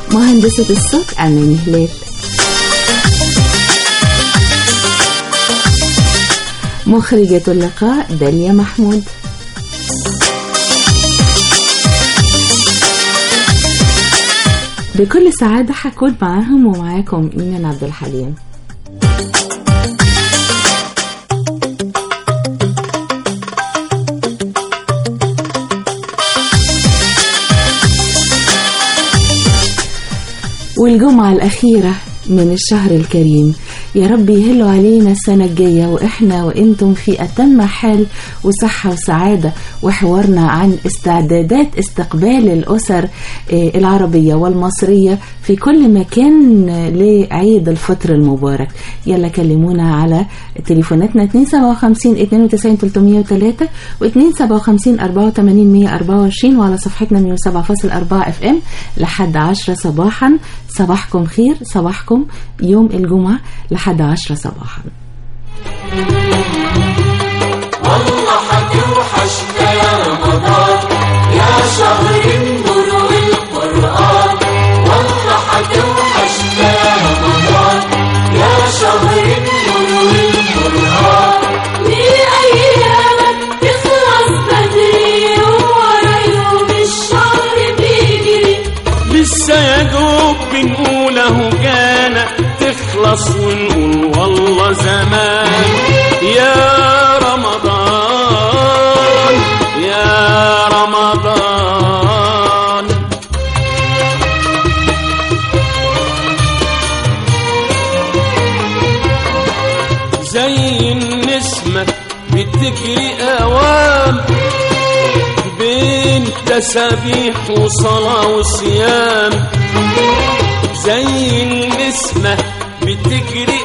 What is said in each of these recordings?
مهندسة الصوت أماني هلال مخرجة اللقاء داليا محمود بكل سعادة حكون معاهم ومعاكم إيمان عبد الحليم والجمعة الأخيرة من الشهر الكريم يا رب يهلوا علينا السنة الجاية وإحنا وإنتم في أتم حال وصحة وسعادة وحوارنا عن استعدادات استقبال الأسر آه، العربية والمصرية في كل مكان لعيد الفطر المبارك يلا كلمونا على تليفوناتنا 257 92 303 و 257 84 124 وعلى صفحتنا 107.4 اف ام لحد 10 صباحا صباحكم خير صباحكم يوم الجمعة لحد 10 صباحا والله هتوحشنا يا رمضان يا شهر النور والقرآن والله هتوحشنا يا رمضان يا شهر النور والقرآن ليه أيامك تخلص بدري ورا يوم الشهر بيجري لسه يا دوب بنقول اهو جانا تخلص ونقول والله زمان يا رمضان يا رمضان زي النسمة بتجري أوام بين تسابيح وصلاة وصيام زي النسمة بتجري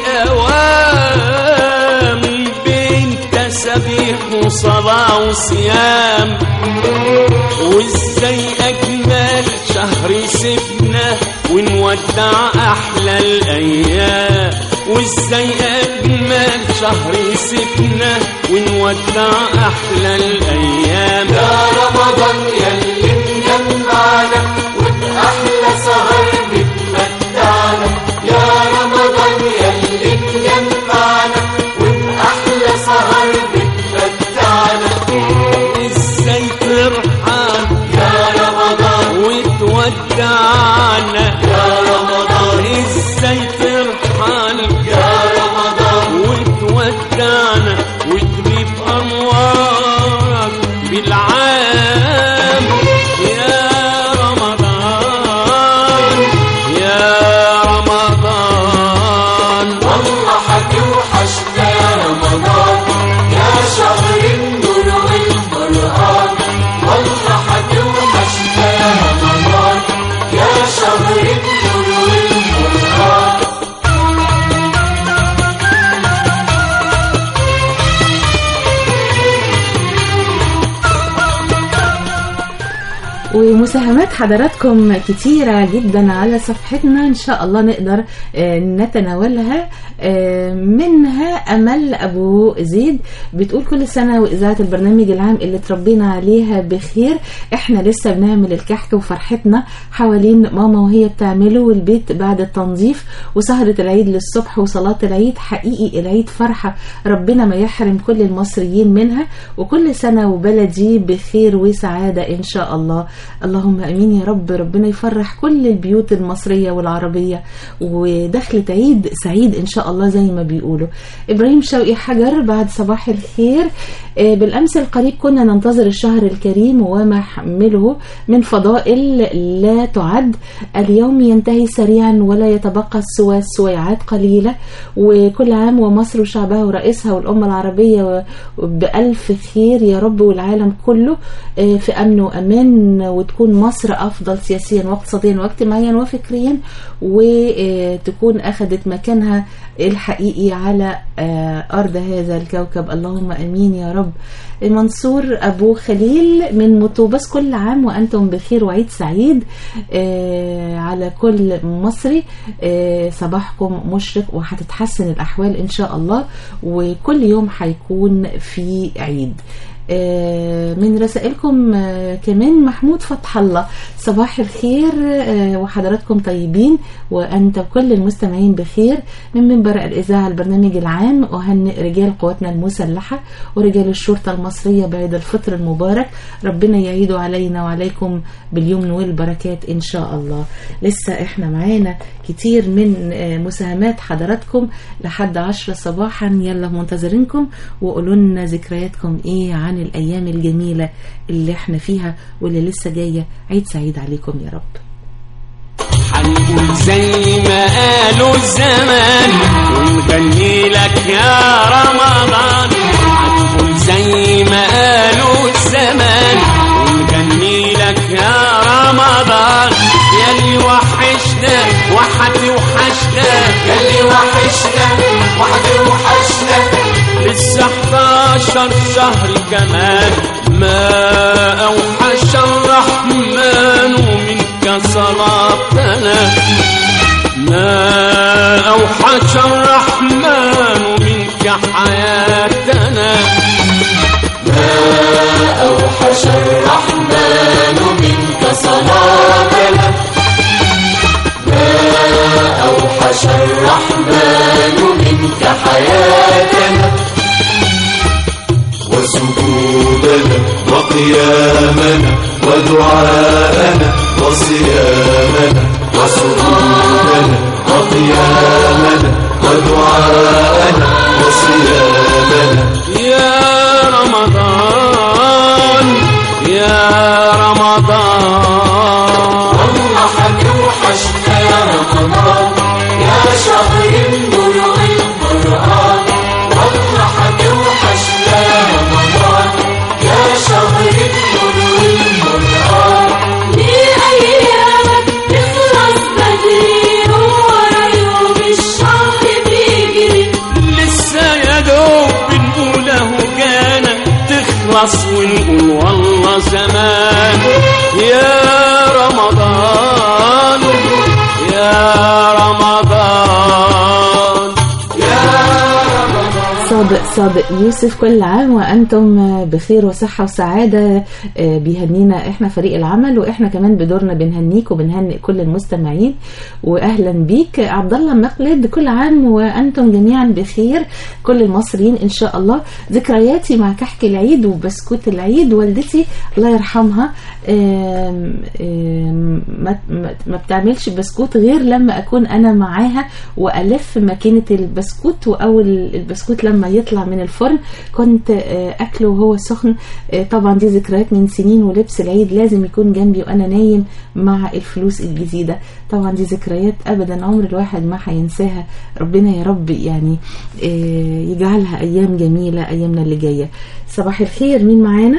أوام بين تسابيح وصلاة وصيام وازاي أجمل شهر سبنا ونودع أحلى الأيام وازاي أجمل شهر سبنا ونودع أحلى الأيام يا رمضان يلي مجمعنا وبأحلى سهر بتمتعنا يا رمضان يلي مجمعنا وبأحلى سهر بتمتعنا ازاي ترحم يا رمضان وتودعنا يا رمضان ازاي ترحل يا رمضان وتودعنا وتجيب انوارك بالعام يا رمضان يا رمضان والله هتوحشنا يا رمضان يا شهر النور والقرآن والله هتوحشنا يا رمضان يا شهر النور والقرآن ومساهمات حضراتكم كتيرة جدا على صفحتنا إن شاء الله نقدر آه، نتناولها آه، منها أمل أبو زيد بتقول كل سنة وإذاعة البرنامج العام اللي تربينا عليها بخير إحنا لسه بنعمل الكحك وفرحتنا حوالين ماما وهي بتعمله والبيت بعد التنظيف وسهرة العيد للصبح وصلاة العيد حقيقي العيد فرحة ربنا ما يحرم كل المصريين منها وكل سنة وبلدي بخير وسعادة إن شاء الله اللهم امين يا رب ربنا يفرح كل البيوت المصريه والعربيه ودخلة عيد سعيد ان شاء الله زي ما بيقولوا ابراهيم شوقي حجر بعد صباح الخير آه، بالامس القريب كنا ننتظر الشهر الكريم وما حمله من فضائل لا تعد اليوم ينتهي سريعا ولا يتبقى سوى سويعات قليله وكل عام ومصر وشعبها ورئيسها والامه العربيه بألف خير يا رب والعالم كله آه، في امن وامان وتكون مصر افضل سياسيا واقتصاديا واجتماعيا وفكريا وتكون اخذت مكانها الحقيقي على آه، ارض هذا الكوكب اللهم امين يا رب منصور ابو خليل من مطوبس كل عام وانتم بخير وعيد سعيد آه، على كل مصري آه، صباحكم مشرق وهتتحسن الاحوال ان شاء الله وكل يوم هيكون في عيد آه، من رسائلكم آه، كمان محمود فتح الله صباح الخير آه، وحضراتكم طيبين وأنت وكل المستمعين بخير من منبر الإذاعة البرنامج العام أهنئ رجال قواتنا المسلحة ورجال الشرطة المصرية بعيد الفطر المبارك ربنا يعيد علينا وعليكم باليمن والبركات إن شاء الله لسه إحنا معانا كتير من آه، مساهمات حضراتكم لحد عشرة صباحا يلا منتظرينكم وقولوا لنا ذكرياتكم إيه عن الأيام الجميلة اللي إحنا فيها واللي لسه جاية عيد سعيد عليكم يا رب هنقول زي ما قالوا الزمان ونغني لك يا رمضان هنقول زي ما قالوا الزمان ونغني لك يا رمضان يا اللي وحشنا وحدي وحشنا يلي وحشنا وحدي وحشنا لسه 11 شهر كمان ما أوحش الرحمن ومنك صلاتنا ما أوحش الرحمن ومنك حياتنا أوحش الرحمن منك صلاتنا ما أوحش الرحمن منك حياتنا وسجودنا وقيامنا ودعاءنا وصيامنا وسجودنا وقيامنا ودعاءنا وصيامنا يا رمضان يا رمضان والله حنوحشنا يا رمضان يا شهر النور والقرآن والله حنوحشنا يا رمضان يا شهر النور والقرآن ليه أيامك تخلص بدري وورا يوم الشهر بيجري لسه يا دوب بنقول اهو كان تخلص ونقول والله زمان يا رمضان يا رمضان صادق صادق يوسف كل عام وانتم بخير وصحه وسعاده آه، بيهنينا احنا فريق العمل واحنا كمان بدورنا بنهنيك وبنهنئ كل المستمعين واهلا بيك عبد الله مقلد كل عام وانتم جميعا بخير كل المصريين ان شاء الله ذكرياتي مع كحك العيد وبسكوت العيد والدتي الله يرحمها آم، آم، ما ما- ما بتعملش بسكوت غير لما اكون انا معاها والف ماكينه البسكوت واول البسكوت لما يطلع من الفرن كنت آه، اكله وهو سخن آه، طبعا دي ذكريات من سنين ولبس العيد لازم يكون جنبي وانا نايم مع الفلوس الجديده طبعا دي ذكريات ابدا عمر الواحد ما هينساها ربنا يا رب يعني آه، يجعلها ايام جميله ايامنا اللي جايه صباح الخير مين معانا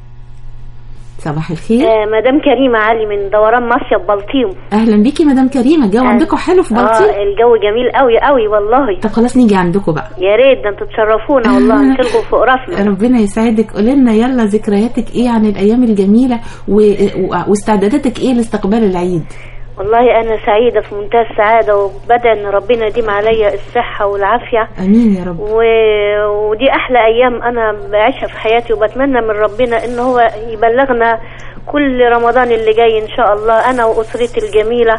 صباح الخير آه مدام كريمة علي من دوران مصيف بلطيم اهلا بيكي مدام كريمه الجو عندكم حلو في اه بلطيم الجو جميل قوي قوي والله طب خلاص نيجي عندكم بقى يا ريت ده انتوا تشرفونا والله نشيلكم فوق راسنا ربنا يسعدك قولي لنا يلا ذكرياتك ايه عن الايام الجميله و... و... واستعداداتك ايه لاستقبال العيد والله انا سعيدة في منتهى السعادة وبدأ ان ربنا يديم عليا الصحة والعافية امين يا رب و... ودي احلى ايام انا بعيشها في حياتي وبتمنى من ربنا ان هو يبلغنا كل رمضان اللي جاي ان شاء الله انا واسرتي الجميله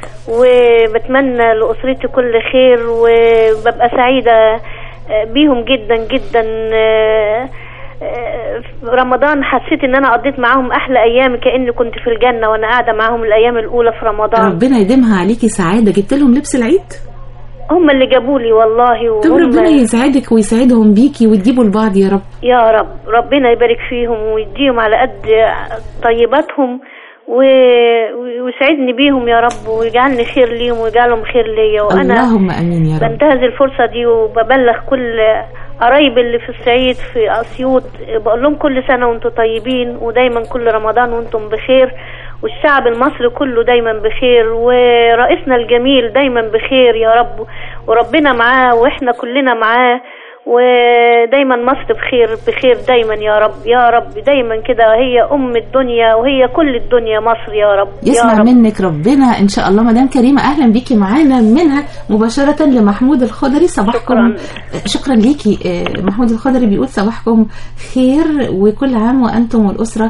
وبتمنى لاسرتي كل خير وببقى سعيده آه، بيهم جدا جدا آه، آه، في رمضان حسيت ان انا قضيت معاهم احلى ايام كاني كنت في الجنه وانا قاعده معاهم الايام الاولى في رمضان ربنا يديمها عليكي سعاده جبت لهم لبس العيد هم اللي جابوا لي والله طب وهم ربنا يسعدك ويسعدهم بيكي وتجيبوا لبعض يا رب يا رب ربنا يبارك فيهم ويديهم على قد طيباتهم و... ويسعدني بيهم يا رب ويجعلني خير ليهم ويجعلهم خير ليا وانا اللهم امين يا رب بنتهز الفرصة دي وببلغ كل قرايبي اللي في الصعيد في أسيوط بقول لهم كل سنة وانتم طيبين ودايما كل رمضان وانتم بخير والشعب المصري كله دايما بخير ورئيسنا الجميل دايما بخير يا رب وربنا معاه واحنا كلنا معاه ودايما مصر بخير بخير دايما يا رب يا رب دايما كده هي ام الدنيا وهي كل الدنيا مصر يا رب يا يسمع رب منك ربنا ان شاء الله مدام كريمه اهلا بيكي معانا منها مباشره لمحمود الخضري صباحكم شكرا, شكرا ليكي آه، محمود الخضري بيقول صباحكم خير وكل عام وانتم والاسره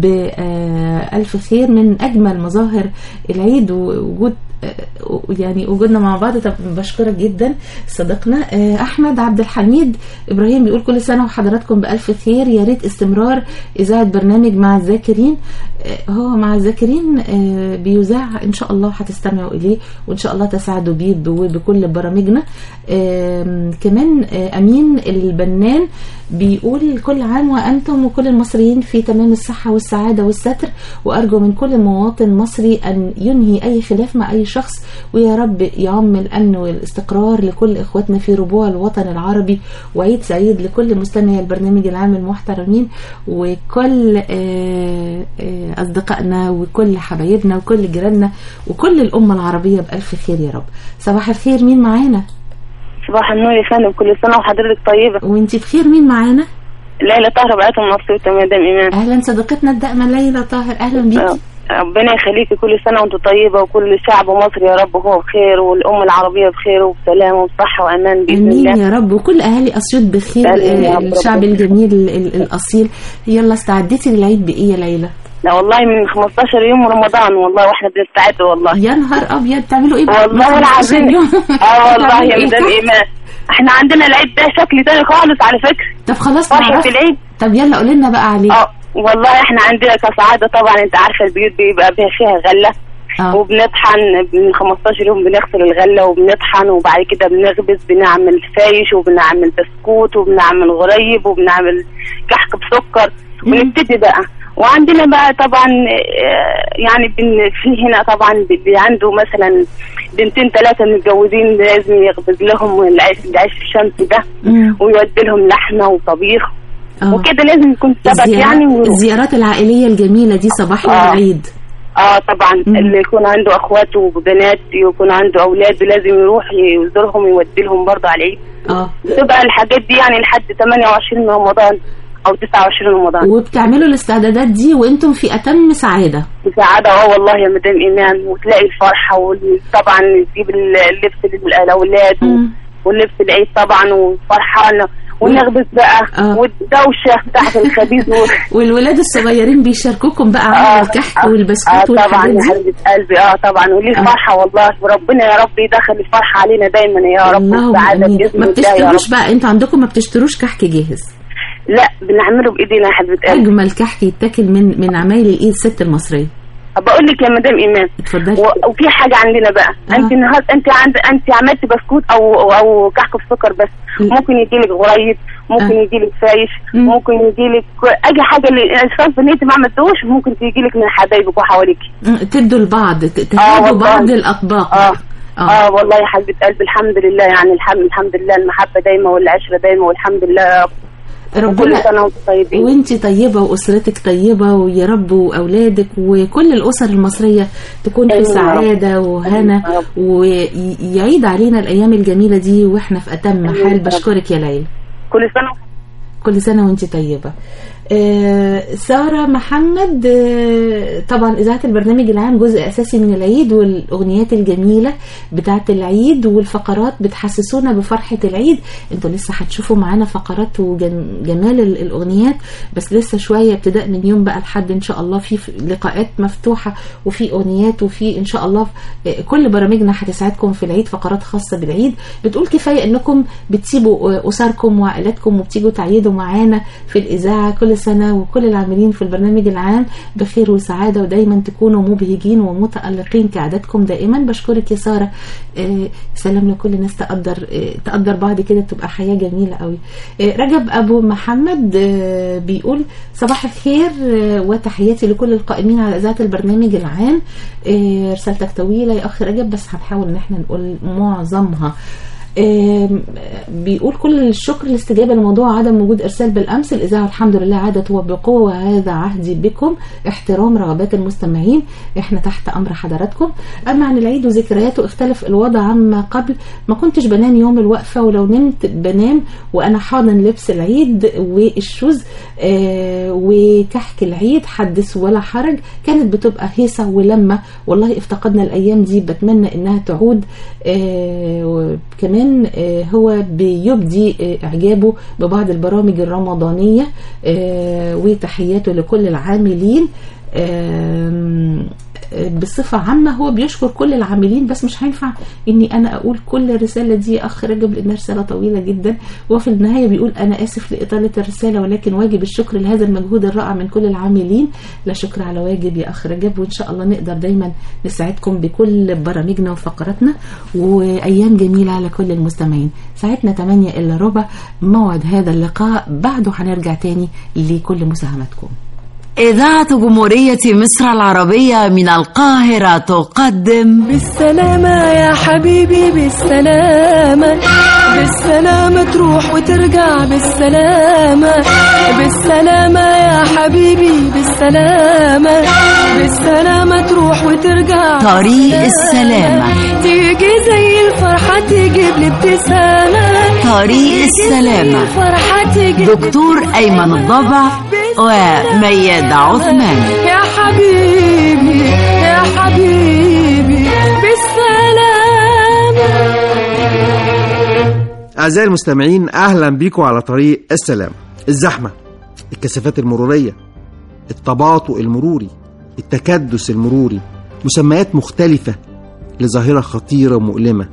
بالف خير من اجمل مظاهر العيد ووجود آه، يعني وجودنا مع بعض طب بشكرك جدا صديقنا آه، احمد عبد الحميد ابراهيم بيقول كل سنه وحضراتكم بالف خير يا ريت استمرار اذاعه برنامج مع الذاكرين آه، هو مع الذاكرين آه، بيذاع ان شاء الله هتستمعوا اليه وان شاء الله تساعدوا بيه وبكل برامجنا آم، كمان آه، امين البنان بيقول كل عام وانتم وكل المصريين في تمام الصحه والسعاده والستر وارجو من كل مواطن مصري ان ينهي اي خلاف مع اي شخص ويا رب يعم الامن والاستقرار لكل اخواتنا في ربوع الوطن العربي وعيد سعيد لكل مستمعي البرنامج العام المحترمين وكل آه، آه، اصدقائنا وكل حبايبنا وكل جيراننا وكل الامه العربيه بالف خير يا رب صباح الخير مين معانا صباح النور يا فندم كل سنة وحضرتك طيبة وانتي بخير مين معانا ليلى طاهرة بعتهم مبسوطة مدام إيمان اهلا صديقتنا الدائمه ليلى طاهر اهلا بيكي آه، ربنا يخليكي كل سنة وانتم طيبة وكل شعب مصر يا رب هو بخير والأمة العربية بخير وبسلام وبصحة وأمان بإذن امين الله يا رب وكل اهالي اسيوط بخير آمين يا آه، رب. الشعب الجميل ال- ال- الاصيل يلا استعديتي للعيد بايه يا ليلى لا والله من 15 يوم رمضان والله واحنا بنستعد والله يا نهار ابيض تعملوا ايه بقى؟ والله 15 العظيم يوم؟ اه والله تعملوا يا إيه؟ مدام إيمان احنا عندنا العيد ده شكل تاني خالص على فكرة طب خلاص فرحة نعرف العيد طب يلا قولي لنا بقى عليه اه والله احنا عندنا كسعادة طبعا انت عارفة البيوت بيبقى فيها فيها غلة اه وبنطحن من 15 يوم بنغسل الغلة وبنطحن وبعد كده بنخبز بنعمل فايش وبنعمل بسكوت وبنعمل غريب وبنعمل كحك بسكر مم. ونبتدي بقى وعندنا بقى طبعا آه، يعني بن في هنا طبعا اللي عنده مثلا بنتين ثلاثة متجوزين لازم يخبز لهم العيش العيش الشمسي ده مم. ويودي لهم لحمة وطبيخ اه وكده لازم يكون سبت الزيارات- يعني ونروح. الزيارات العائليه الجميله دي صباح يوم آه. العيد اه طبعا مم. اللي يكون عنده اخوات وبنات يكون عنده اولاد لازم يروح يزورهم ويودي لهم برضه على العيد اه بتبقى الحاجات دي يعني لحد 28 رمضان او 29 رمضان وبتعملوا الاستعدادات دي وانتم في اتم سعاده بسعادة اه والله يا مدام ايمان وتلاقي الفرحة وطبعا تجيب اللبس للاولاد مم. واللبس العيد طبعا وفرحانة ونخبز بقى آه. والدوشة بتاعت الخبيز و... والولاد الصغيرين بيشاركوكم بقى على الكحك والبسكوت اه طبعا والحاجات يا دي حبيبة قلبي اه طبعا وليه آه. فرحة والله وربنا يا رب يدخل الفرحة علينا دايما يا رب اللهم والسعادة امين بإذن ما الله يا رب بتشتروش بقى انتوا عندكم ما بتشتروش كحك جاهز لا بنعمله بإيدينا يا حبيبة قلبي اجمل كحك يتاكل من من عمايل الايد الست المصريه بقول لك يا مدام إيمان اتفضلي و- وفي حاجة عندنا بقى آه. انت النهارده انت عند انت عملتي بسكوت او او, أو كحك بسكر بس م. ممكن يجيلك غريب ممكن آه. يجيلك فايش م. ممكن يجيلك اي حاجة اللي صرف ان انت ما عملتوش ممكن تيجيلك من حبايبك وحواليك مم، تدوا لبعض ت- تهدوا والله. بعض الاطباق اه اه اه والله يا حبيبه قلبي الحمد لله يعني الحمد الحمد لله المحبه دايما والعشره دايما والحمد لله يا رب كل ربنا سنه وانتم طيبين وانتي طيبة وأسرتك طيبة ويا رب وأولادك وكل الأسر المصرية تكون في آمين يا رب. سعادة وهنا آمين يا رب. ويعيد علينا الأيام الجميلة دي وإحنا في أتم آمين حال يا رب. بشكرك يا ليلى كل سنه كل سنة وانت طيبة آه، سارة محمد آه، طبعا إذاعة البرنامج العام جزء أساسي من العيد والأغنيات الجميلة بتاعة العيد والفقرات بتحسسونا بفرحة العيد انتوا لسه هتشوفوا معانا فقرات وجمال الأغنيات بس لسه شوية ابتداء من يوم بقى لحد إن شاء الله في لقاءات مفتوحة وفي أغنيات وفي إن شاء الله آه، كل برامجنا هتساعدكم في العيد فقرات خاصة بالعيد بتقول كفاية إنكم بتسيبوا آه، أسركم وعائلاتكم وبتيجوا تعيدوا معانا في الإذاعة كل سنة وكل العاملين في البرنامج العام بخير وسعادة ودايما تكونوا مبهجين ومتألقين كعادتكم دائما بشكرك يا سارة آه، سلام لكل الناس تقدر آه، تقدر بعض كده تبقى حياة جميلة قوي آه، رجب أبو محمد آه، بيقول صباح الخير آه، وتحياتي لكل القائمين على إذاعة البرنامج العام آه، رسالتك طويلة يا أخي رجب بس هنحاول إن احنا نقول معظمها آم، بيقول كل الشكر الاستجابة لموضوع عدم وجود إرسال بالأمس الإذاعة الحمد لله عادت وبقوة وهذا عهدي بكم احترام رغبات المستمعين احنا تحت أمر حضراتكم أما عن العيد وذكرياته اختلف الوضع عما قبل ما كنتش بنام يوم الوقفة ولو نمت بنام وأنا حاضن لبس العيد والشوز آه، وكحك العيد حدث ولا حرج كانت بتبقى هيصة ولما والله افتقدنا الأيام دي بتمنى إنها تعود آه، وكمان آه، هو بيبدي آه، إعجابه ببعض البرامج الرمضانية آه، وتحياته لكل العاملين آم، آه، بصفة عامة هو بيشكر كل العاملين بس مش هينفع اني انا اقول كل الرسالة دي يا اخ رجب لانها رسالة طويلة جدا وفي النهاية بيقول انا اسف لاطالة الرسالة ولكن واجب الشكر لهذا المجهود الرائع من كل العاملين لا شكر على واجب يا اخ رجب وان شاء الله نقدر دايما نساعدكم بكل برامجنا وفقراتنا وايام جميلة على كل المستمعين ساعتنا 8 الا ربع موعد هذا اللقاء بعده هنرجع تاني لكل مساهماتكم إذاعة جمهورية مصر العربية من القاهرة تقدم بالسلامة يا حبيبي بالسلامة بالسلامة تروح وترجع بالسلامة بالسلامة يا حبيبي بالسلامة بالسلامة تروح وترجع طريق السلامة تيجي زي الفرحة تجيب لي ابتسامة طريق السلامة الفرحة تجيب دكتور أيمن الضبع وميادة عثمان يا حبيبي يا حبيبي بالسلامة أعزائي المستمعين أهلا بيكم على طريق السلام الزحمة الكثافات المرورية التباطؤ المروري التكدس المروري مسميات مختلفة لظاهرة خطيرة ومؤلمة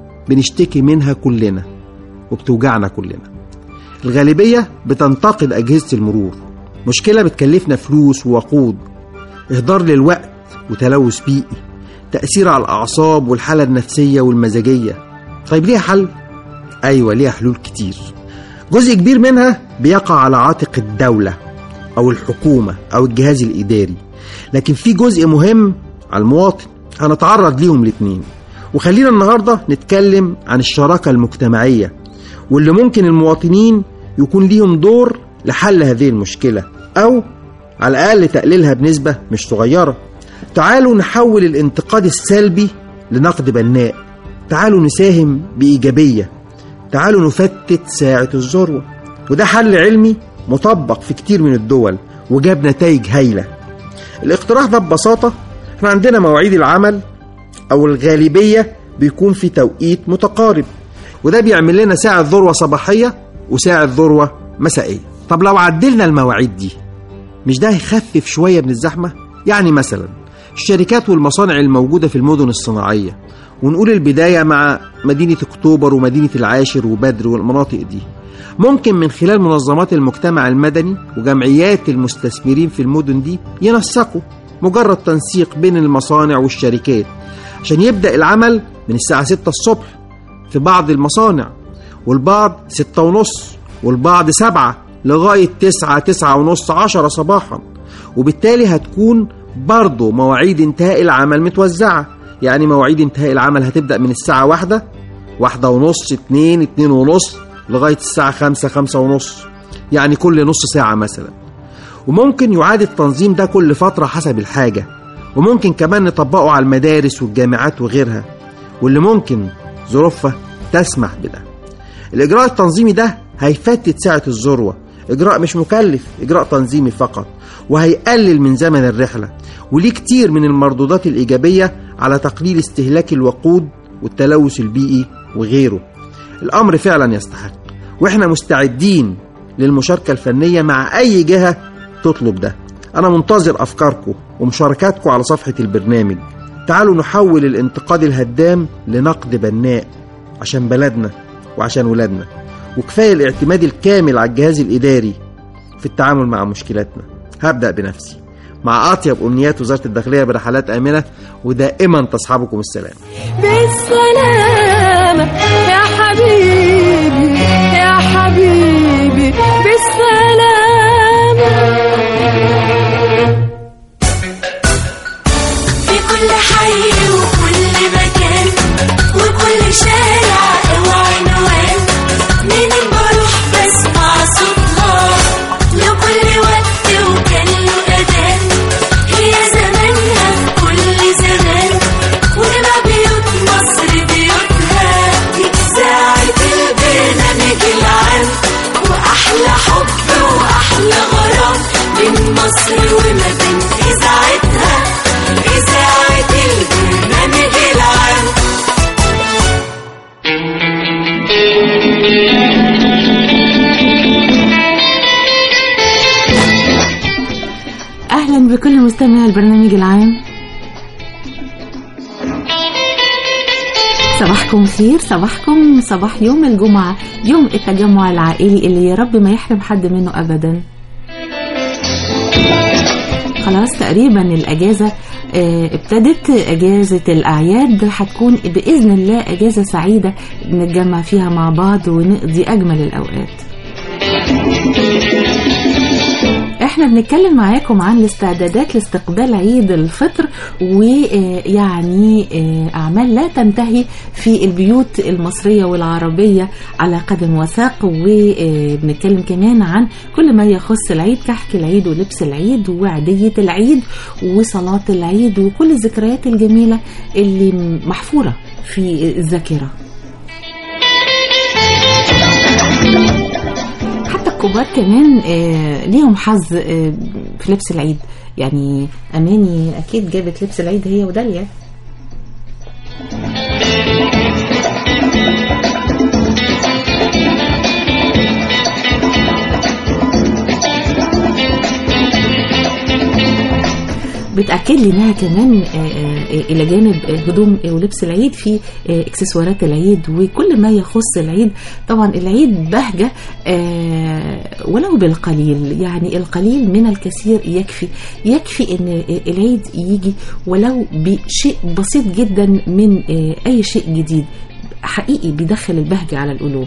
بنشتكي منها كلنا وبتوجعنا كلنا الغالبية بتنتقد أجهزة المرور مشكلة بتكلفنا فلوس ووقود إهدار للوقت وتلوث بيئي تأثير على الأعصاب والحالة النفسية والمزاجية طيب ليها حل؟ أيوة ليها حلول كتير جزء كبير منها بيقع على عاتق الدولة أو الحكومة أو الجهاز الإداري لكن في جزء مهم على المواطن هنتعرض ليهم الاتنين وخلينا النهاردة نتكلم عن الشراكة المجتمعية واللي ممكن المواطنين يكون ليهم دور لحل هذه المشكلة أو على الأقل تقليلها بنسبة مش صغيرة تعالوا نحول الانتقاد السلبي لنقد بناء تعالوا نساهم بإيجابية تعالوا نفتت ساعة الذروة وده حل علمي مطبق في كتير من الدول وجاب نتائج هايلة الاقتراح ده ببساطة احنا عندنا مواعيد العمل أو الغالبية بيكون في توقيت متقارب وده بيعمل لنا ساعة ذروة صباحية وساعة ذروة مسائية طب لو عدلنا المواعيد دي مش ده هيخفف شوية من الزحمة؟ يعني مثلا الشركات والمصانع الموجودة في المدن الصناعية ونقول البداية مع مدينة أكتوبر ومدينة العاشر وبدر والمناطق دي ممكن من خلال منظمات المجتمع المدني وجمعيات المستثمرين في المدن دي ينسقوا مجرد تنسيق بين المصانع والشركات عشان يبدأ العمل من الساعة 6 الصبح في بعض المصانع والبعض 6 ونص والبعض 7 لغاية 9 9 ونص 10 صباحا وبالتالي هتكون برضه مواعيد انتهاء العمل متوزعة يعني مواعيد انتهاء العمل هتبدأ من الساعة واحدة واحدة ونص اتنين اتنين ونص لغاية الساعة خمسة خمسة ونص يعني كل نص ساعة مثلا وممكن يعاد التنظيم ده كل فترة حسب الحاجة وممكن كمان نطبقه على المدارس والجامعات وغيرها واللي ممكن ظروفها تسمح بده الإجراء التنظيمي ده هيفتت ساعة الذروة إجراء مش مكلف إجراء تنظيمي فقط وهيقلل من زمن الرحلة وليه كتير من المردودات الإيجابية على تقليل استهلاك الوقود والتلوث البيئي وغيره الأمر فعلا يستحق وإحنا مستعدين للمشاركة الفنية مع أي جهة تطلب ده أنا منتظر أفكاركم ومشاركاتكم على صفحة البرنامج تعالوا نحول الانتقاد الهدام لنقد بناء عشان بلدنا وعشان ولادنا وكفاية الاعتماد الكامل على الجهاز الإداري في التعامل مع مشكلاتنا هبدأ بنفسي مع أطيب أمنيات وزارة الداخلية برحلات آمنة ودائما تصحبكم السلام بالسلامة يا حبيبي يا حبيبي بالسلامة في كل حي وكل مكان وكل شارع اوعى بكل مستمعي البرنامج العام صباحكم خير صباحكم صباح يوم الجمعة يوم التجمع العائلي اللي يا رب ما يحرم حد منه أبدا خلاص تقريبا الأجازة آه، ابتدت أجازة الأعياد هتكون بإذن الله أجازة سعيدة نتجمع فيها مع بعض ونقضي أجمل الأوقات احنا بنتكلم معاكم عن الاستعدادات لاستقبال عيد الفطر ويعني اعمال لا تنتهي في البيوت المصريه والعربيه على قدم وساق وبنتكلم كمان عن كل ما يخص العيد كحك العيد ولبس العيد وعيديه العيد وصلاه العيد وكل الذكريات الجميله اللي محفوره في الذاكره حتى الكبار كمان آه، ليهم حظ آه، في لبس العيد يعني اماني اكيد جابت لبس العيد هي وداليا بتأكد لي انها كمان آه، آه، الى جانب هدوم ولبس العيد في آه، اكسسوارات العيد وكل ما يخص العيد طبعا العيد بهجة آه، ولو بالقليل يعني القليل من الكثير يكفي يكفي ان العيد يجي ولو بشيء بسيط جدا من آه، اي شيء جديد حقيقي بيدخل البهجة على القلوب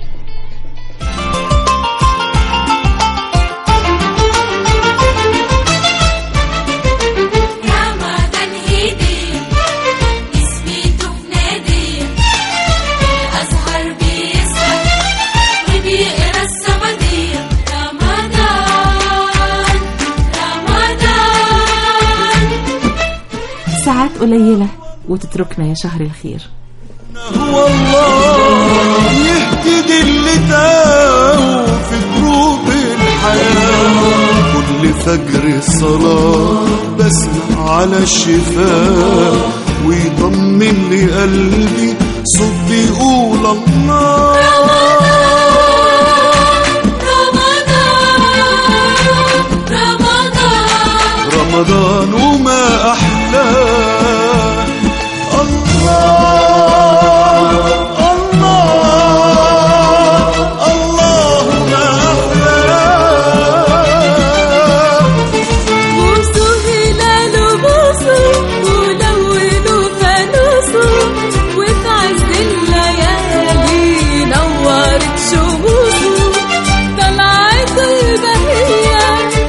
يا معدن ايدي نسبيته في نادي الازهر بيسهر وبيقرا الصمدية رمضان رمضان ساعات قليلة وتتركنا يا شهر الخير هو الله يهتدي اللي تاه في دروب الحياة كل فجر الصلاة بسمع على الشفاء ويطمن لي قلبي صوت بيقول الله رمضان رمضان وما أحلاه الله الله الله ما أحلاه بوسوا هلاله بوسوا ولونوا فانوسوا وفي عز الليالي نورت شموسه طلعت البهية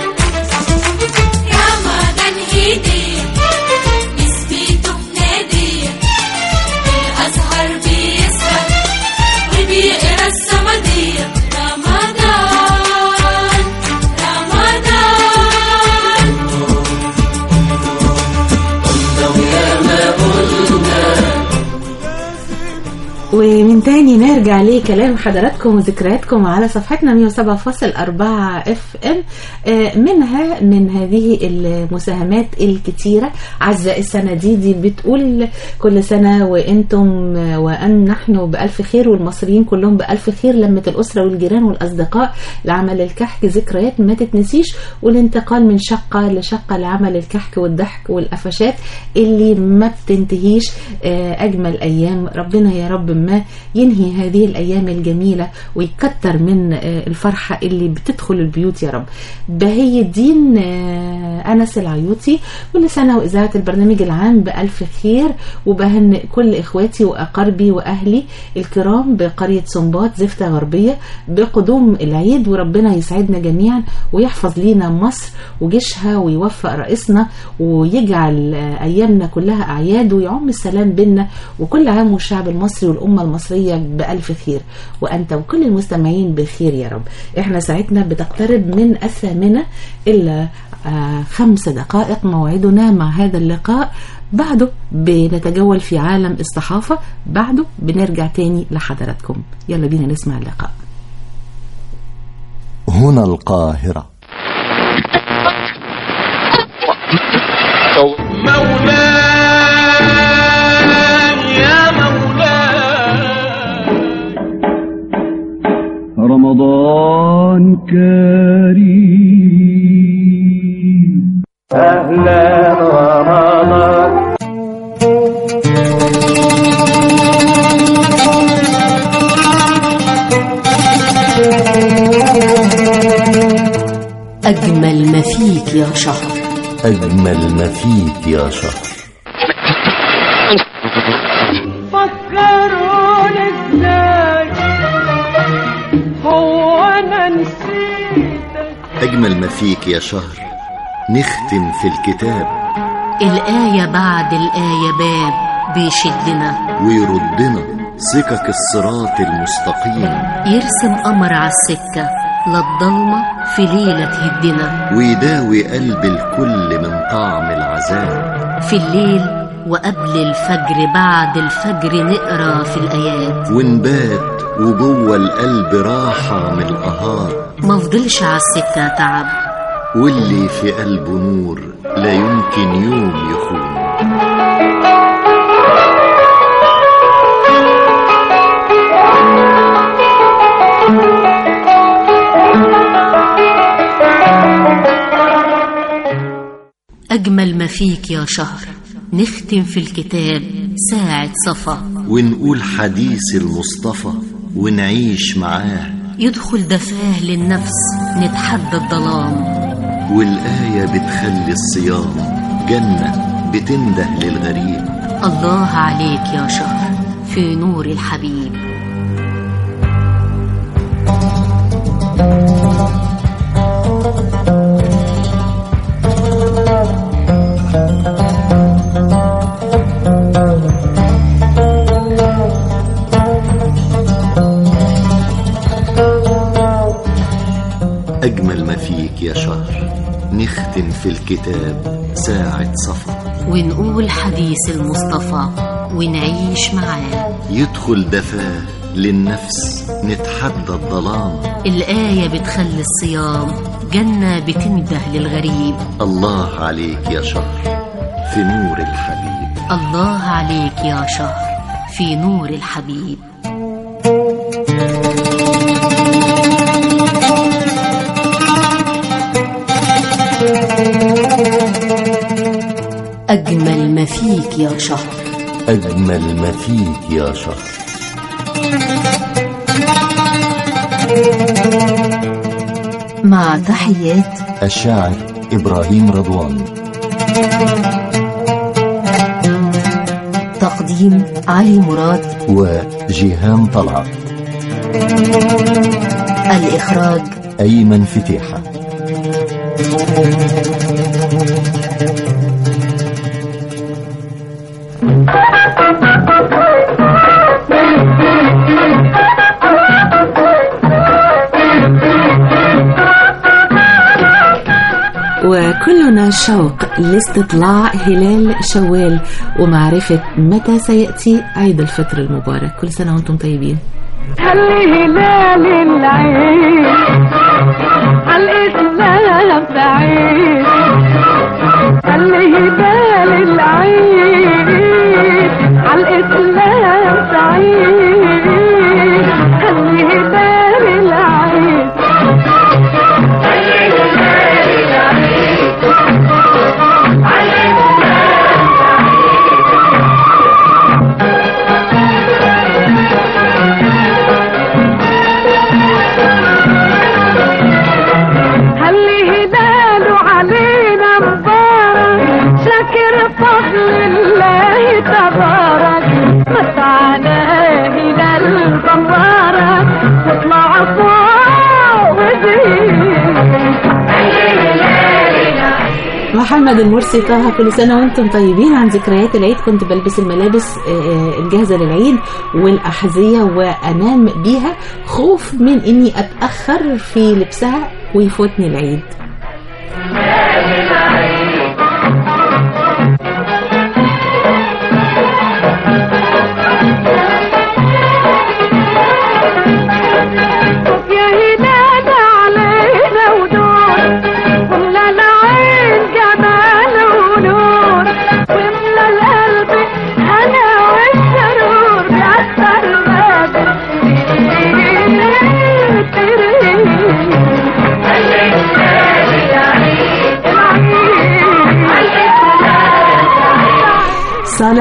يا معدن ايدي نسبيته في نادي الازهر بيسهر وبيقرا الصمدية رمضان رمضان ومن تاني نرجع لكلام حضراتكم وذكرياتكم على صفحتنا 107.4 اف ام منها من هذه المساهمات الكتيرة عزة السنة دي دي بتقول كل سنة وانتم وان نحن بألف خير والمصريين كلهم بألف خير لمة الأسرة والجيران والأصدقاء لعمل الكحك ذكريات ما تتنسيش والانتقال من شقة لشقة لعمل الكحك والضحك والقفشات اللي ما بتنتهيش آه، أجمل أيام ربنا يا رب ما ينهي هذه الأيام الجميلة ويكتر من آه، الفرحة اللي بتدخل البيوت يا رب بهي الدين آه، أنس العيوطي كل سنة وإذاعة البرنامج العام بألف خير وبهنئ كل إخواتي وأقاربي وأهلي الكرام بقرية سنباط زفتة غربية بقدوم العيد وربنا يسعدنا جميعا ويحفظ لينا مصر وجيشها ويوفق رئيسنا ويجعل آه، أيامنا كلها أعياد ويعم السلام بينا وكل عام والشعب المصري والأمة المصرية بألف خير وأنت وكل المستمعين بخير يا رب احنا ساعتنا بتقترب من الثامنة إلا آه، خمس دقائق موعدنا مع هذا اللقاء بعده بنتجول في عالم الصحافة بعده بنرجع تاني لحضراتكم يلا بينا نسمع اللقاء هنا القاهرة مولاي يا مولاي رمضان كريم أهلا رمضان أجمل ما فيك يا شهر أجمل ما فيك يا شهر فكروني ازاي هو انا نسيتك أجمل ما فيك يا شهر نختم في الكتاب الآية بعد الآية باب بيشدنا ويردنا سكك الصراط المستقيم يرسم قمر على السكة لا الضلمة في ليلة تهدنا ويداوي قلب الكل من طعم العذاب في الليل وقبل الفجر بعد الفجر نقرا في الآيات ونبات وجوه القلب راحة من القهار ما فضلش على السكة تعب واللي في قلبه نور لا يمكن يوم يخون أجمل ما فيك يا شهر نختم في الكتاب ساعة صفا ونقول حديث المصطفى ونعيش معاه يدخل دفاه للنفس نتحدى الظلام والآية بتخلي الصيام جنة بتنده للغريب الله عليك يا شهر في نور الحبيب أجمل ما فيك يا شهر نختم في الكتاب ساعة صفا ونقول حديث المصطفى ونعيش معاه يدخل دفاه للنفس نتحدى الظلام الآية بتخلي الصيام جنة بتنده للغريب الله عليك يا شهر في نور الحبيب الله عليك يا شهر في نور الحبيب أجمل ما فيك يا شهر أجمل ما فيك يا شهر مع تحيات الشاعر إبراهيم رضوان تقديم علي مراد وجيهان طلعت الإخراج أيمن فتيحة وكلنا شوق لاستطلاع هلال شوال ومعرفة متى سيأتي عيد الفطر المبارك كل سنة وانتم طيبين خلي هلال العين عالإسلام سعيد خلي هلال العين عالإسلام سعيد خلي هلال العين خلي هلاله علينا مبارك شاكر فضل الله تبارك متعنا هلال مبارك تطلع فوق محمد المرسي طه كل سنة وانتم طيبين عن ذكريات العيد كنت بلبس الملابس آه، الجاهزة للعيد والأحذية وأنام بيها خوف من إني أتأخر في لبسها ويفوتني العيد يا هلال علينا ونور وملا العين جمال ونور وملا القلب هنا والسرور بأكثر ما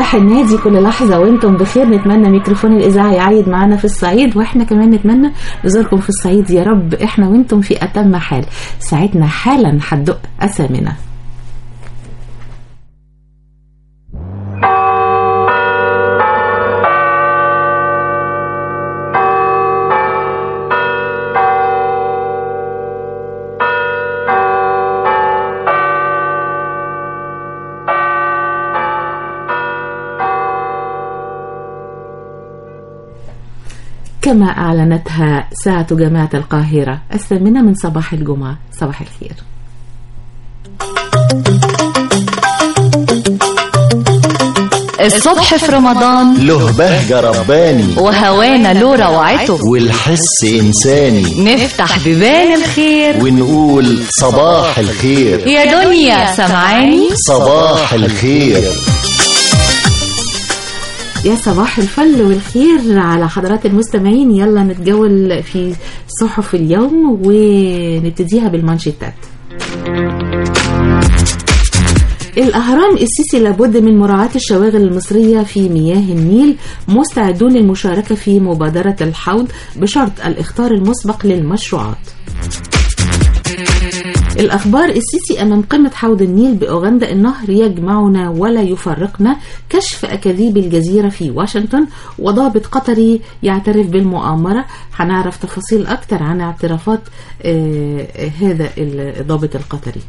صباح النادي كل لحظة وانتم بخير نتمنى ميكروفون الإذاعة يعيد معانا في الصعيد واحنا كمان نتمنى نزوركم في الصعيد يا رب احنا وانتم في أتم حال ساعتنا حالا هتدق أسامنا كما أعلنتها ساعة جامعة القاهرة الثامنة من صباح الجمعة صباح الخير الصبح في رمضان له بهجة رباني وهوانا له روعته والحس إنساني نفتح بيبان الخير ونقول صباح الخير يا دنيا سمعاني صباح الخير يا صباح الفل والخير على حضرات المستمعين يلا نتجول في صحف اليوم ونبتديها بالمانشيتات الأهرام السيسي لابد من مراعاة الشواغل المصرية في مياه النيل مستعدون للمشاركة في مبادرة الحوض بشرط الإخطار المسبق للمشروعات الأخبار السيسي أمام قمة حوض النيل بأوغندا النهر يجمعنا ولا يفرقنا كشف أكاذيب الجزيرة في واشنطن وضابط قطري يعترف بالمؤامرة هنعرف تفاصيل أكتر عن اعترافات آه هذا الضابط القطري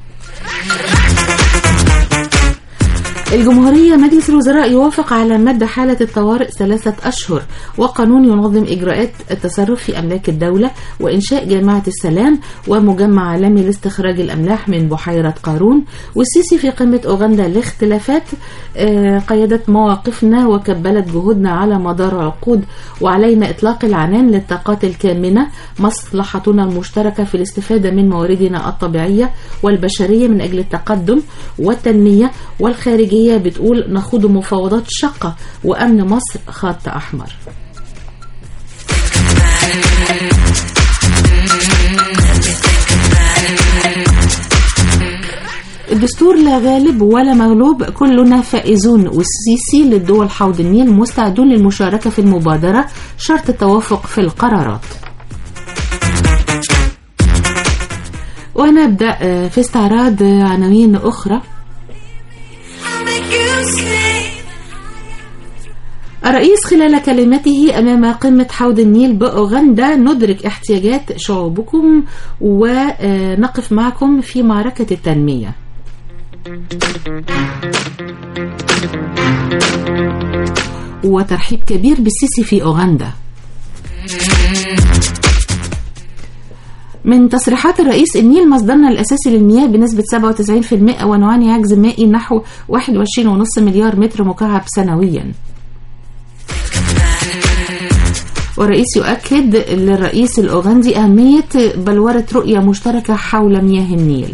الجمهورية مجلس الوزراء يوافق على مد حالة الطوارئ ثلاثة أشهر وقانون ينظم إجراءات التصرف في أملاك الدولة وإنشاء جامعة السلام ومجمع عالمي لاستخراج الأملاح من بحيرة قارون والسيسي في قمة أوغندا لاختلافات آه، قيدت مواقفنا وكبلت جهودنا على مدار عقود وعلينا إطلاق العنان للطاقات الكامنة مصلحتنا المشتركة في الاستفادة من مواردنا الطبيعية والبشرية من أجل التقدم والتنمية والخارجية بتقول نخوض مفاوضات شقة وأمن مصر خط أحمر الدستور لا غالب ولا مغلوب كلنا فائزون والسيسي للدول حوض النيل مستعدون للمشاركة في المبادرة شرط التوافق في القرارات ونبدأ آه، في استعراض آه، عناوين أخرى الرئيس خلال كلمته أمام قمة حوض النيل بأوغندا ندرك احتياجات شعوبكم ونقف معكم في معركة التنمية وترحيب كبير بالسيسي في أوغندا من تصريحات الرئيس النيل مصدرنا الأساسي للمياه بنسبة 97% ونعاني عجز مائي نحو 21.5 مليار متر مكعب سنويا والرئيس يؤكد للرئيس الأوغندي أهمية بلورة رؤية مشتركة حول مياه النيل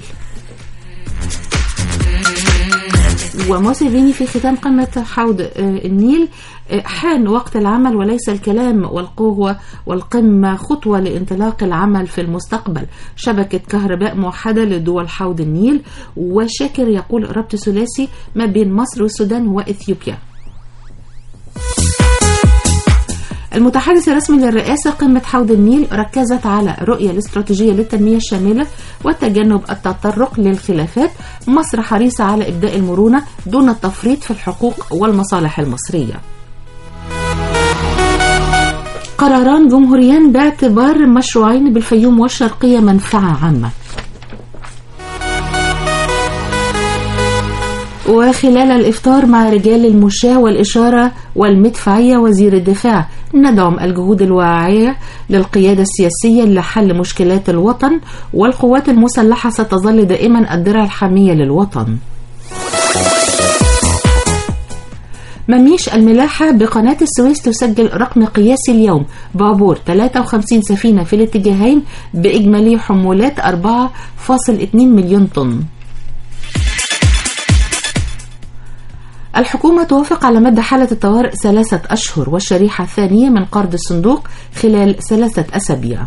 وموسيفيني في ختام قمة حوض آه، النيل آه، حان وقت العمل وليس الكلام والقوة والقمة خطوة لانطلاق العمل في المستقبل شبكة كهرباء موحدة لدول حوض النيل وشاكر يقول ربط ثلاثي ما بين مصر والسودان وإثيوبيا المتحدث الرسمي للرئاسة قمة حوض النيل ركزت على رؤية الاستراتيجية للتنمية الشاملة وتجنب التطرق للخلافات مصر حريصة على إبداء المرونة دون التفريط في الحقوق والمصالح المصرية قراران جمهوريان باعتبار مشروعين بالفيوم والشرقية منفعة عامة وخلال الإفطار مع رجال المشاة والإشارة والمدفعية وزير الدفاع ندعم الجهود الواعية للقيادة السياسية لحل مشكلات الوطن والقوات المسلحة ستظل دائما الدرع الحامية للوطن مميش الملاحة بقناة السويس تسجل رقم قياسي اليوم بعبور 53 سفينة في الاتجاهين بإجمالي حمولات 4.2 مليون طن الحكومة توافق على مد حالة الطوارئ ثلاثة أشهر والشريحة الثانية من قرض الصندوق خلال ثلاثة أسابيع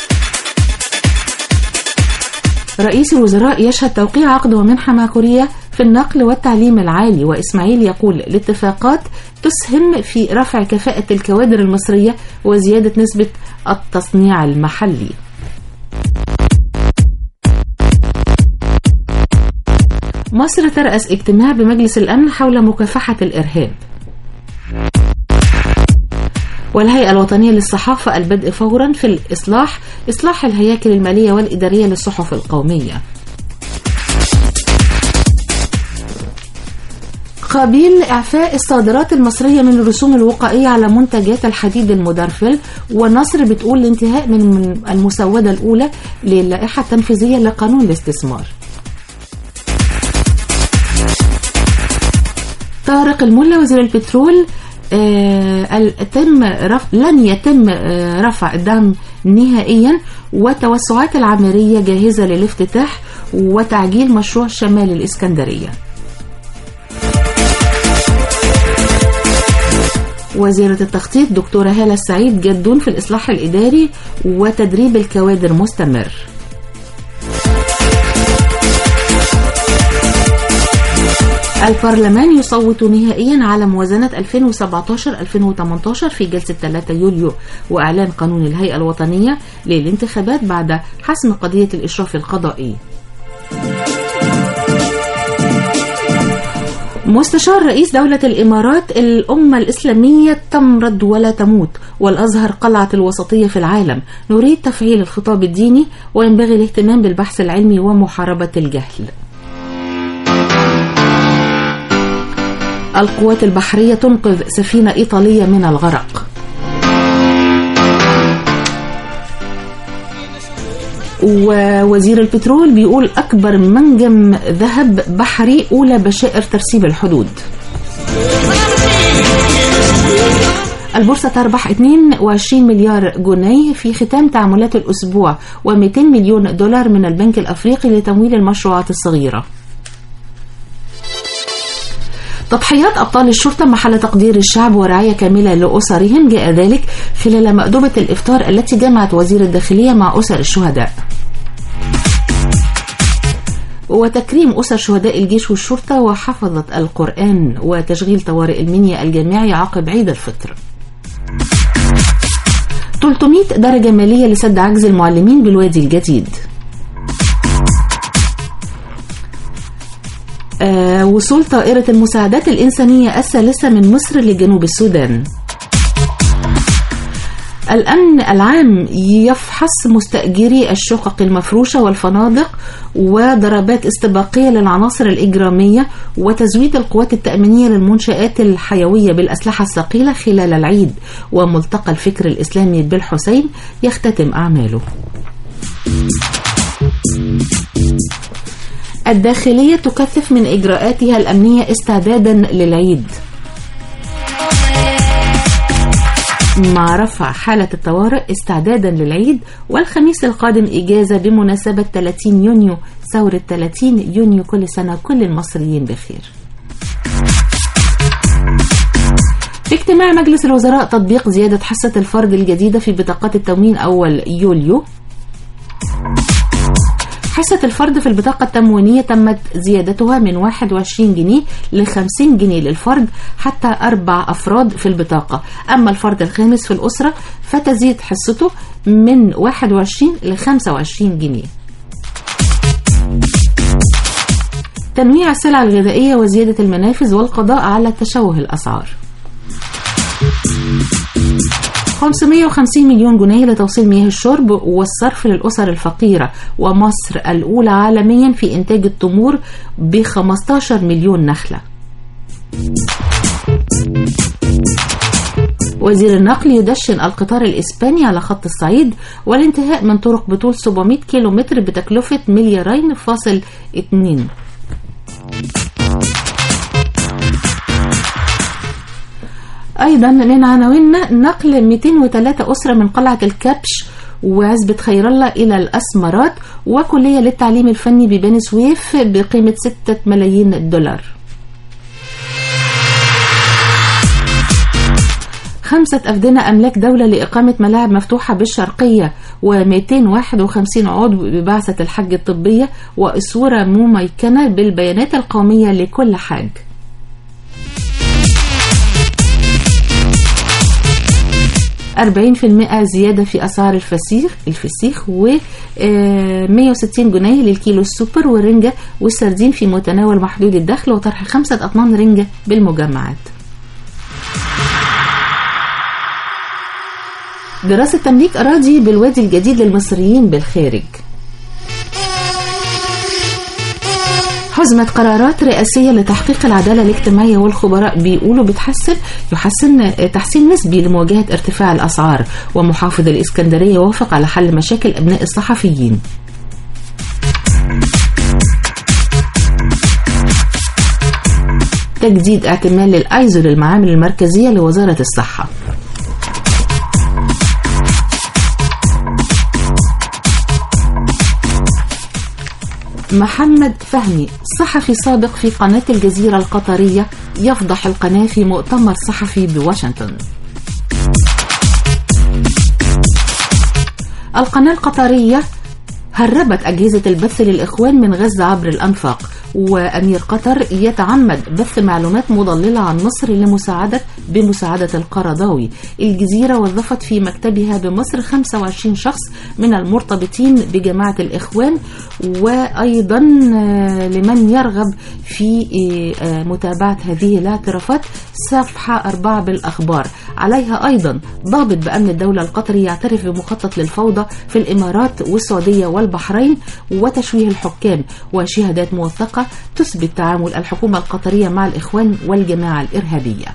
رئيس الوزراء يشهد توقيع عقد ومنحة مع كوريا في النقل والتعليم العالي وإسماعيل يقول الاتفاقات تسهم في رفع كفاءة الكوادر المصرية وزيادة نسبة التصنيع المحلي مصر ترأس اجتماع بمجلس الأمن حول مكافحة الإرهاب والهيئة الوطنية للصحافة البدء فورا في الإصلاح إصلاح الهياكل المالية والإدارية للصحف القومية قابيل إعفاء الصادرات المصرية من الرسوم الوقائية على منتجات الحديد المدرفل ونصر بتقول الانتهاء من المسودة الأولى للائحة التنفيذية لقانون الاستثمار طارق الملا وزير البترول آه تم رف... لن يتم آه رفع الدعم نهائيا وتوسعات العمارية جاهزة للافتتاح وتعجيل مشروع شمال الإسكندرية وزيرة التخطيط دكتورة هالة السعيد جدون في الإصلاح الإداري وتدريب الكوادر مستمر البرلمان يصوت نهائيا على موازنة 2017-2018 في جلسة 3 يوليو وإعلان قانون الهيئة الوطنية للانتخابات بعد حسم قضية الإشراف القضائي مستشار رئيس دولة الإمارات الأمة الإسلامية تمرض ولا تموت والأزهر قلعة الوسطية في العالم نريد تفعيل الخطاب الديني وينبغي الاهتمام بالبحث العلمي ومحاربة الجهل القوات البحرية تنقذ سفينة إيطالية من الغرق ووزير البترول بيقول أكبر منجم ذهب بحري أولى بشائر ترسيب الحدود البورصة تربح 22 مليار جنيه في ختام تعاملات الأسبوع و200 مليون دولار من البنك الأفريقي لتمويل المشروعات الصغيرة تضحيات أبطال الشرطة محل تقدير الشعب ورعاية كاملة لأسرهم جاء ذلك خلال مأدبة الإفطار التي جمعت وزير الداخلية مع أسر الشهداء وتكريم أسر شهداء الجيش والشرطة وحفظة القرآن وتشغيل طوارئ المنيا الجامعي عقب عيد الفطر 300 درجة مالية لسد عجز المعلمين بالوادي الجديد آه وصول طائرة المساعدات الإنسانية الثالثة من مصر لجنوب السودان الأمن العام يفحص مستأجري الشقق المفروشة والفنادق وضربات استباقية للعناصر الإجرامية وتزويد القوات التأمينية للمنشآت الحيوية بالأسلحة الثقيلة خلال العيد وملتقى الفكر الإسلامي بالحسين يختتم أعماله الداخلية تكثف من إجراءاتها الأمنية استعدادا للعيد مع رفع حالة الطوارئ استعدادا للعيد والخميس القادم إجازة بمناسبة 30 يونيو ثورة 30 يونيو كل سنة كل المصريين بخير في اجتماع مجلس الوزراء تطبيق زيادة حصة الفرد الجديدة في بطاقات التموين أول يوليو حصة الفرد في البطاقة التموينية تمت زيادتها من 21 جنيه ل 50 جنيه للفرد حتى أربع أفراد في البطاقة أما الفرد الخامس في الأسرة فتزيد حصته من 21 ل 25 جنيه تنويع السلع الغذائية وزيادة المنافذ والقضاء على تشوه الأسعار 550 مليون جنيه لتوصيل مياه الشرب والصرف للأسر الفقيرة ومصر الأولى عالميا في إنتاج التمور ب 15 مليون نخلة وزير النقل يدشن القطار الإسباني على خط الصعيد والانتهاء من طرق بطول 700 كيلومتر بتكلفة مليارين فاصل 2 أيضا من عناويننا نقل 203 أسرة من قلعة الكبش وعزبة خير الله إلى الأسمرات وكلية للتعليم الفني ببني سويف بقيمة 6 ملايين دولار خمسة أفدنة أملاك دولة لإقامة ملاعب مفتوحة بالشرقية و251 عضو ببعثة الحج الطبية وأسورة مميكنة بالبيانات القومية لكل حاج 40% زيادة في أسعار الفسيخ الفسيخ و آه، 160 جنيه للكيلو السوبر والرنجة والسردين في متناول محدود الدخل وطرح خمسة أطنان رنجة بالمجمعات دراسة تمليك أراضي بالوادي الجديد للمصريين بالخارج حزمت قرارات رئاسية لتحقيق العدالة الاجتماعية والخبراء بيقولوا بتحسن يحسن تحسين نسبي لمواجهة ارتفاع الأسعار ومحافظ الإسكندرية وافق على حل مشاكل أبناء الصحفيين تجديد اعتمال الايزو للمعامل المركزية لوزارة الصحة محمد فهمي صحفي سابق في قناة الجزيرة القطرية يفضح القناة في مؤتمر صحفي بواشنطن القناة القطرية هربت أجهزة البث للإخوان من غزة عبر الأنفاق وأمير قطر يتعمد بث معلومات مضللة عن مصر لمساعدة بمساعدة القرضاوي الجزيرة وظفت في مكتبها بمصر 25 شخص من المرتبطين بجماعة الإخوان وأيضا آه، لمن يرغب في آه، متابعة هذه الاعترافات صفحة أربعة بالأخبار عليها أيضا ضابط بأمن الدولة القطري يعترف بمخطط للفوضى في الإمارات والسعودية والبحرين وتشويه الحكام وشهادات موثقة تثبت تعامل الحكومة القطرية مع الإخوان والجماعة الإرهابية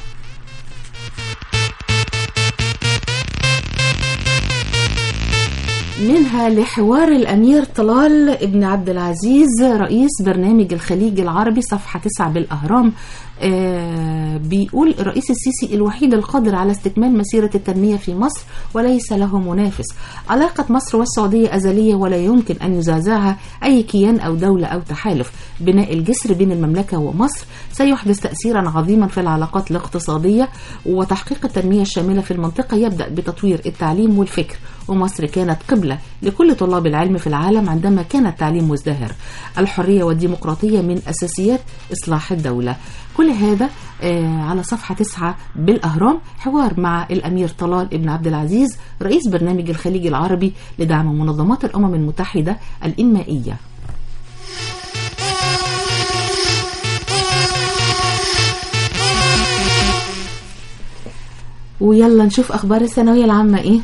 منها لحوار الأمير طلال ابن عبد العزيز رئيس برنامج الخليج العربي صفحة 9 بالأهرام آه بيقول الرئيس السيسي الوحيد القادر على استكمال مسيرة التنمية في مصر وليس له منافس علاقة مصر والسعودية أزلية ولا يمكن أن يزعزعها أي كيان أو دولة أو تحالف بناء الجسر بين المملكة ومصر سيحدث تأثيرا عظيما في العلاقات الاقتصادية وتحقيق التنمية الشاملة في المنطقة يبدأ بتطوير التعليم والفكر ومصر كانت قبلة لكل طلاب العلم في العالم عندما كان التعليم مزدهر الحرية والديمقراطية من أساسيات إصلاح الدولة كل هذا آه، على صفحة 9 بالأهرام حوار مع الأمير طلال ابن عبد العزيز رئيس برنامج الخليج العربي لدعم منظمات الأمم المتحدة الإنمائية ويلا نشوف أخبار الثانوية العامة إيه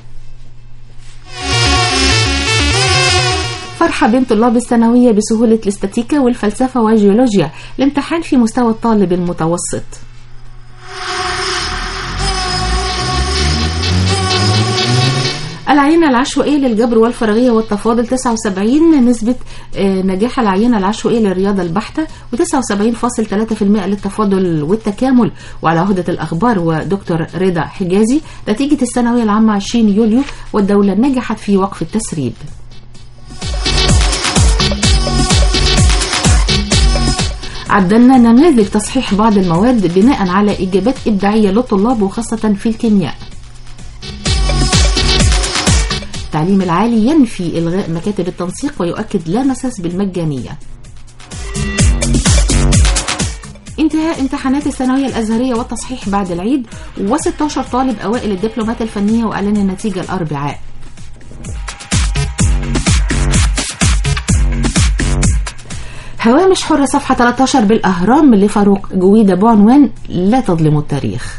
فرحة بين طلاب الثانوية بسهولة الاستاتيكا والفلسفة والجيولوجيا الامتحان في مستوى الطالب المتوسط العينة العشوائية للجبر والفراغية والتفاضل 79 نسبة آه، نجاح العينة العشوائية للرياضة البحتة و79.3% للتفاضل والتكامل وعلى عهدة الأخبار ودكتور رضا حجازي نتيجة الثانوية العامة 20 يوليو والدولة نجحت في وقف التسريب عدلنا نماذج تصحيح بعض المواد بناء على إجابات إبداعية للطلاب وخاصة في الكيمياء التعليم العالي ينفي إلغاء مكاتب التنسيق ويؤكد لا مساس بالمجانية انتهاء امتحانات الثانوية الأزهرية والتصحيح بعد العيد و16 طالب أوائل الدبلومات الفنية وإعلان النتيجة الأربعاء هوامش حرة صفحة 13 بالأهرام لفاروق جويدة بعنوان لا تظلموا التاريخ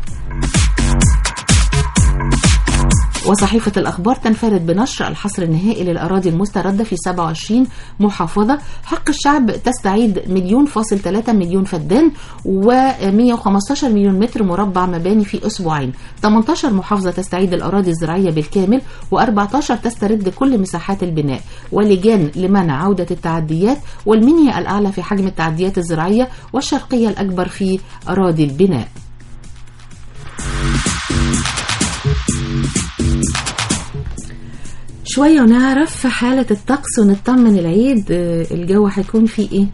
وصحيفة الأخبار تنفرد بنشر الحصر النهائي للأراضي المستردة في 27 محافظة حق الشعب تستعيد مليون فاصل 3 مليون فدان و115 مليون متر مربع مباني في أسبوعين 18 محافظة تستعيد الأراضي الزراعية بالكامل و14 تسترد كل مساحات البناء ولجان لمنع عودة التعديات والمنيا الأعلى في حجم التعديات الزراعية والشرقية الأكبر في أراضي البناء شوية ونعرف حالة الطقس ونطمن العيد آه، الجو هيكون فيه ايه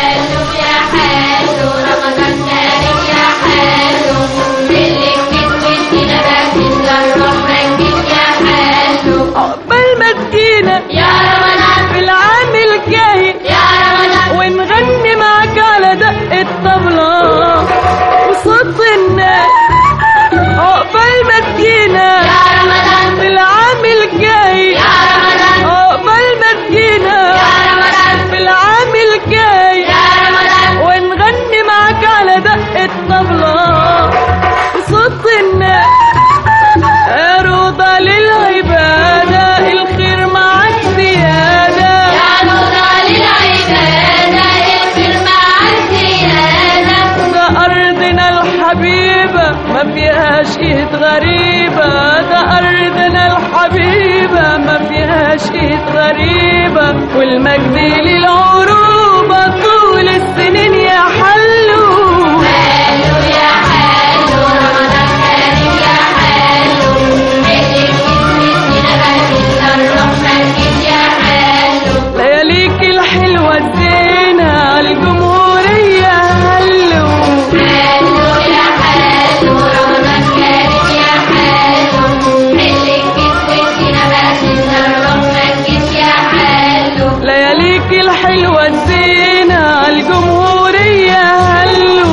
يا حلو رمضان كريم يا حلو باللي كتب عجيبة ما فيهاش ايد غريبة ده أرضنا الحبيبة ما فيهاش ايد غريبة والمجد للعروبة طول السنين يا حلو حلو يا حلو رمضان كريم يا حلو ملك اسمتنا بهدلنا الروح مجد يا حلو لياليك الحلوة الزينة عالجمهورية هلو حلو يا حلو رمضان كريم يا حلو ملك اسمتنا بهدلنا الروح مجد يا حلو لياليك الحلوة الزينة عالجمهورية هلو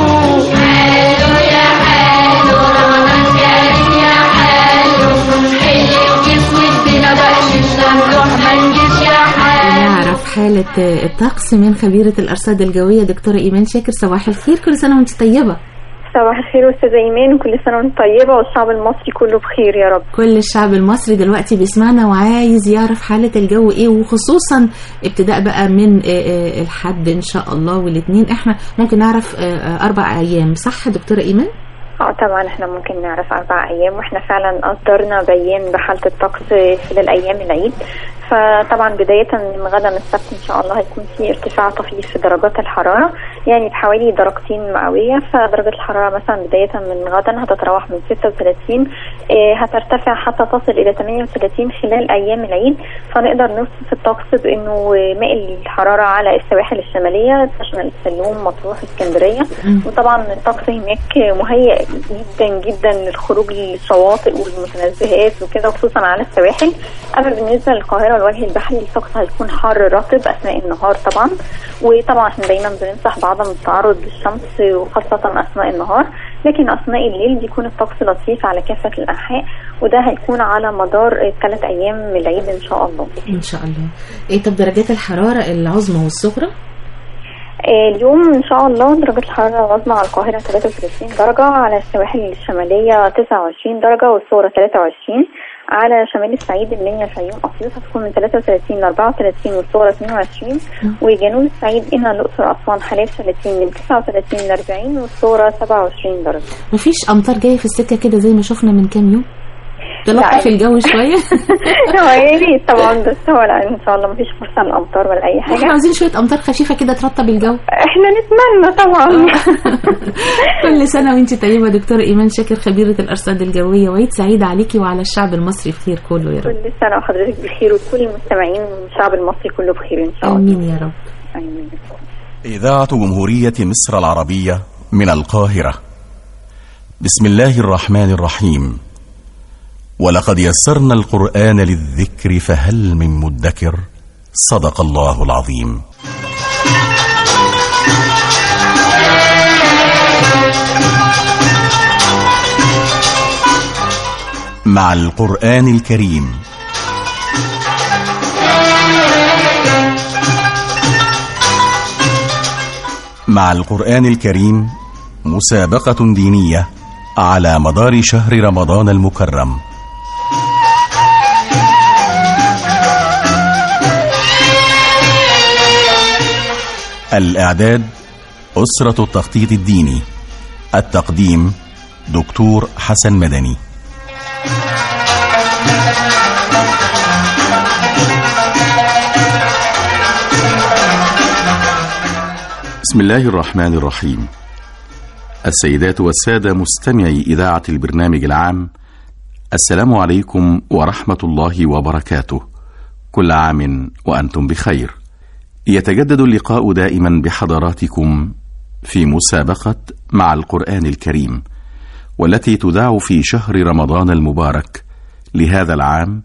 حلو يا حلو رمضان كريم يا حلو ملك اسمتنا بهدلنا الروح مجد يا حلو نعرف حالة الطقس من خبيرة الأرصاد الجوية دكتورة إيمان شاكر صباح الخير كل سنة وأنت طيبة صباح الخير استاذة ايمان وكل سنه وانت طيبه والشعب المصري كله بخير يا رب كل الشعب المصري دلوقتي بيسمعنا وعايز يعرف حالة الجو ايه وخصوصا ابتداء بقى من آه، آه، الحد ان شاء الله والاثنين احنا ممكن نعرف آه، آه، اربع ايام صح دكتورة ايمان؟ اه طبعا احنا ممكن نعرف اربع ايام واحنا فعلا اصدرنا بيان بحاله الطقس خلال ايام العيد فطبعا بداية من غدا السبت ان شاء الله هيكون في ارتفاع طفيف في درجات الحرارة يعني بحوالي درجتين مئوية فدرجة الحرارة مثلا بداية من غدا هتتراوح من 36 آه، هترتفع حتى تصل الى 38 خلال ايام العيد فنقدر نوصف الطقس بانه مائل الحرارة على السواحل الشمالية تشمل السلوم مطروح اسكندرية وطبعا الطقس هناك مهيئ جدا جدا للخروج للشواطئ والمتنزهات وكده خصوصا على السواحل اما بالنسبه للقاهره والوجه البحري الطقس هيكون حر رطب اثناء النهار طبعا وطبعا احنا دايما بننصح بعدم التعرض للشمس وخاصه اثناء النهار لكن اثناء الليل بيكون الطقس لطيف على كافه الانحاء وده هيكون على مدار ثلاث ايام من العيد ان شاء الله ان شاء الله ايه طب درجات الحرارة العظمى والصغرى؟ آه، اليوم ان شاء الله درجة الحرارة العظمى على القاهرة 33 درجة على السواحل الشمالية 29 درجة والصغرى 23 على شمال الصعيد المنيا الفيوم اسيوط هتكون من 33 ل 34 والصغرى 22 وجنوب الصعيد هنا الاقصر اسوان حلايب 30 من 39 ل 40 والصغرى 27 درجة مفيش امطار جاية في السكة كده زي ما شفنا من كام يوم؟ تلطف لا. الجو شوية هو يا ريت طبعا بس هو لا ان شاء الله مفيش فرصة للامطار ولا اي احنا حاجة عاوزين شوية امطار خفيفة كده ترطب الجو احنا نتمنى طبعا كل سنة وانت طيبة دكتورة إيمان شاكر خبيرة الأرصاد الجوية وعيد سعيد عليكي وعلى الشعب المصري بخير كله يا رب كل سنة وحضرتك بخير وكل المستمعين والشعب المصري كله بخير ان شاء الله آمين يا رب آمين. إذاعة جمهورية مصر العربية من القاهرة بسم الله الرحمن الرحيم ولقد يسرنا القرآن للذكر فهل من مدكر صدق الله العظيم مع القرآن الكريم مع القرآن الكريم مسابقة دينية على مدار شهر رمضان المكرم الإعداد أسرة التخطيط الديني التقديم دكتور حسن مدني بسم الله الرحمن الرحيم السيدات والسادة مستمعي إذاعة البرنامج العام السلام عليكم ورحمة الله وبركاته كل عام وأنتم بخير يتجدد اللقاء دائما بحضراتكم في مسابقة مع القرآن الكريم والتي تذاع في شهر رمضان المبارك لهذا العام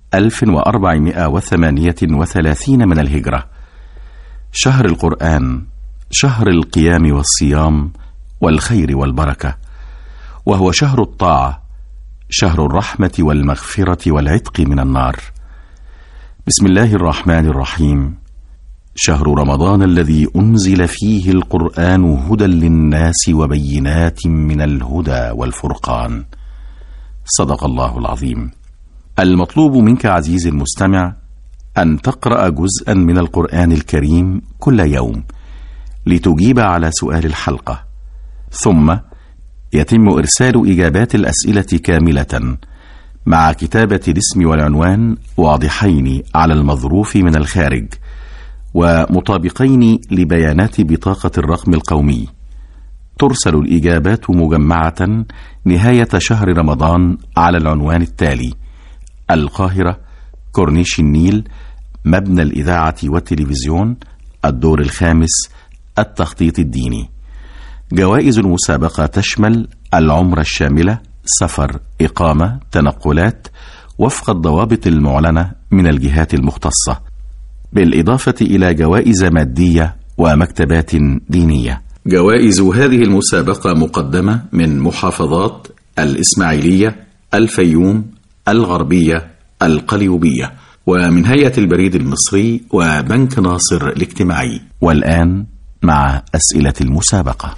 1438 من الهجرة شهر القرآن شهر القيام والصيام والخير والبركة وهو شهر الطاعة شهر الرحمة والمغفرة والعتق من النار بسم الله الرحمن الرحيم شهر رمضان الذي أنزل فيه القرآن هدى للناس وبينات من الهدى والفرقان صدق الله العظيم المطلوب منك عزيزي المستمع أن تقرأ جزءا من القرآن الكريم كل يوم لتجيب على سؤال الحلقة ثم يتم إرسال إجابات الأسئلة كاملة مع كتابة الاسم والعنوان واضحين على المظروف من الخارج ومطابقين لبيانات بطاقة الرقم القومي ترسل الإجابات مجمعة نهاية شهر رمضان على العنوان التالي القاهرة كورنيش النيل مبنى الإذاعة والتلفزيون الدور الخامس التخطيط الديني جوائز المسابقة تشمل العمرة الشاملة سفر إقامة تنقلات وفق الضوابط المعلنة من الجهات المختصة بالإضافة إلى جوائز مادية ومكتبات دينية جوائز هذه المسابقة مقدمة من محافظات الإسماعيلية الفيوم الغربية القليوبية ومن هيئة البريد المصري وبنك ناصر الاجتماعي والآن مع أسئلة المسابقة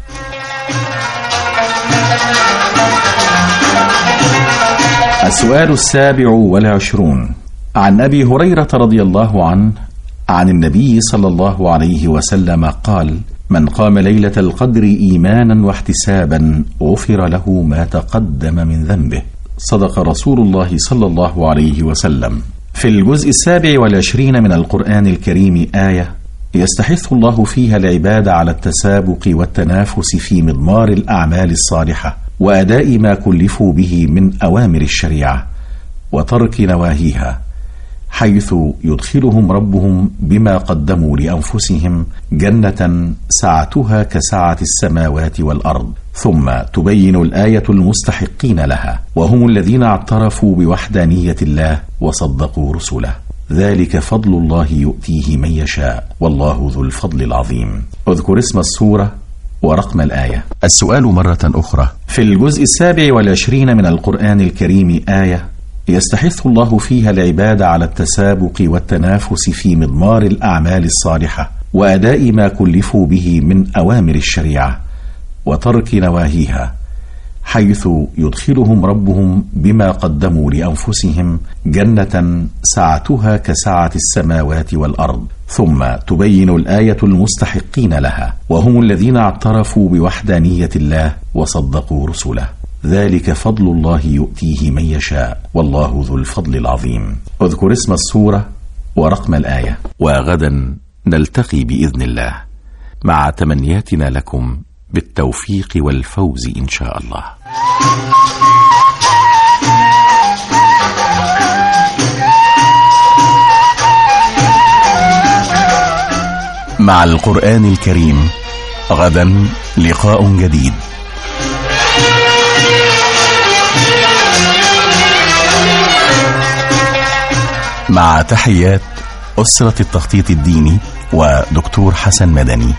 السؤال السابع والعشرون عن أبي هريرة رضي الله عنه عن النبي صلى الله عليه وسلم قال من قام ليلة القدر إيمانا واحتسابا غفر له ما تقدم من ذنبه صدق رسول الله صلى الله عليه وسلم في الجزء السابع والعشرين من القرآن الكريم آية يستحث الله فيها العباد على التسابق والتنافس في مضمار الأعمال الصالحة وأداء ما كلفوا به من أوامر الشريعة وترك نواهيها حيث يدخلهم ربهم بما قدموا لانفسهم جنه سعتها كسعه السماوات والارض ثم تبين الايه المستحقين لها وهم الذين اعترفوا بوحدانيه الله وصدقوا رسله ذلك فضل الله يؤتيه من يشاء والله ذو الفضل العظيم اذكر اسم السوره ورقم الآية السؤال مرة أخرى في الجزء السابع والعشرين من القرآن الكريم آية يستحث الله فيها العباد على التسابق والتنافس في مضمار الأعمال الصالحة وأداء ما كلفوا به من أوامر الشريعة وترك نواهيها حيث يدخلهم ربهم بما قدموا لانفسهم جنه سعتها كسعه السماوات والارض ثم تبين الايه المستحقين لها وهم الذين اعترفوا بوحدانيه الله وصدقوا رسله ذلك فضل الله يؤتيه من يشاء والله ذو الفضل العظيم اذكر اسم السوره ورقم الايه وغدا نلتقي باذن الله مع تمنياتنا لكم بالتوفيق والفوز ان شاء الله مع القران الكريم غدا لقاء جديد مع تحيات اسره التخطيط الديني ودكتور حسن مدني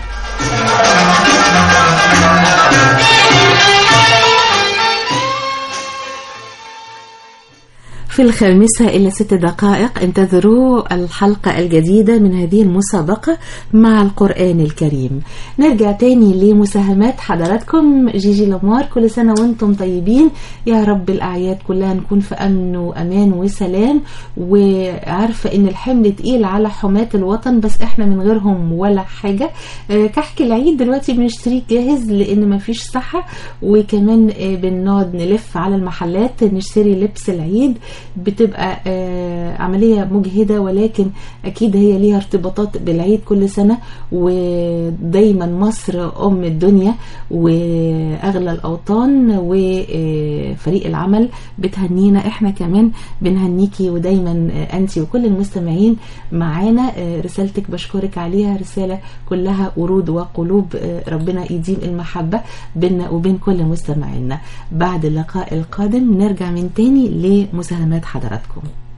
في الخامسة إلى ست دقائق انتظروا الحلقة الجديدة من هذه المسابقة مع القرآن الكريم نرجع تاني لمساهمات حضراتكم جيجي لمار كل سنة وانتم طيبين يا رب الأعياد كلها نكون في أمن وأمان وسلام وعارفة إن الحمل تقيل على حماة الوطن بس إحنا من غيرهم ولا حاجة آه، كحك العيد دلوقتي بنشتريه جاهز لأن مفيش صحة وكمان آه، بنقعد نلف على المحلات نشتري لبس العيد بتبقى آه، عملية مجهدة ولكن أكيد هي ليها ارتباطات بالعيد كل سنة ودايما مصر أم الدنيا وأغلى الأوطان وفريق العمل بتهنينا إحنا كمان بنهنيكي ودايما آه، أنت وكل المستمعين معانا آه، رسالتك بشكرك عليها رسالة كلها ورود وقلوب آه، ربنا يديم المحبة بيننا وبين كل مستمعينا بعد اللقاء القادم نرجع من تاني لمساهمات حضراتكم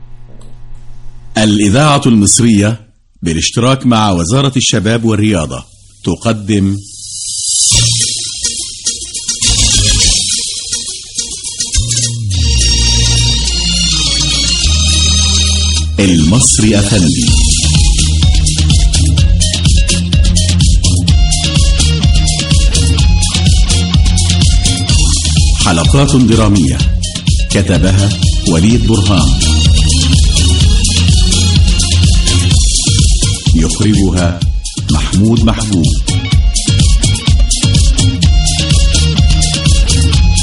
الإذاعة المصرية بالاشتراك مع وزارة الشباب والرياضة تقدم المصري أفندي حلقات درامية كتبها وليد برهان يخرجها محمود محبوب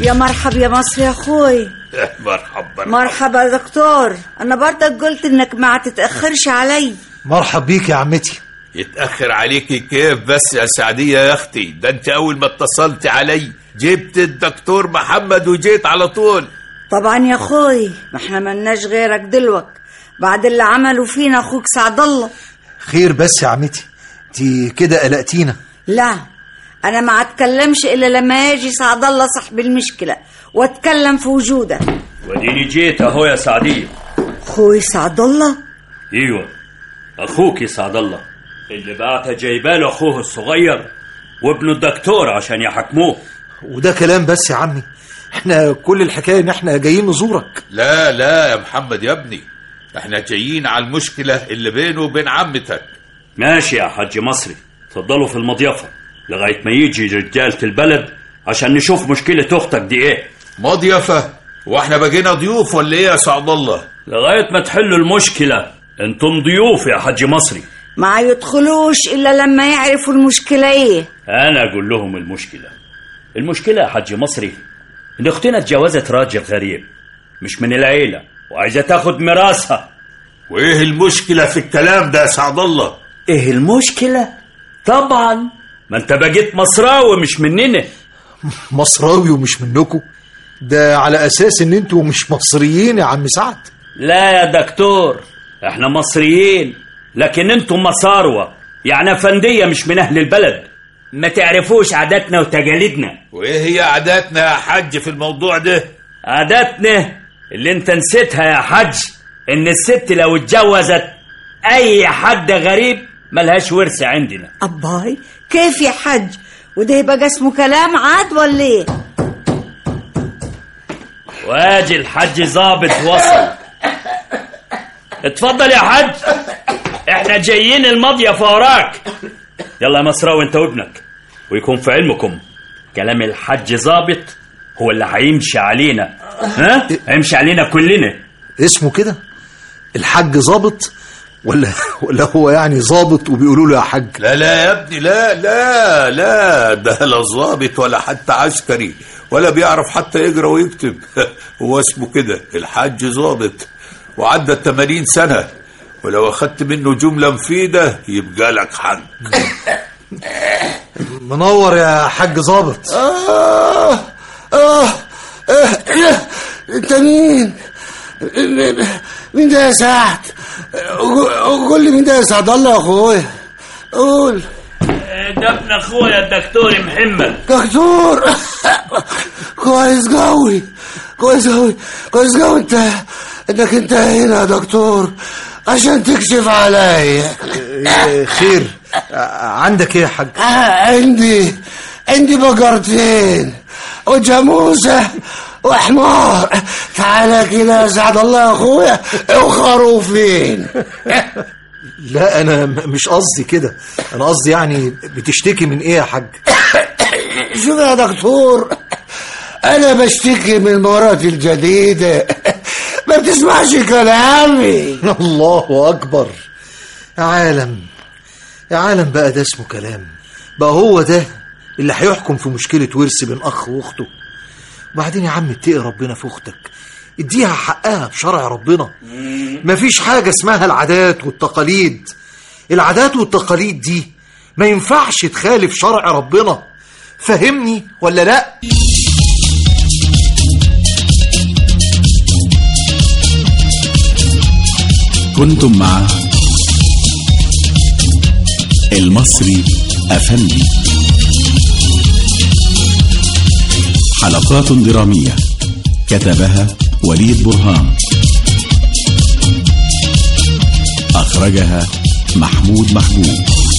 يا مرحب يا مصر يا اخوي مرحبا مرحبا يا دكتور انا برضك قلت انك ما تتاخرش علي مرحب بيك يا عمتي يتأخر عليكي كيف بس يا سعدية يا أختي ده أنت أول ما اتصلت علي جبت الدكتور محمد وجيت على طول طبعا يا اخوي ما احنا ملناش غيرك دلوك بعد اللي عمله فينا اخوك سعد الله خير بس يا عمتي انت كده قلقتينا لا انا ما اتكلمش الا لما يجي سعد الله صاحب المشكله واتكلم في وجوده وديني جيت اهو يا سعدية اخوي سعد الله ايوه اخوك سعد الله اللي بعتها جايباله اخوه الصغير وابنه الدكتور عشان يحاكموه وده كلام بس يا عمي احنا كل الحكايه ان احنا جايين نزورك لا لا يا محمد يا ابني احنا جايين على المشكلة اللي بينه وبين عمتك ماشي يا حاج مصري اتفضلوا في المضيفة لغاية ما يجي رجالة البلد عشان نشوف مشكلة اختك دي ايه مضيفة واحنا بقينا ضيوف ولا ايه يا سعد الله لغاية ما تحلوا المشكلة انتم ضيوف يا حاج مصري ما يدخلوش الا لما يعرفوا المشكله ايه انا اقول لهم المشكلة المشكلة يا حاج مصري ان اختنا اتجوزت راجل غريب مش من العيلة وعايزة تاخد ميراثها وايه المشكلة في الكلام ده يا سعد الله ايه المشكلة طبعا ما انت بقيت مصراوي مش مننا مصراوي ومش منكم ده على اساس ان انتوا مش مصريين يا عم سعد لا يا دكتور احنا مصريين لكن انتم مصاروة يعني فندية مش من اهل البلد ما تعرفوش عاداتنا وتقاليدنا وايه هي عاداتنا يا حج في الموضوع ده عاداتنا اللي انت نسيتها يا حج ان الست لو اتجوزت اي حد غريب ملهاش ورث عندنا أباي كيف يا حج وده يبقى اسمه كلام عاد ولا ايه واجي الحج ظابط وصل اتفضل يا حج احنا جايين المضيف وراك يلا يا مصراوي انت وابنك ويكون في علمكم كلام الحج ظابط هو اللي هيمشي علينا ها هيمشي علينا كلنا اسمه كده الحاج ظابط ولا ولا هو يعني ظابط وبيقولوا له يا حاج لا لا يا ابني لا لا لا ده لا ظابط ولا حتى عسكري ولا بيعرف حتى يقرا ويكتب هو اسمه كده الحاج ظابط وعدى 80 سنة ولو أخدت منه جملة مفيدة يبقى لك حق منور يا حاج ظابط آه آه آه أنت مين؟ مين ده يا سعد؟ قول لي مين ده يا سعد الله يا أخويا قول ده ابن اخويا الدكتور محمد دكتور كويس قوي كويس قوي كويس قوي انت انك انت هنا يا دكتور عشان تكشف عليا إيه، خير آه، عندك ايه يا حاج آه، عندي عندي بقرتين وجاموسة وحمار تعالى كده يا سعد الله يا اخويا وخروفين لا انا م- مش قصدي كده انا قصدي يعني بتشتكي من ايه يا حاج شوف يا دكتور انا بشتكي من مراتي الجديدة ما بتسمعش كلامي الله اكبر يا عالم يا عالم بقى ده اسمه كلام بقى هو ده اللي هيحكم في مشكلة ورث بين أخ وأخته وبعدين يا عم اتقي ربنا في أختك اديها حقها بشرع ربنا مفيش حاجة اسمها العادات والتقاليد العادات والتقاليد دي ما ينفعش تخالف شرع ربنا فهمني ولا لا كنتم مع المصري أفندي حلقات درامية كتبها وليد برهان أخرجها محمود محبوب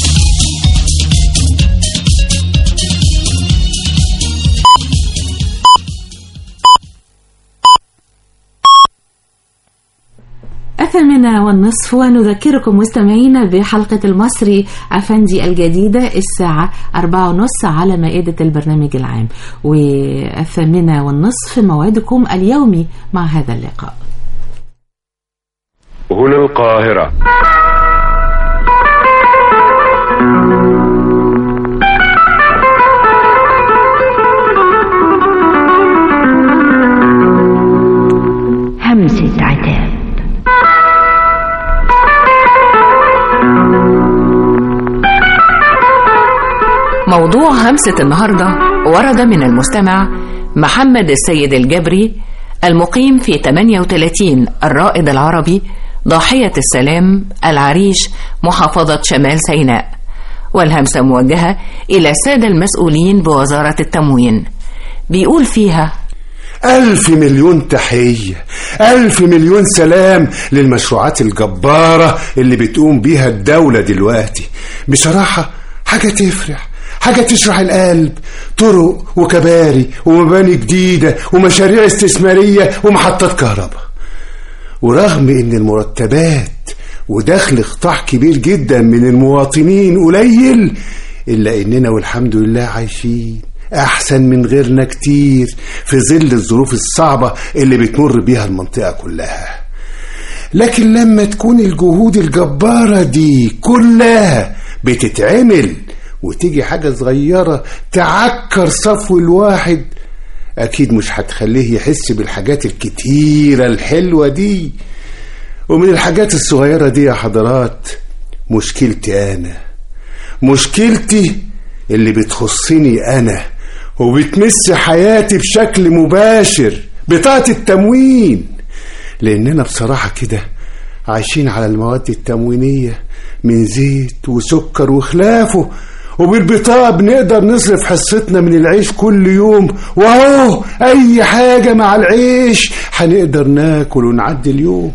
الثامنة والنصف ونذكركم مستمعينا بحلقة المصري أفندي الجديدة الساعة أربعة ونص على مائدة البرنامج العام والثامنة والنصف موعدكم اليومي مع هذا اللقاء هنا القاهرة موضوع همسة النهاردة ورد من المستمع محمد السيد الجبري المقيم في 38 الرائد العربي ضاحية السلام العريش محافظة شمال سيناء والهمسة موجهة إلى السادة المسؤولين بوزارة التموين بيقول فيها ألف مليون تحية ألف مليون سلام للمشروعات الجبارة اللي بتقوم بيها الدولة دلوقتي بصراحة حاجة تفرح حاجة تشرح القلب طرق وكباري ومباني جديدة ومشاريع استثمارية ومحطات كهرباء ورغم ان المرتبات ودخل قطاع كبير جدا من المواطنين قليل الا اننا والحمد لله عايشين احسن من غيرنا كتير في ظل الظروف الصعبة اللي بتمر بيها المنطقة كلها لكن لما تكون الجهود الجبارة دي كلها بتتعمل وتيجي حاجة صغيرة تعكر صفو الواحد أكيد مش هتخليه يحس بالحاجات الكتيرة الحلوة دي ومن الحاجات الصغيرة دي يا حضرات مشكلتي أنا مشكلتي اللي بتخصني أنا وبتمس حياتي بشكل مباشر بطاقة التموين لأننا بصراحة كده عايشين على المواد التموينية من زيت وسكر وخلافه وبالبطاقة بنقدر نصرف حصتنا من العيش كل يوم واهو أي حاجة مع العيش هنقدر ناكل ونعدي اليوم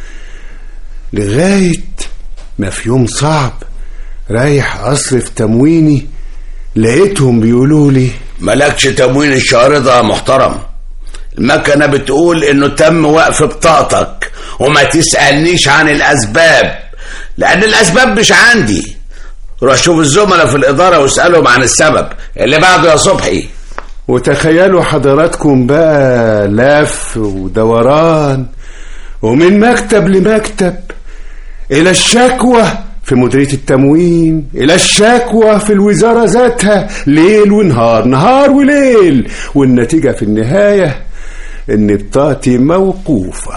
لغاية ما في يوم صعب رايح أصرف تمويني لقيتهم بيقولوا لي مالكش تموين الشهر ده يا محترم المكنة بتقول انه تم وقف بطاقتك وما تسألنيش عن الأسباب لأن الأسباب مش عندي روح شوف الزملاء في الإدارة واسألهم عن السبب اللي بعده يا صبحي وتخيلوا حضراتكم بقى لف ودوران ومن مكتب لمكتب إلى الشكوى في مديرية التموين إلى الشكوى في الوزارة ذاتها ليل ونهار نهار وليل والنتيجة في النهاية إن بطاقتي موقوفة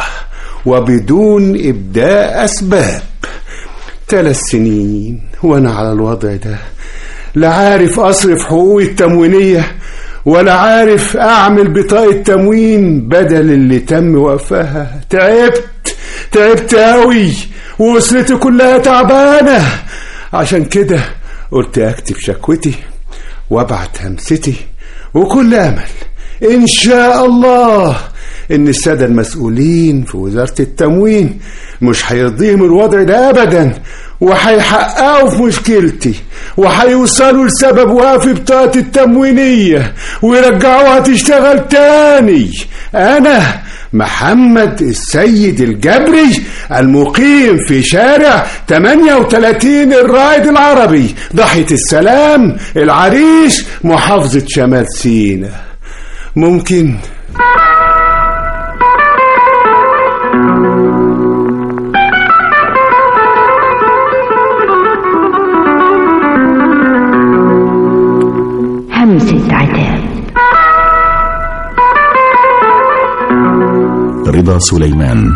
وبدون إبداء أسباب ثلاث سنين وأنا على الوضع ده لا عارف أصرف حقوقي التموينية ولا عارف أعمل بطاقة تموين بدل اللي تم وقفها تعبت تعبت أوي وأسرتي كلها تعبانة عشان كده قلت أكتب شكوتي وأبعت همستي وكل أمل إن شاء الله إن السادة المسؤولين في وزارة التموين مش هيرضيهم الوضع ده أبدا وهيحققوا في مشكلتي وهيوصلوا لسبب وقف بطاقة التموينية ويرجعوها تشتغل تاني أنا محمد السيد الجبري المقيم في شارع 38 الرائد العربي ضاحية السلام العريش محافظة شمال سيناء ممكن همسة عتاب رضا سليمان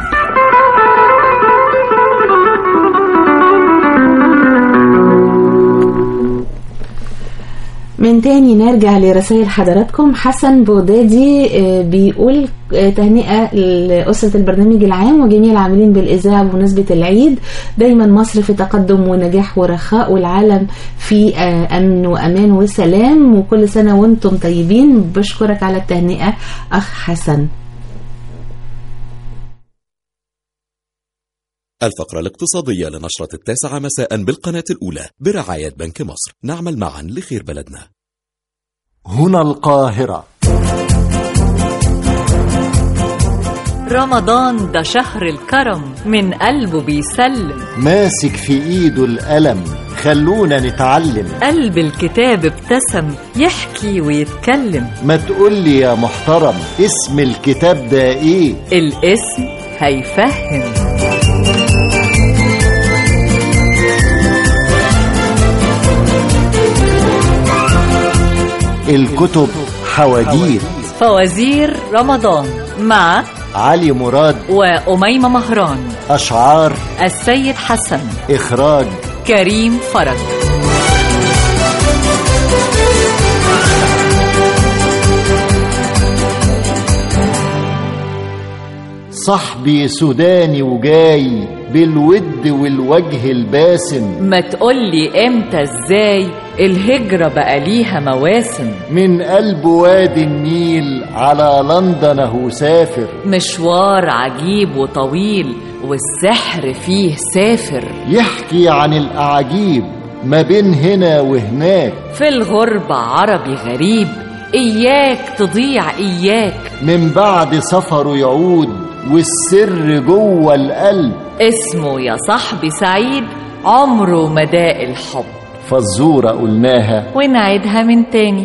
من تاني نرجع لرسائل حضراتكم حسن بودادي آه، بيقول آه، تهنئة لأسرة البرنامج العام وجميع العاملين بالإذاعة بمناسبة العيد دايما مصر في تقدم ونجاح ورخاء والعالم في آه، أمن وأمان وسلام وكل سنة وانتم طيبين بشكرك على التهنئة أخ حسن الفقرة الاقتصادية لنشرة التاسعة مساء بالقناة الأولى برعاية بنك مصر نعمل معا لخير بلدنا هنا القاهرة رمضان ده شهر الكرم من قلبه بيسلم ماسك في ايده القلم خلونا نتعلم قلب الكتاب ابتسم يحكي ويتكلم ما تقولي يا محترم اسم الكتاب ده ايه الاسم هيفهم الكتب حواديت فوازير رمضان مع علي مراد وأميمة مهران أشعار السيد حسن إخراج كريم فرج صاحبي سوداني وجاي بالود والوجه الباسم ما تقولي امتى ازاي الهجرة بقى ليها مواسم من قلب وادي النيل على لندن اهو سافر مشوار عجيب وطويل والسحر فيه سافر يحكي عن الأعاجيب ما بين هنا وهناك في الغربة عربي غريب إياك تضيع إياك من بعد سفره يعود والسر جوه القلب اسمه يا صاحبي سعيد عمره مداء الحب فالزورة قلناها ونعيدها من تاني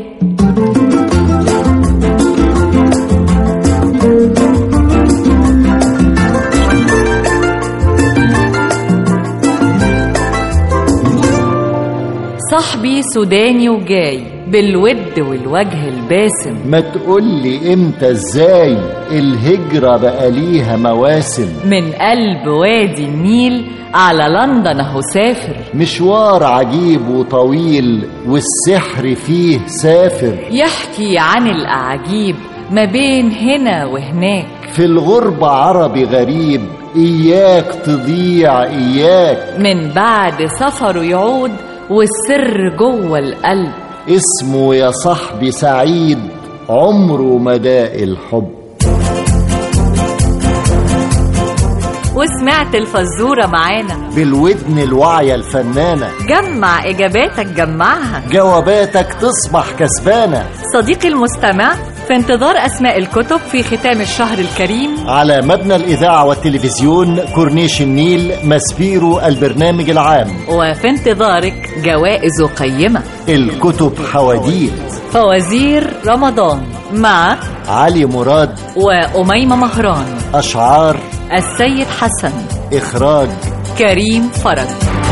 صاحبي سوداني وجاي بالود والوجه الباسم ما تقولي امتى ازاي الهجرة بقى ليها مواسم من قلب وادي النيل على لندن اهو سافر مشوار عجيب وطويل والسحر فيه سافر يحكي عن الأعاجيب ما بين هنا وهناك في الغربة عربي غريب إياك تضيع إياك من بعد سفره يعود والسر جوه القلب اسمه يا صاحبي سعيد عمره مداء الحب وسمعت الفزورة معانا بالودن الواعية الفنانة جمع إجاباتك جمعها جواباتك تصبح كسبانة صديقي المستمع في انتظار أسماء الكتب في ختام الشهر الكريم على مبنى الإذاعة والتلفزيون كورنيش النيل مسبيرو البرنامج العام وفي انتظارك جوائز قيمة الكتب حواديت فوازير رمضان مع علي مراد وأميمة مهران أشعار السيد حسن إخراج كريم فرج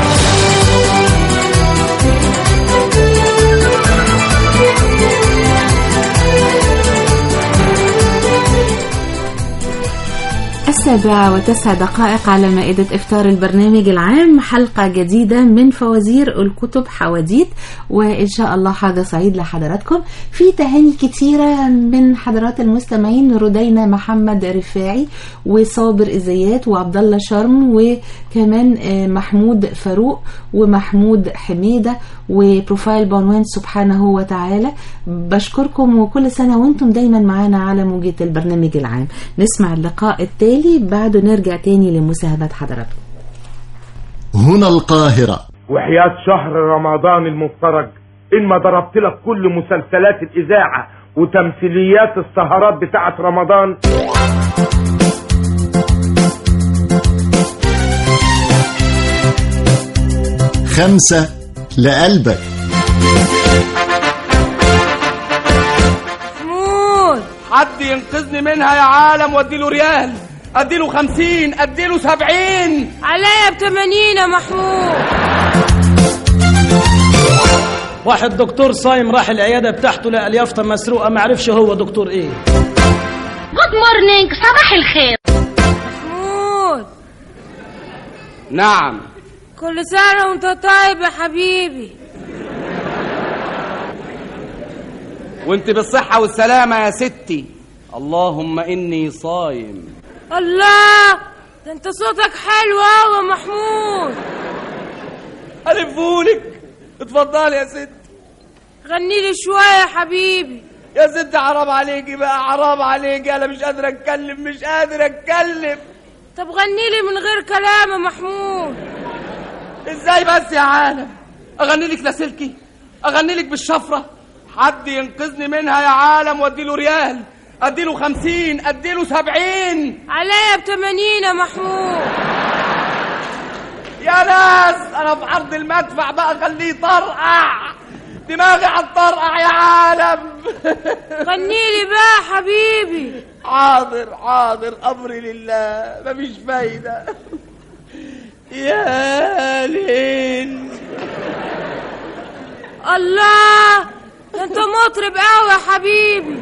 السابعة وتسع دقائق على مائدة إفطار البرنامج العام حلقة جديدة من فوازير الكتب حواديت وإن شاء الله حاجة سعيد لحضراتكم في تهاني كتيرة من حضرات المستمعين ردينا محمد رفاعي وصابر إزيات وعبد الله شرم وكمان آه، محمود فاروق ومحمود حميدة وبروفايل بعنوان سبحانه وتعالى بشكركم وكل سنة وانتم دايما معانا على موجة البرنامج العام نسمع اللقاء التالي بعده نرجع تاني لمساهمة حضراتكم هنا القاهرة وحياة شهر رمضان المفترج إن ما ضربت لك كل مسلسلات الإذاعة وتمثيليات السهرات بتاعت رمضان خمسة لقلبك محمود حد ينقذني منها يا عالم واديله ريال اديله خمسين اديله سبعين عليا بتمانين يا محمود واحد دكتور صايم راح العياده بتاعته لقى اليافطه مسروقه ما عرفش هو دكتور ايه جود مورنينج صباح الخير محمود نعم كل سنة وانت طيب يا حبيبي وانت بالصحة والسلامة يا ستي اللهم اني صايم الله ده انت صوتك حلو قوي يا محمود الفولك اتفضلي يا ست غني لي شوية يا حبيبي يا ست حرام عليكي بقى حرام عليكي انا مش قادر اتكلم مش قادر اتكلم طب غني لي من غير كلام يا محمود ازاي بس يا عالم اغني لك لاسلكي اغني لك بالشفره حد ينقذني منها يا عالم واديله ريال اديله خمسين اديله سبعين عليا بتمانين يا محمود يا ناس انا في عرض المدفع بقى خليه طرقع دماغي هتطرقع يا عالم غني لي بقى يا حبيبي حاضر حاضر امري لله مفيش فايده يا ليل الله ده انت مطرب قوي يا حبيبي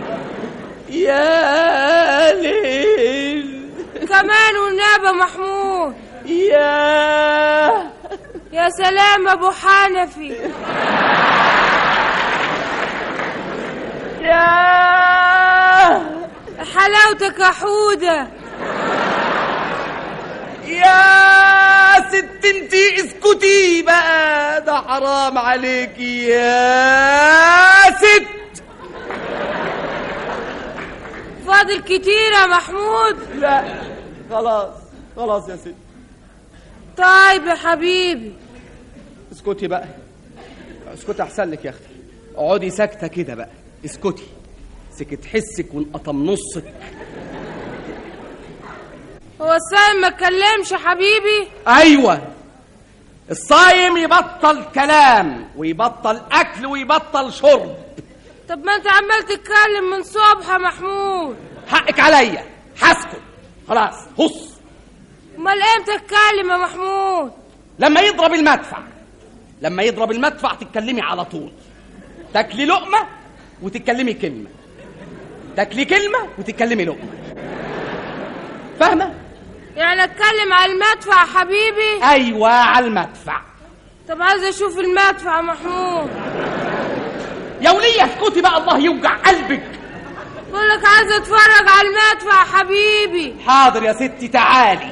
يا ليل كمان والنبي يا محمود يا يا سلام ابو حنفي يا حلاوتك يا حوده يا ست انتي اسكتي بقى ده حرام عليكي يا ست فاضل كتير يا محمود لا خلاص خلاص يا ست طيب يا حبيبي اسكتي بقى اسكتي احسن لك يا اختي اقعدي ساكته كده بقى اسكتي سكت حسك وانقطم نصك هو السايم ما اتكلمش يا حبيبي ايوه الصايم يبطل كلام ويبطل اكل ويبطل شرب طب ما انت عمال تتكلم من صبح يا محمود حقك عليا هسكت خلاص هص امال امتى تتكلم يا محمود لما يضرب المدفع لما يضرب المدفع تتكلمي على طول تاكلي لقمه وتتكلمي كلمه تاكلي كلمه وتتكلمي لقمه فاهمه يعني اتكلم على المدفع يا حبيبي ايوه على المدفع طب عايز اشوف المدفع يا محمود يا وليه اسكتي بقى الله يوجع قلبك بقول لك عايز اتفرج على المدفع يا حبيبي حاضر يا ستي تعالي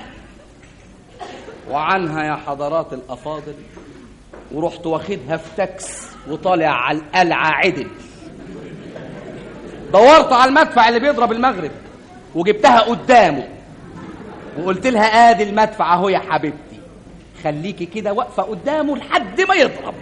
وعنها يا حضرات الافاضل ورحت واخدها في تاكس وطالع على القلعه عدل دورت على المدفع اللي بيضرب المغرب وجبتها قدامه وقلت لها ادي المدفع اهو يا حبيبتي خليكي كده واقفه قدامه لحد ما يضرب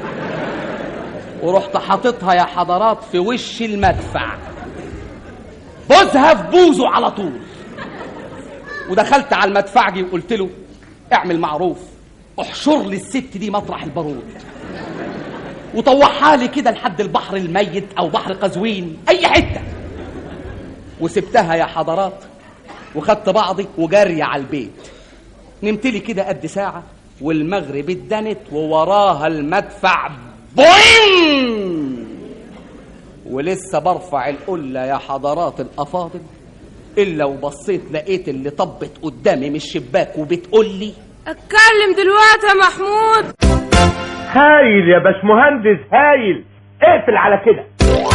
ورحت حاططها يا حضرات في وش المدفع بوزها في بوزه على طول ودخلت على المدفعجي وقلت له اعمل معروف احشر لي الست دي مطرح البارود وطوحها لي كده لحد البحر الميت او بحر قزوين اي حته وسبتها يا حضرات وخدت بعضي وجري على البيت نمت لي كده قد ساعه والمغرب اتدنت ووراها المدفع بوين ولسه برفع القله يا حضرات الافاضل الا وبصيت لقيت اللي طبت قدامي من الشباك وبتقول لي اتكلم دلوقتي يا محمود هايل يا باشمهندس هايل اقفل على كده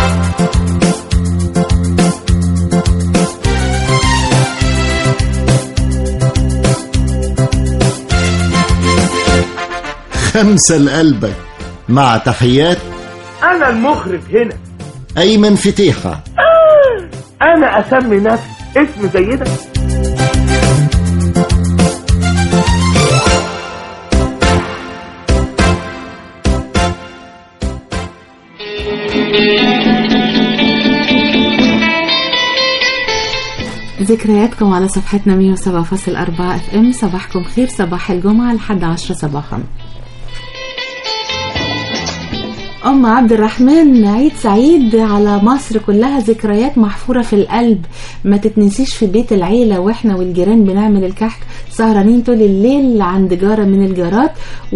خمسة لقلبك مع تحيات انا المخرج هنا أيمن فتيحة انا اسمي نفسي اسم زي ده ذكرياتكم على صفحتنا 107.4 اف ام صباحكم خير صباح الجمعة لحد 10 صباحا أم عبد الرحمن عيد سعيد على مصر كلها ذكريات محفورة في القلب ما تتنسيش في بيت العيلة وإحنا والجيران بنعمل الكحك سهرانين طول الليل عند جارة من الجارات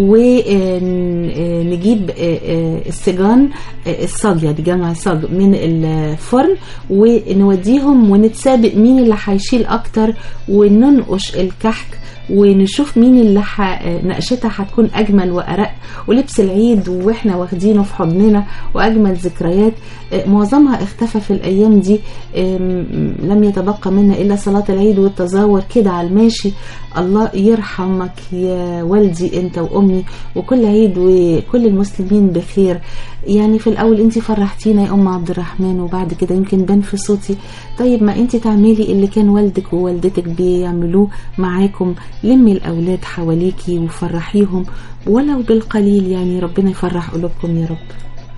ونجيب السجان الصاج يعني جمع صاج من الفرن ونوديهم ونتسابق مين اللي هيشيل أكتر وننقش الكحك ونشوف مين اللي ح... نقشتها هتكون اجمل وارق ولبس العيد واحنا واخدينه في حضننا واجمل ذكريات معظمها اختفى في الايام دي لم يتبقى منا الا صلاه العيد والتزاور كده على الماشي الله يرحمك يا والدي انت وامي وكل عيد وكل المسلمين بخير يعني في الاول انت فرحتينا يا ام عبد الرحمن وبعد كده يمكن بان في صوتي طيب ما انت تعملي اللي كان والدك ووالدتك بيعملوه معاكم لمي الاولاد حواليكي وفرحيهم ولو بالقليل يعني ربنا يفرح قلوبكم يا رب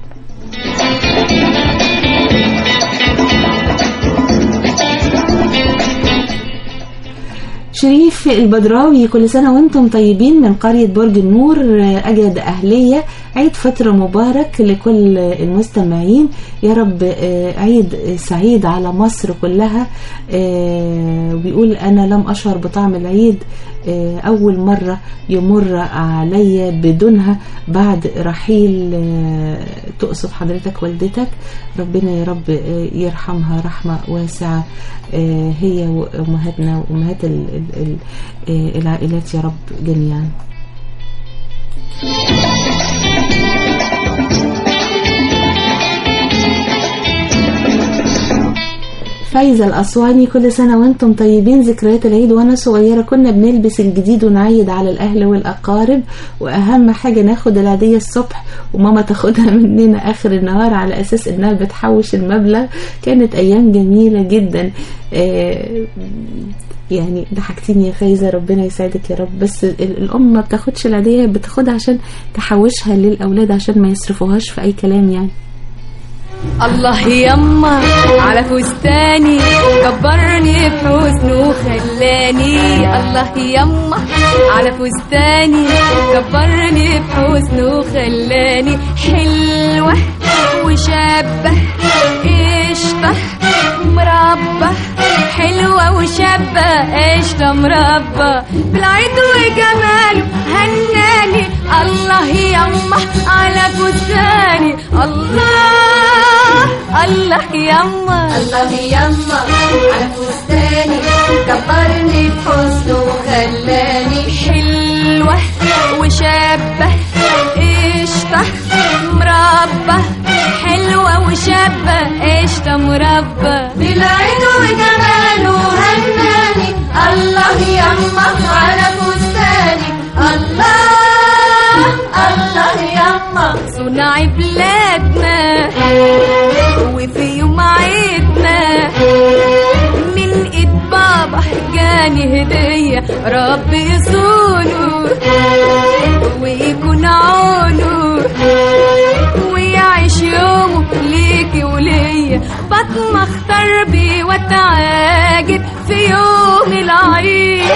شريف البدراوي كل سنة وانتم طيبين من قرية برج النور أجد أهلية عيد فترة مبارك لكل المستمعين يا رب عيد سعيد على مصر كلها وبيقول أنا لم أشعر بطعم العيد أول مرة يمر عليا بدونها بعد رحيل تقصد حضرتك والدتك ربنا يا رب يرحمها رحمة واسعة هي وأمهاتنا وأمهات العائلات يا رب جميعا فايزة الأسواني كل سنة وانتم طيبين ذكريات العيد وانا صغيرة كنا بنلبس الجديد ونعيد على الأهل والأقارب وأهم حاجة ناخد العيدية الصبح وماما تاخدها مننا آخر النهار على أساس إنها بتحوش المبلغ كانت أيام جميلة جدا آه، يعني ضحكتيني يا فايزة ربنا يسعدك يا رب بس ال- الأم ما بتاخدش العيدية بتاخدها عشان تحوشها للأولاد عشان ما يصرفوهاش في أي كلام يعني الله يما على فستاني كبرني بحسنه وخلاني الله يما على فستاني كبرني بحسنه وخلاني حلوة وشابة قشطة مربى حلوة وشابة قشطة مربى بالعيد وجماله هناني الله يما على فستاني الله الله يما الله يما على فستاني كبرني بحسنه وخلاني حلوة وشابة قشطة مربى حلوة وشابة قشطة مربى بالعيد وجماله هناني الله يما على فستاني الله الله يما صنع بلادنا وفي يوم عيدنا من ايد بابا جاني هدية رب يصونه ويكون عونه ويعيش يومه ليكي وليا بطمة اختار بيه واتعاجب في يوم العيد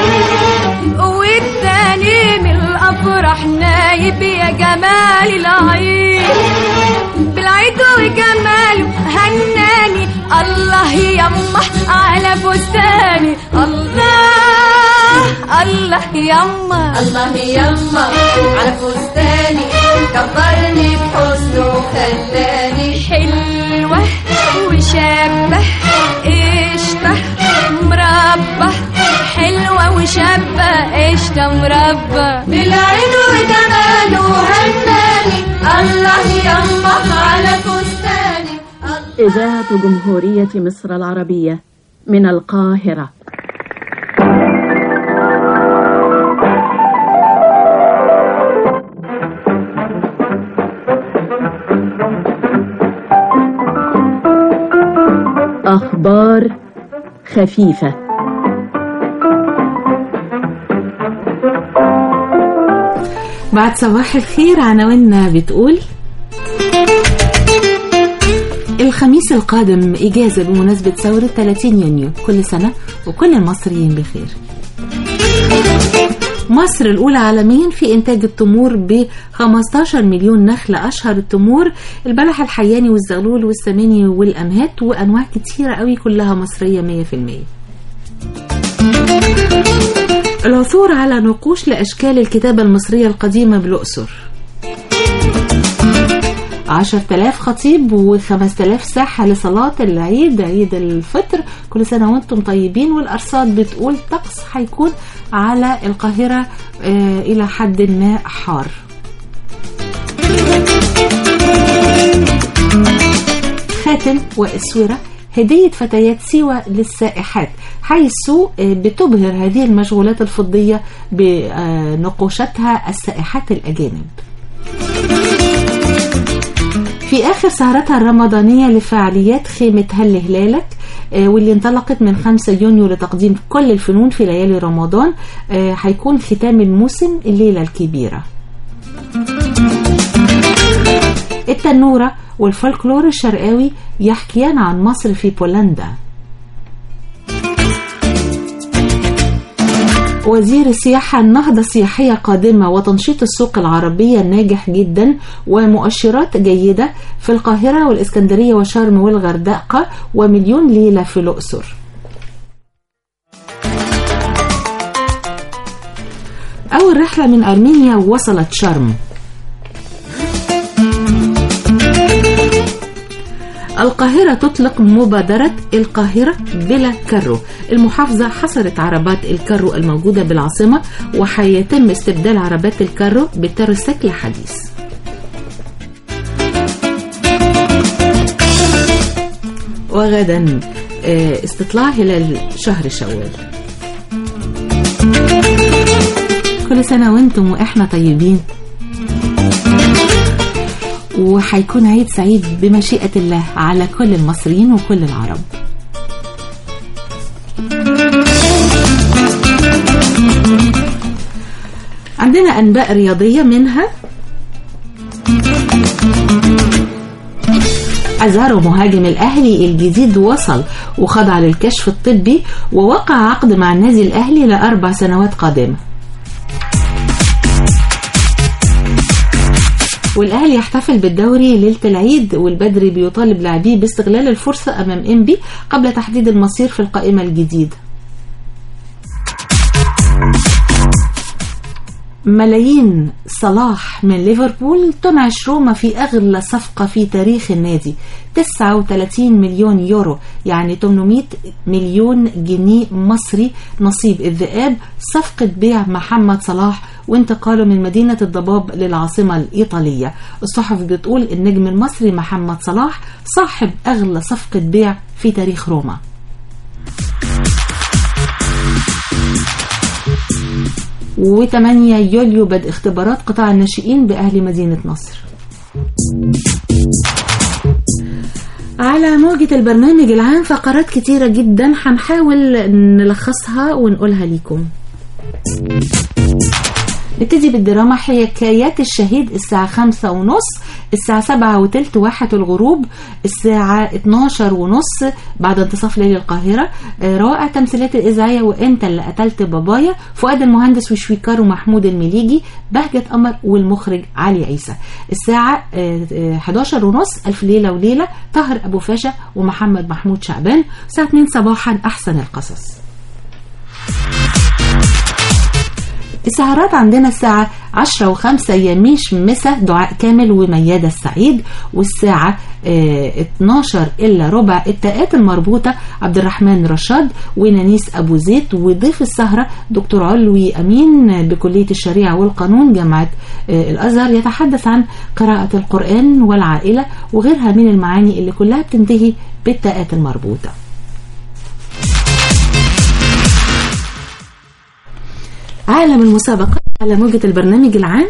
والتاني من الافراح نايب يا جمال العيد بالعيد وجماله هناني الله يما على فستاني الله الله يما الله يما على فستاني كبرني بحسنه وخلاني حلوة وشابة قشطة مربى حلوة وشابة قشطة مربى بالعيد وجماله هناني الله يما على فستاني إذاعة جمهورية مصر العربية من القاهرة أخبار خفيفة بعد صباح الخير عناويننا بتقول الخميس القادم إجازة بمناسبة ثورة 30 يونيو كل سنة وكل المصريين بخير مصر الأولى عالميا في إنتاج التمور ب 15 مليون نخلة أشهر التمور البلح الحياني والزغلول والسماني والأمهات وأنواع كتيرة قوي كلها مصرية 100% العثور على نقوش لأشكال الكتابة المصرية القديمة بالأقصر عشر تلاف خطيب وخمس تلاف ساحة لصلاة العيد عيد الفطر كل سنة وانتم طيبين والأرصاد بتقول طقس هيكون على القاهرة آه إلى حد ما حار خاتم وأسورة هدية فتيات سيوة للسائحات حيث بتبهر هذه المشغولات الفضية بنقوشاتها السائحات الأجانب في آخر سهرتها الرمضانية لفعاليات خيمة هل هلالك واللي انطلقت من 5 يونيو لتقديم كل الفنون في ليالي رمضان هيكون ختام الموسم الليلة الكبيرة التنورة والفولكلور الشرقاوي يحكيان عن مصر في بولندا وزير السياحة النهضة سياحية قادمة وتنشيط السوق العربية ناجح جدا ومؤشرات جيدة في القاهرة والإسكندرية وشرم والغردقة ومليون ليلة في الأقصر أول رحلة من أرمينيا وصلت شرم القاهرة تطلق مبادرة القاهرة بلا كرو المحافظة حصرت عربات الكرو الموجودة بالعاصمة وحيتم استبدال عربات الكرو بتروسيكل حديث وغدا آه، استطلاع هلال شهر شوال كل سنة وانتم واحنا طيبين وهيكون عيد سعيد بمشيئة الله على كل المصريين وكل العرب عندنا أنباء رياضية منها أزارو مهاجم الأهلي الجديد وصل وخضع للكشف الطبي ووقع عقد مع النادي الأهلي لأربع سنوات قادمة والأهلي يحتفل بالدوري ليلة العيد والبدري بيطالب لاعبيه باستغلال الفرصة أمام إنبي قبل تحديد المصير في القائمة الجديدة ملايين صلاح من ليفربول تنعش روما في أغلى صفقة في تاريخ النادي 39 مليون يورو يعني 800 مليون جنيه مصري نصيب الذئاب صفقة بيع محمد صلاح وانتقاله من مدينة الضباب للعاصمة الإيطالية الصحف بتقول النجم المصري محمد صلاح صاحب أغلى صفقة بيع في تاريخ روما و8 يوليو بدء اختبارات قطاع الناشئين بأهل مدينة نصر على موجة البرنامج العام فقرات كتيرة جدا هنحاول نلخصها ونقولها لكم نبتدي بالدراما حكايات الشهيد الساعة خمسة ونص الساعة سبعة وتلت واحة الغروب الساعة 12 ونص بعد انتصاف ليل القاهرة آه، روائع تمثيلات الإذاعية وأنت اللي قتلت بابايا فؤاد المهندس وشويكار ومحمود المليجي بهجة قمر والمخرج علي عيسى الساعة آه، آه، 11 ونص ألف ليلة وليلة طاهر أبو فاشا ومحمد محمود شعبان الساعة 2 صباحا أحسن القصص السهرات عندنا الساعة عشرة وخمسة يميش مسا دعاء كامل وميادة السعيد والساعة اه 12 إلا ربع التاءات المربوطة عبد الرحمن رشاد ونانيس أبو زيد وضيف السهرة دكتور علوي أمين بكلية الشريعة والقانون جامعة اه الأزهر يتحدث عن قراءة القرآن والعائلة وغيرها من المعاني اللي كلها بتنتهي بالتاءات المربوطة عالم المسابقات على موجة البرنامج العام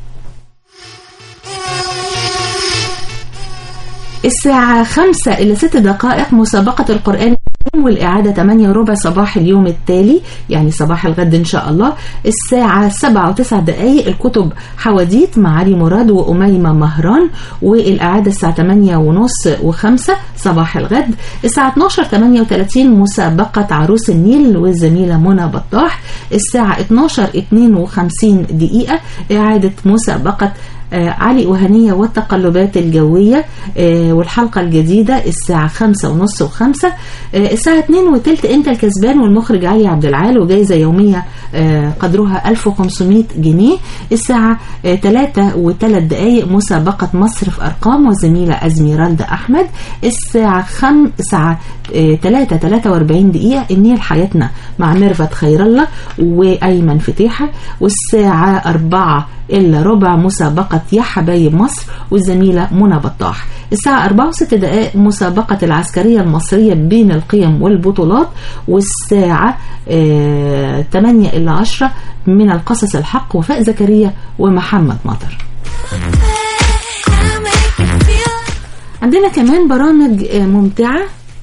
الساعة خمسة إلى ست دقائق مسابقة القرآن والإعادة 8 وربع صباح اليوم التالي يعني صباح الغد إن شاء الله الساعة 7 وتسع دقائق الكتب حواديت مع علي مراد وأميمة مهران والإعادة الساعة 8 ونص و5 صباح الغد الساعة 12 38 مسابقة عروس النيل والزميلة منى بطاح الساعة 12 52 دقيقة إعادة مسابقة آه، علي وهنية والتقلبات الجوية آه، والحلقة الجديدة الساعة خمسة ونص وخمسة آه، الساعة اتنين وتلت انت الكسبان والمخرج علي عبد العال وجايزة يومية آه، قدرها 1500 جنيه الساعة آه، تلاتة وثلاث دقايق مسابقة مصر في أرقام والزميلة أزميرالدا أحمد الساعة خم الساعة آه، تلاتة تلاتة واربعين دقيقة النيل حياتنا مع ميرفت خير الله وأيمن فتيحة والساعة أربعة إلا ربع مسابقة يا حبايب مصر والزميلة منى بطاح الساعة 4 وست دقائق مسابقة العسكرية المصرية بين القيم والبطولات والساعة آه 8 إلا 10 من القصص الحق وفاء زكريا ومحمد مطر عندنا كمان برامج آه، ممتعة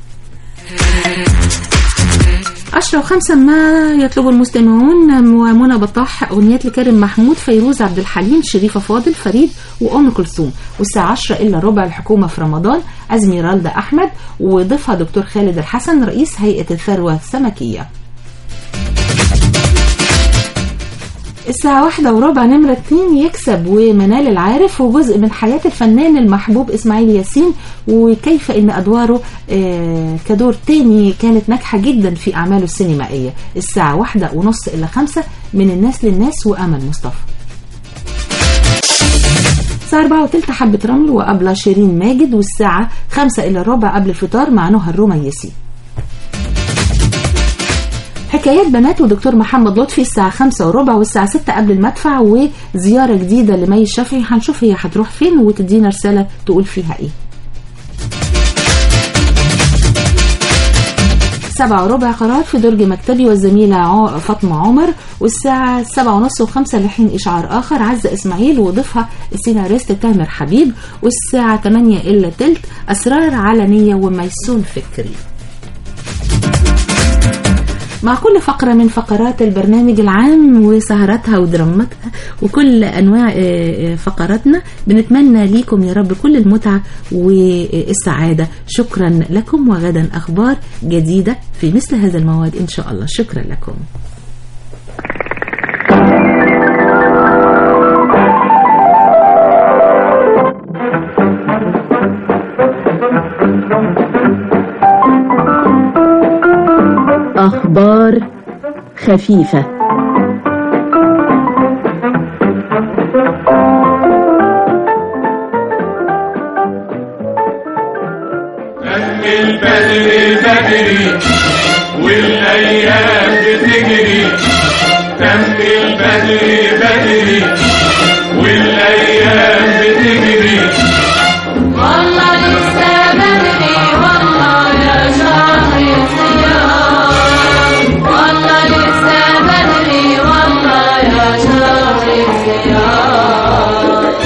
عشرة وخمسة ما يطلب المستمعون ومنى بطاح أغنيات لكريم محمود فيروز عبد الحليم شريفة فاضل فريد وأم كلثوم والساعة عشرة إلا ربع الحكومة في رمضان أزميرالدا أحمد وضيفها دكتور خالد الحسن رئيس هيئة الثروة السمكية الساعة واحدة وربع نمرة اتنين يكسب ومنال العارف وجزء من حياة الفنان المحبوب إسماعيل ياسين وكيف إن أدواره آه، كدور تاني كانت ناجحة جدا في أعماله السينمائية الساعة واحدة ونص إلى خمسة من الناس للناس وأمل مصطفى الساعة 4 وتلت حبة رمل وقبل شيرين ماجد والساعة 5 إلى الربع قبل الفطار مع نهى الرميسي حكايات بنات ودكتور محمد لطفي الساعة خمسة وربع والساعة ستة قبل المدفع وزيارة جديدة لمي الشافعي هنشوف هي هتروح فين وتدينا رسالة تقول فيها ايه سبعة وربع قرار في درج مكتبي والزميلة عو- فاطمة عمر والساعة سبعة ونص وخمسة لحين إشعار آخر عزة إسماعيل وضيفها السيناريست تامر حبيب والساعة 8 إلا تلت أسرار علنية وميسون فكري مع كل فقرة من فقرات البرنامج العام وسهراتها ودراماتها وكل أنواع آه، آه، فقراتنا بنتمنى ليكم يا رب كل المتعة والسعادة شكرا لكم وغدا أخبار جديدة في مثل هذا المواد إن شاء الله شكرا لكم أخبار خفيفة البدري بدري والايام بتجري دم البدري بدري والايام بتجري والله لسه بدري والله يا شهر الصيام والله لسه بدري والله يا شهر الصيام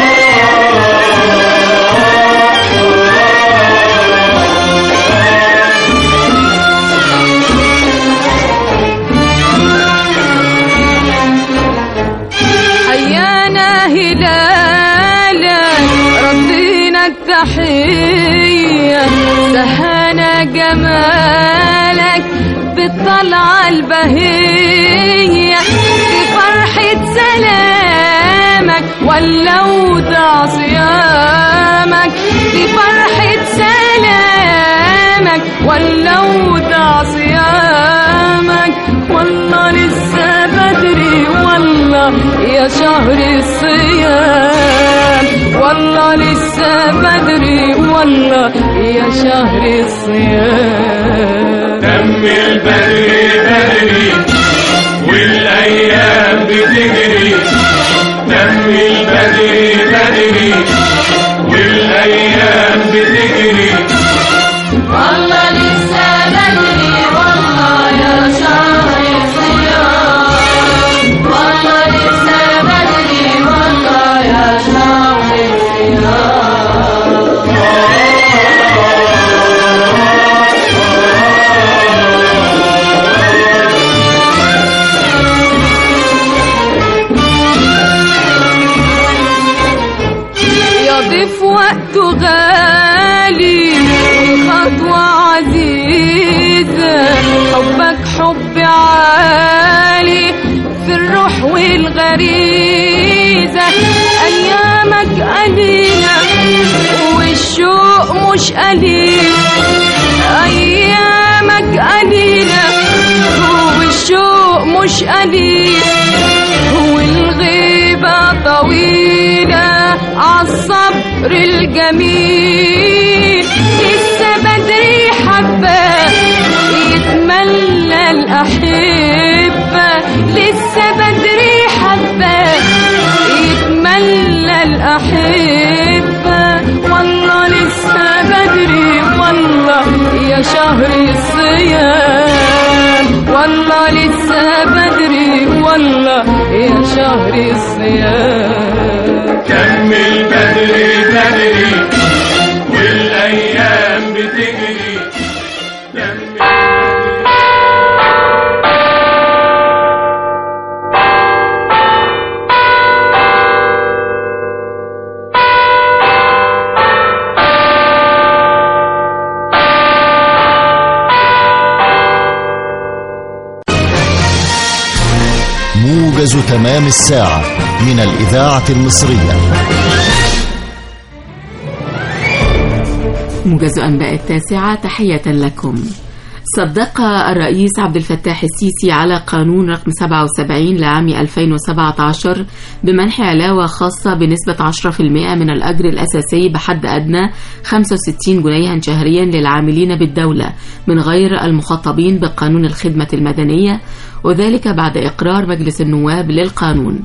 حيانا هلالا ردينا التحية سهانا جمالك بالطلعة البهية بفرحة سلامك ولو ضاع صيامك بفرحة سلامك ولو ضاع صيامك والله لسه بدري والله يا شهر الصيام والله لسه بدري والله يا شهر الصيام دم البدري بدري والايام بتجري دم البدري بدري والايام بتجري والله لسه بدري والله يا شهر الصيام والله لسه بدري والله يا شهر يضيف وقته غالي وخطوة عزيزة حبك حب عالي في الروح والغريزة أيامك قليلة والشوق مش قليل أيامك قليلة والشوق مش قليل والغيبة طويلة عالصبر الجميل لسه بدري حبة يتملى الأحبة لسه بدري حبة يتملى الأحبة والله لسه بدري والله يا شهر الصيام والله لسه بدري والله يا شهر الصيام دم البدري بدري والايام بتجري دم موجز تمام الساعة من الإذاعة المصرية موجز أنباء التاسعة تحية لكم صدق الرئيس عبد الفتاح السيسي على قانون رقم 77 لعام 2017 بمنح علاوة خاصة بنسبة 10% من الأجر الأساسي بحد أدنى 65 جنيها شهريا للعاملين بالدولة من غير المخاطبين بقانون الخدمة المدنية وذلك بعد إقرار مجلس النواب للقانون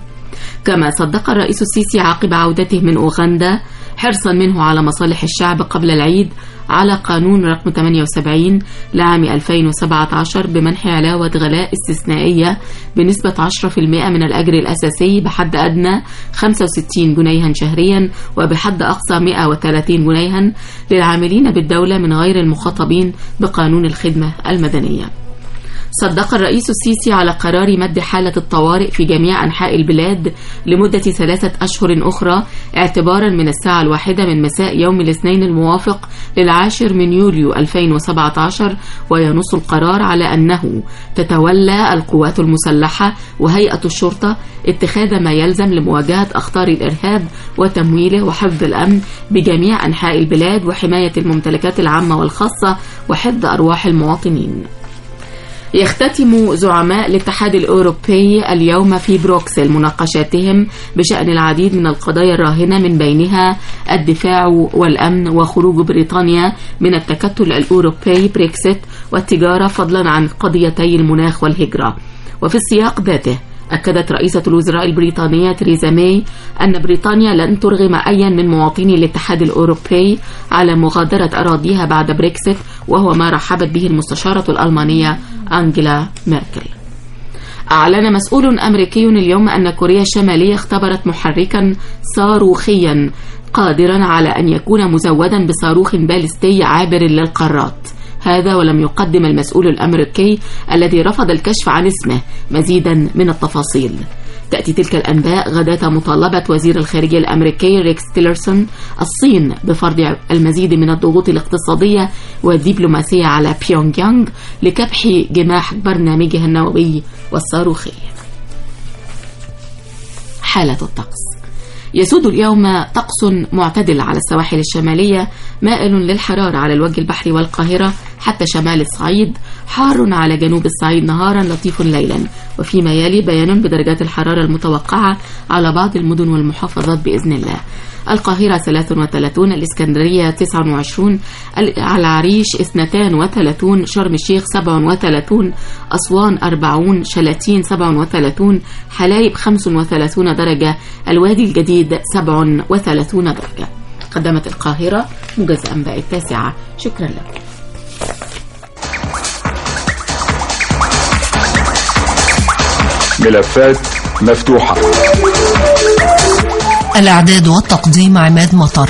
كما صدق الرئيس السيسي عقب عودته من أوغندا حرصا منه على مصالح الشعب قبل العيد على قانون رقم 78 لعام 2017 بمنح علاوة غلاء استثنائية بنسبة 10% من الأجر الأساسي بحد أدنى 65 جنيها شهريا وبحد أقصى 130 جنيها للعاملين بالدولة من غير المخاطبين بقانون الخدمة المدنية صدق الرئيس السيسي على قرار مد حالة الطوارئ في جميع أنحاء البلاد لمدة ثلاثة أشهر أخرى اعتبارا من الساعة الواحدة من مساء يوم الاثنين الموافق للعاشر من يوليو 2017 وينص القرار على أنه تتولى القوات المسلحة وهيئة الشرطة اتخاذ ما يلزم لمواجهة أخطار الإرهاب وتمويله وحفظ الأمن بجميع أنحاء البلاد وحماية الممتلكات العامة والخاصة وحفظ أرواح المواطنين يختتم زعماء الاتحاد الأوروبي اليوم في بروكسل مناقشاتهم بشأن العديد من القضايا الراهنة من بينها الدفاع والأمن وخروج بريطانيا من التكتل الأوروبي بريكسيت والتجارة فضلا عن قضيتي المناخ والهجرة وفي السياق ذاته أكدت رئيسة الوزراء البريطانية تريزا ماي أن بريطانيا لن ترغم أيا من مواطني الاتحاد الأوروبي على مغادرة أراضيها بعد بريكسيت وهو ما رحبت به المستشارة الألمانية أنجيلا ميركل أعلن مسؤول أمريكي اليوم أن كوريا الشمالية اختبرت محركا صاروخيا قادرا على أن يكون مزودا بصاروخ باليستي عابر للقارات هذا ولم يقدم المسؤول الأمريكي الذي رفض الكشف عن اسمه مزيدا من التفاصيل تأتي تلك الأنباء غداة مطالبة وزير الخارجية الأمريكي ريكس تيلرسون الصين بفرض المزيد من الضغوط الاقتصادية والدبلوماسية على بيونغ يانغ لكبح جماح برنامجها النووي والصاروخي حالة الطقس يسود اليوم طقس معتدل على السواحل الشمالية مائل للحرارة على الوجه البحري والقاهرة حتى شمال الصعيد حار على جنوب الصعيد نهارا لطيف ليلا وفيما يلي بيان بدرجات الحرارة المتوقعة على بعض المدن والمحافظات بإذن الله القاهرة 33 الإسكندرية 29 العريش 32 شرم الشيخ 37 أسوان 40 شلاتين 37 حلايب 35 درجة الوادي الجديد 37 درجة قدمت القاهرة موجز أنباء التاسعة شكرا لكم ملفات مفتوحة الإعداد والتقديم عماد مطر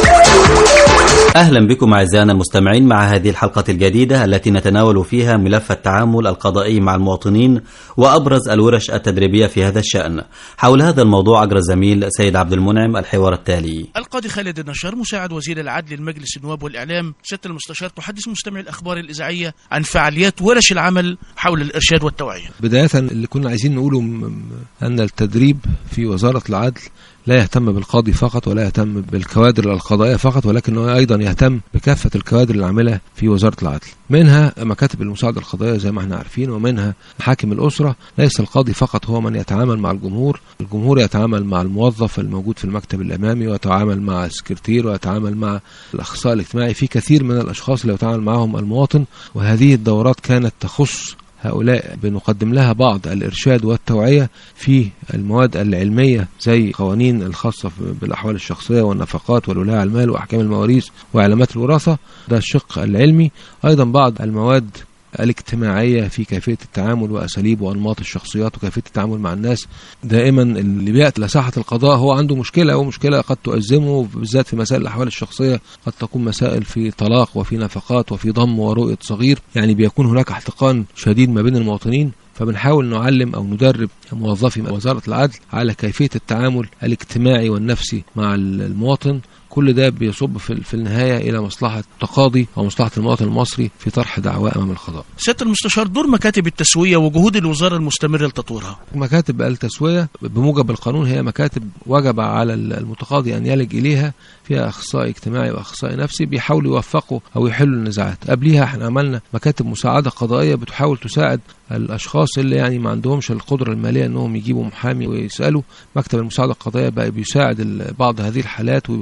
أهلا بكم أعزائنا المستمعين مع هذه الحلقة الجديدة التي نتناول فيها ملف التعامل القضائي مع المواطنين وأبرز الورش التدريبية في هذا الشأن حول هذا الموضوع أجرى الزميل سيد عبد المنعم الحوار التالي القاضي خالد النشار مساعد وزير العدل لمجلس النواب والإعلام سيادة المستشار تحدث مستمعي الأخبار الإذاعية عن فعاليات ورش العمل حول الإرشاد والتوعية بداية اللي كنا عايزين نقوله أن التدريب في وزارة العدل لا يهتم بالقاضي فقط ولا يهتم بالكوادر القضائية فقط ولكنه أيضا يهتم بكافة الكوادر العاملة في وزارة العدل منها مكاتب المساعدة القضائية زي ما احنا عارفين ومنها محاكم الأسرة ليس القاضي فقط هو من يتعامل مع الجمهور الجمهور يتعامل مع الموظف الموجود في المكتب الأمامي ويتعامل مع السكرتير ويتعامل مع الأخصائي الاجتماعي في كثير من الأشخاص اللي يتعامل معهم المواطن وهذه الدورات كانت تخص هؤلاء بنقدم لها بعض الإرشاد والتوعية في المواد العلمية زي قوانين الخاصة بالأحوال الشخصية والنفقات والولاية على المال وأحكام المواريث وعلامات الوراثة ده الشق العلمي أيضا بعض المواد الاجتماعية في كيفية التعامل وأساليب وأنماط الشخصيات وكيفية التعامل مع الناس دائما اللي بيأتي لساحة القضاء هو عنده مشكلة ومشكلة قد تؤزمه بالذات في مسائل الأحوال الشخصية قد تكون مسائل في طلاق وفي نفقات وفي ضم ورؤية صغير يعني بيكون هناك احتقان شديد ما بين المواطنين فبنحاول نعلم أو ندرب موظفي وزارة العدل على كيفية التعامل الاجتماعي والنفسي مع المواطن كل ده بيصب في, في النهاية إلى مصلحة التقاضي ومصلحة المواطن المصري في طرح دعواه أمام القضاء سيادة المستشار دور مكاتب التسوية وجهود الوزارة المستمرة لتطويرها مكاتب التسوية بموجب القانون هي مكاتب وجب على المتقاضي أن يلج إليها فيها أخصائي اجتماعي وأخصائي نفسي بيحاولوا يوفقوا أو يحلوا النزاعات قبليها احنا عملنا مكاتب مساعدة قضائية بتحاول تساعد الاشخاص اللي يعني ما عندهمش القدره الماليه انهم يجيبوا محامي ويسالوا مكتب المساعده القضائيه بقى بيساعد بعض هذه الحالات وبيقدم لها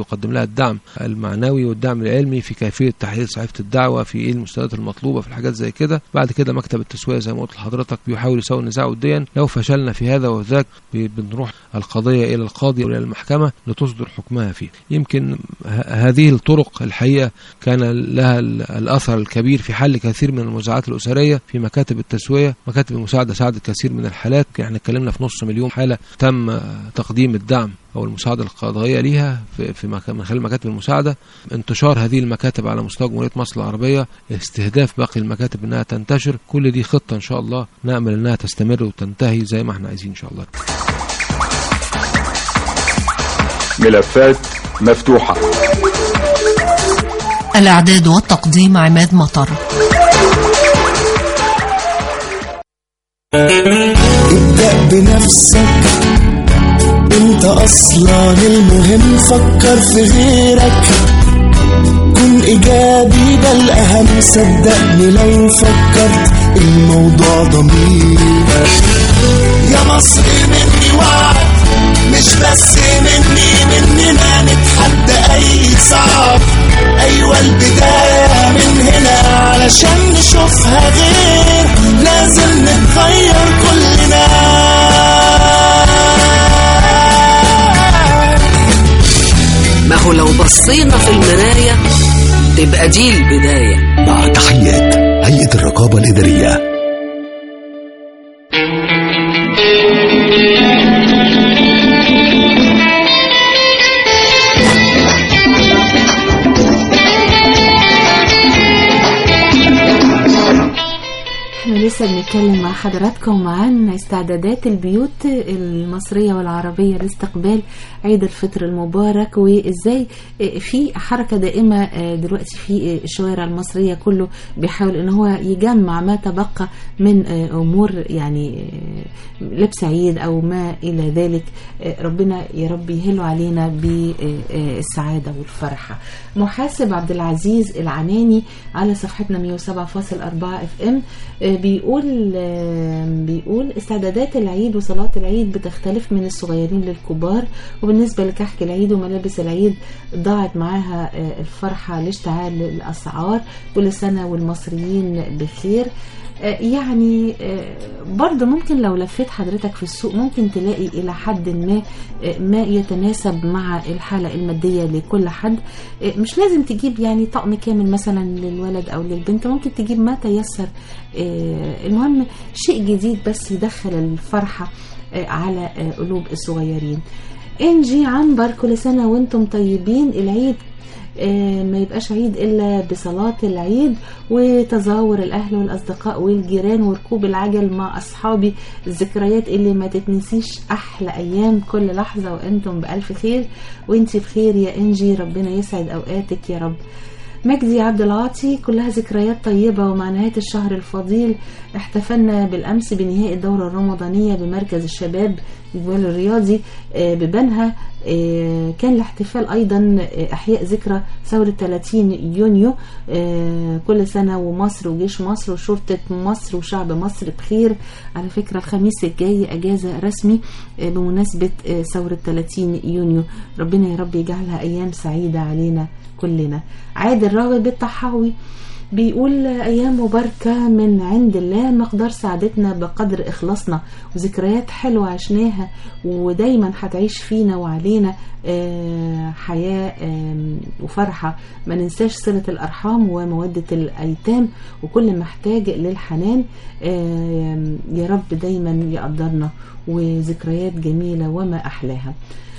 على الدعم المعنوي والدعم العلمي في كيفيه تحرير صحيفه الدعوه في ايه المستندات المطلوبه في الحاجات زي كده بعد كده مكتب التسويه زي ما قلت لحضرتك بيحاول يسوي النزاع وديا لو فشلنا في هذا وذاك ب- بنروح القضيه الى القاضي والى المحكمه لتصدر حكمها فيه يمكن ه- هذه الطرق الحقيقه كان لها ال- الاثر الكبير في حل كثير من المنازعات الاسريه في مكاتب التسويه مكاتب المساعده ساعدت كثير من الحالات احنا اتكلمنا في نص مليون حاله تم آه، تقديم الدعم او المساعده القضائيه ليها في, في مك... من خلال مكاتب المساعده انتشار هذه المكاتب على مستوى جمهوريه مصر العربيه استهداف باقي المكاتب انها تنتشر كل دي خطه ان شاء الله نامل انها تستمر وتنتهي زي ما احنا عايزين ان شاء الله ملفات مفتوحة الإعداد والتقديم عماد مطر ابدأ بنفسك انت اصلا المهم فكر في غيرك كن ايجابي ده الاهم صدقني لو فكرت الموضوع ضمير يا مصر مني وعد مش بس مني مننا نتحدى اي صعب ايوه البداية من هنا علشان نشوفها غير لازم نتغير كلنا ما هو لو بصينا في المراية تبقى دي البداية مع تحيات هيئة الرقابة الإدارية احنا لسه بنتكلم مع حضراتكم عن استعدادات البيوت المصرية والعربية لاستقبال عيد الفطر المبارك وازاي في حركة دائمة دلوقتي في الشوارع المصرية كله بيحاول ان هو يجمع ما تبقى من امور يعني لبس عيد او ما الى ذلك ربنا يا رب يهله علينا بالسعادة والفرحة محاسب عبد العزيز العناني على صفحتنا 107.4 اف ام بيقول بيقول استعدادات العيد وصلاة العيد بتختلف من الصغيرين للكبار وبالنسبة لكحك العيد وملابس العيد ضاعت معاها الفرحة لاشتعال الأسعار كل سنة والمصريين بخير يعني برضه ممكن لو لفيت حضرتك في السوق ممكن تلاقي إلى حد ما ما يتناسب مع الحالة المادية لكل حد مش لازم تجيب يعني طقم كامل مثلا للولد أو للبنت ممكن تجيب ما تيسر المهم شيء جديد بس يدخل الفرحة على قلوب الصغيرين انجي عنبر كل سنة وانتم طيبين العيد ما يبقاش عيد إلا بصلاة العيد وتزاور الأهل والأصدقاء والجيران وركوب العجل مع أصحابي الذكريات اللي ما تتنسيش أحلى أيام كل لحظة وأنتم بألف خير وانتي بخير يا إنجي ربنا يسعد أوقاتك يا رب مجدي عبد العاطي كلها ذكريات طيبة ومع نهاية الشهر الفضيل احتفلنا بالأمس بنهاية الدورة الرمضانية بمركز الشباب الجوال الرياضي ببنها كان الاحتفال أيضا أحياء ذكرى ثورة 30 يونيو كل سنة ومصر وجيش مصر وشرطة مصر وشعب مصر بخير على فكرة الخميس الجاي أجازة رسمي بمناسبة ثورة 30 يونيو ربنا يا رب يجعلها أيام سعيدة علينا كلنا عادل راغب الطحاوي بيقول أيام مباركة من عند الله مقدار سعادتنا بقدر إخلاصنا وذكريات حلوة عشناها ودايما هتعيش فينا وعلينا حياة وفرحة ما ننساش صلة الأرحام ومودة الأيتام وكل محتاج للحنان يا رب دايما يقدرنا وذكريات جميلة وما أحلاها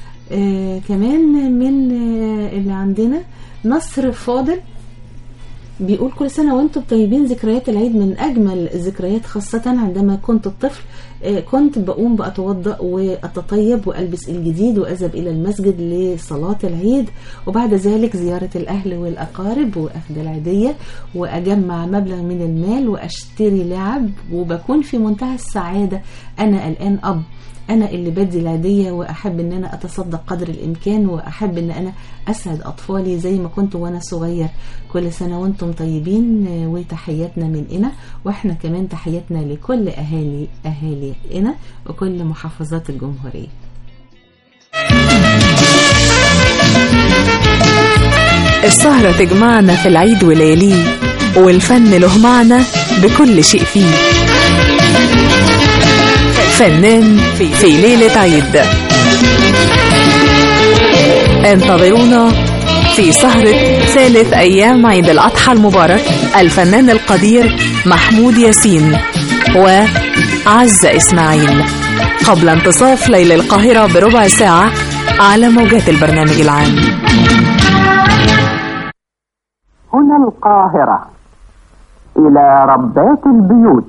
كمان من اللي عندنا نصر فاضل بيقول كل سنة وانتم طيبين ذكريات العيد من أجمل الذكريات خاصة عندما كنت الطفل كنت بقوم بأتوضأ وأتطيب وألبس الجديد وأذهب إلى المسجد لصلاة العيد وبعد ذلك زيارة الأهل والأقارب وأخذ العيدية وأجمع مبلغ من المال وأشتري لعب وبكون في منتهى السعادة أنا الآن أب أنا اللي بدي العيدية وأحب أن أنا أتصدق قدر الإمكان وأحب أن أنا أسعد أطفالي زي ما كنت وأنا صغير كل سنة وأنتم طيبين وتحياتنا من إنا وإحنا كمان تحياتنا لكل أهالي أهالي إنا وكل محافظات الجمهورية السهرة تجمعنا في العيد ولياليه والفن له معنى بكل شيء فيه فنان في ليلة عيد انتظرونا في سهرة ثالث أيام عيد الأضحى المبارك الفنان القدير محمود ياسين وعزة إسماعيل قبل انتصاف ليل القاهرة بربع ساعة على موجات البرنامج العام هنا القاهرة إلى ربات البيوت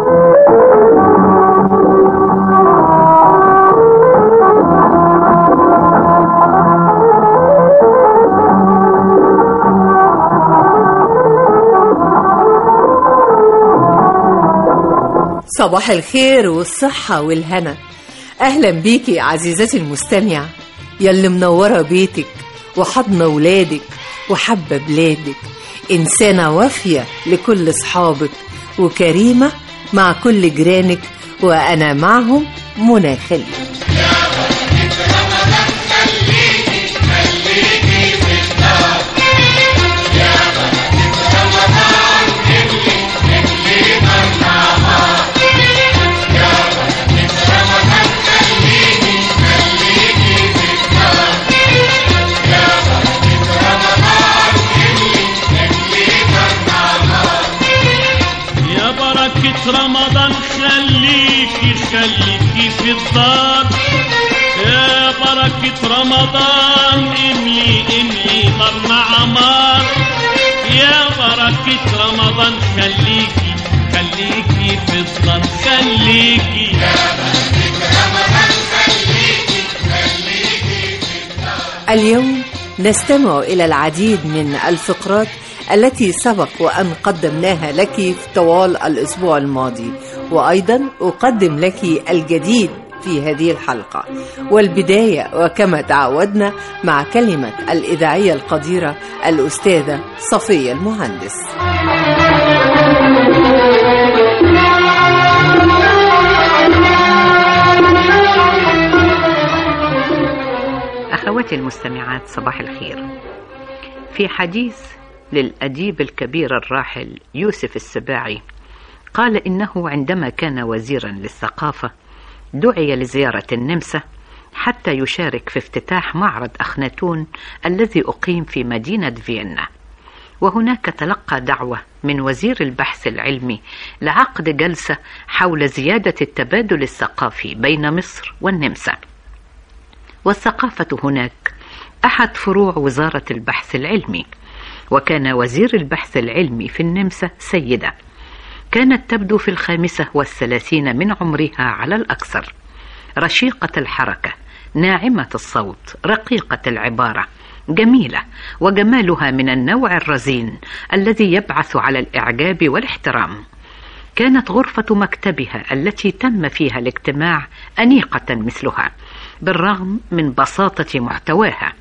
صباح الخير والصحة والهنا أهلا بيكي عزيزتي المستمعة يلي منورة بيتك وحضن ولادك وحبة بلادك إنسانة وافية لكل صحابك وكريمة مع كل جيرانك وأنا معهم منى خلي يا بركة رمضان خليكي خليكي في الدار يا بركة رمضان املي املي نار مع عمار يا بركة رمضان خليكي خليكي في الدار خليكي اليوم نستمع إلى العديد من الفقرات التي سبق وأن قدمناها لك في طوال الأسبوع الماضي وأيضا أقدم لك الجديد في هذه الحلقة والبداية وكما تعودنا مع كلمة الإذاعية القديرة الأستاذة صفية المهندس أخواتي المستمعات صباح الخير في حديث للأديب الكبير الراحل يوسف السباعي قال إنه عندما كان وزيرا للثقافة دعي لزيارة النمسا حتى يشارك في افتتاح معرض أخناتون الذي أقيم في مدينة فيينا وهناك تلقى دعوة من وزير البحث العلمي لعقد جلسة حول زيادة التبادل الثقافي بين مصر والنمسا والثقافة هناك أحد فروع وزارة البحث العلمي وكان وزير البحث العلمي في النمسا سيدة كانت تبدو في الخامسة والثلاثين من عمرها على الأكثر رشيقة الحركة ناعمة الصوت رقيقة العبارة جميلة وجمالها من النوع الرزين الذي يبعث على الإعجاب والاحترام كانت غرفة مكتبها التي تم فيها الاجتماع أنيقة مثلها بالرغم من بساطة محتواها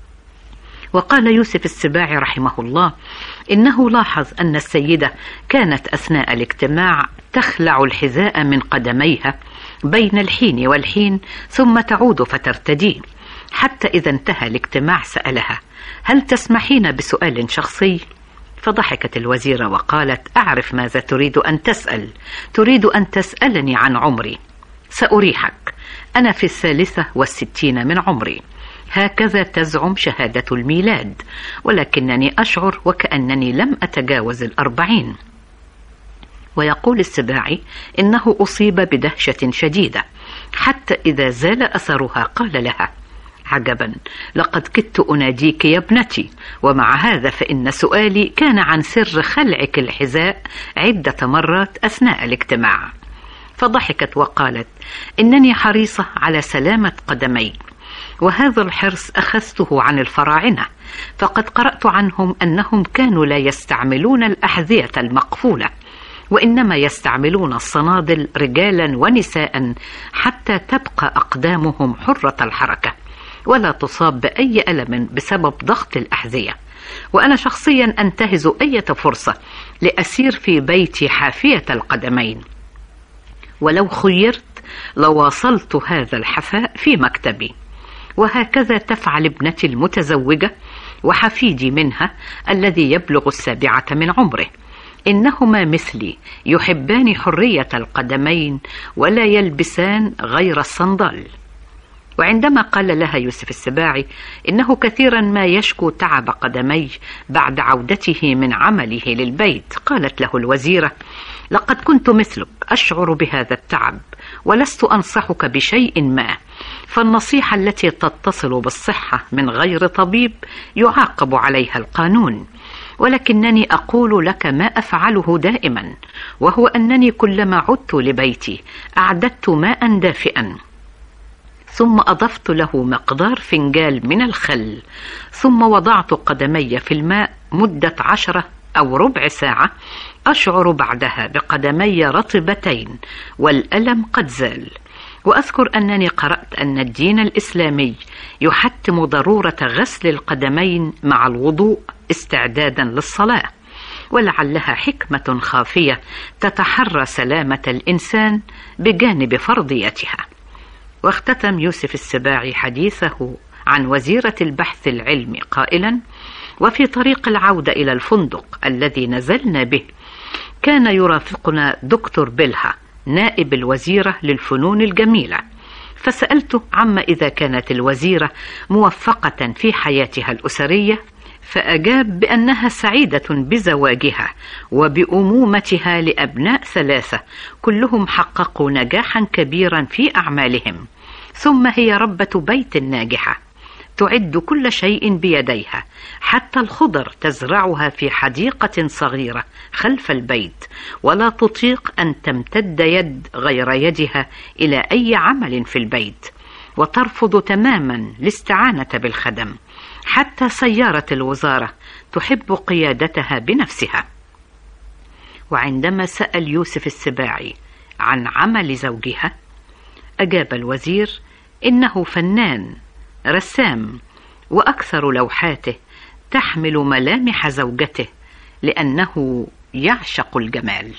وقال يوسف السباعي رحمه الله إنه لاحظ أن السيدة كانت أثناء الاجتماع تخلع الحذاء من قدميها بين الحين والحين ثم تعود فترتديه حتى إذا انتهى الاجتماع سألها هل تسمحين بسؤال شخصي؟ فضحكت الوزيرة وقالت أعرف ماذا تريد أن تسأل تريد أن تسألني عن عمري سأريحك أنا في الثالثة والستين من عمري هكذا تزعم شهادة الميلاد ولكنني أشعر وكأنني لم أتجاوز الأربعين ويقول السباعي إنه أصيب بدهشة شديدة حتى إذا زال أثرها قال لها عجبا لقد كدت أناديك يا ابنتي ومع هذا فإن سؤالي كان عن سر خلعك الحذاء عدة مرات أثناء الاجتماع فضحكت وقالت إنني حريصة على سلامة قدمي وهذا الحرص أخذته عن الفراعنة فقد قرأت عنهم أنهم كانوا لا يستعملون الأحذية المقفولة وإنما يستعملون الصنادل رجالا ونساء حتى تبقى أقدامهم حرة الحركة ولا تصاب بأي ألم بسبب ضغط الأحذية وأنا شخصيا أنتهز أي فرصة لأسير في بيتي حافية القدمين ولو خيرت لواصلت هذا الحفاء في مكتبي وهكذا تفعل ابنتي المتزوجة وحفيدي منها الذي يبلغ السابعة من عمره إنهما مثلي يحبان حرية القدمين ولا يلبسان غير الصندال وعندما قال لها يوسف السباعي إنه كثيرا ما يشكو تعب قدميه بعد عودته من عمله للبيت قالت له الوزيرة لقد كنت مثلك أشعر بهذا التعب ولست أنصحك بشيء ما فالنصيحة التي تتصل بالصحة من غير طبيب يعاقب عليها القانون ولكنني أقول لك ما أفعله دائما وهو أنني كلما عدت لبيتي أعددت ماء دافئا ثم أضفت له مقدار فنجال من الخل ثم وضعت قدمي في الماء مدة عشرة أو ربع ساعة أشعر بعدها بقدمي رطبتين والألم قد زال وأذكر أنني قرأت أن الدين الإسلامي يحتم ضرورة غسل القدمين مع الوضوء استعدادا للصلاة ولعلها حكمة خافية تتحرى سلامة الإنسان بجانب فرضيتها واختتم يوسف السباعي حديثه عن وزيرة البحث العلمي قائلا وفي طريق العودة إلى الفندق الذي نزلنا به كان يرافقنا دكتور بلها نائب الوزيرة للفنون الجميلة فسألته عما إذا كانت الوزيرة موفقة في حياتها الأسرية فأجاب بأنها سعيدة بزواجها وبأمومتها لأبناء ثلاثة كلهم حققوا نجاحا كبيرا في أعمالهم ثم هي ربة بيت ناجحة تعد كل شيء بيديها حتى الخضر تزرعها في حديقة صغيرة خلف البيت ولا تطيق أن تمتد يد غير يدها إلى أي عمل في البيت وترفض تماما الاستعانة بالخدم حتى سيارة الوزارة تحب قيادتها بنفسها وعندما سأل يوسف السباعي عن عمل زوجها أجاب الوزير إنه فنان رسام وأكثر لوحاته تحمل ملامح زوجته لأنه يعشق الجمال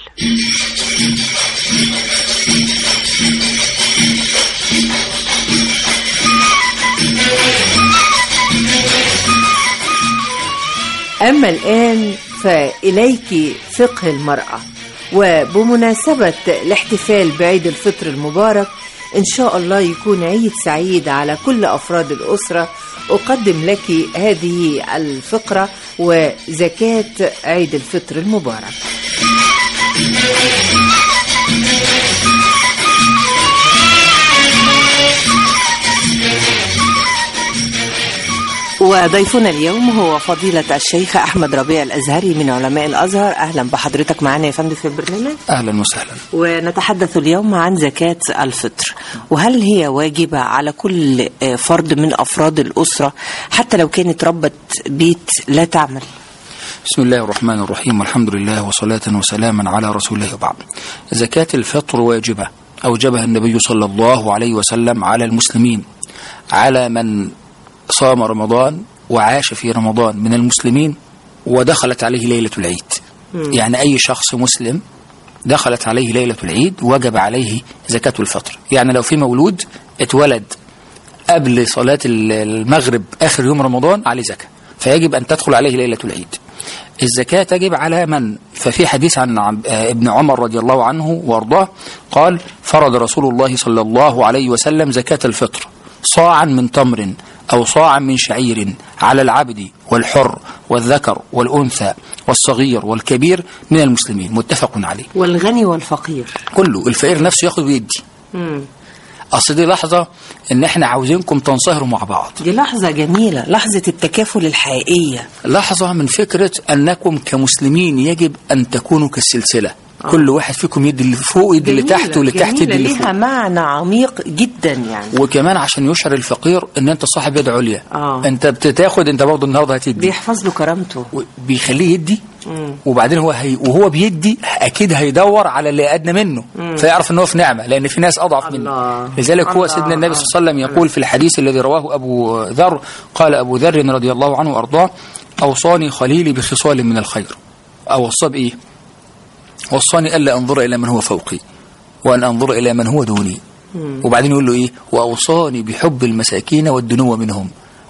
أما الآن فإليك فقه المرأة وبمناسبة الاحتفال بعيد الفطر المبارك إن شاء الله يكون عيد سعيد على كل أفراد الأسرة أقدم لك هذه الفقرة وزكاة عيد الفطر المبارك وضيفنا اليوم هو فضيلة الشيخ أحمد ربيع الأزهري من علماء الأزهر أهلا بحضرتك معنا يا فندم في البرنامج اهلا وسهلا ونتحدث اليوم عن زكاة الفطر وهل هي واجبة على كل فرد من أفراد الأسرة حتى لو كانت ربة بيت لا تعمل بسم الله الرحمن الرحيم والحمد لله وصلاة وسلاما على رسول الله وبعد زكاة الفطر واجبة أوجبها النبي صلى الله عليه وسلم على المسلمين على من صام رمضان وعاش في رمضان من المسلمين ودخلت عليه ليلة العيد مم. يعني أي شخص مسلم دخلت عليه ليلة العيد وجب عليه زكاة الفطر يعني لو في مولود اتولد قبل صلاة المغرب آخر يوم رمضان عليه زكاة فيجب أن تدخل عليه ليلة العيد الزكاة تجب على من ففي حديث عن عب- آه، ابن عمر رضي الله عنه وارضاه قال فرض رسول الله صلى الله عليه وسلم زكاة الفطر صاعا من تمر أو صاعا من شعير على العبد والحر والذكر والأنثى والصغير والكبير من المسلمين متفق عليه والغني والفقير كله الفقير نفسه ياخد ويدي مم. أصل دي لحظة إن إحنا عاوزينكم تنصهروا مع بعض دي لحظة جميلة لحظة التكافل الحقيقية لحظة من فكرة أنكم كمسلمين يجب أن تكونوا كالسلسلة آه. كل واحد فيكم يدي اللي فوق يدي اللي تحت واللي تحت يدي جميلة اللي ليها فوق معنى عميق جدا يعني وكمان عشان يشعر الفقير ان انت صاحب يد عليا آه. انت بتاخد انت برضه النهارده هتدي بيحفظ له كرامته بيخليه يدي مم. وبعدين هو هي وهو بيدي اكيد هيدور على اللي ادنى منه مم. فيعرف ان هو في نعمه لان في ناس اضعف منه لذلك هو الله. سيدنا النبي صلى الله عليه وسلم يقول في الحديث الذي رواه ابو ذر قال ابو ذر رضي الله عنه وارضاه اوصاني خليلي بخصال من الخير اوصى بايه؟ وصاني الا انظر الى من هو فوقي وان انظر الى من هو دوني وبعدين يقول له ايه واوصاني بحب المساكين والدنو منهم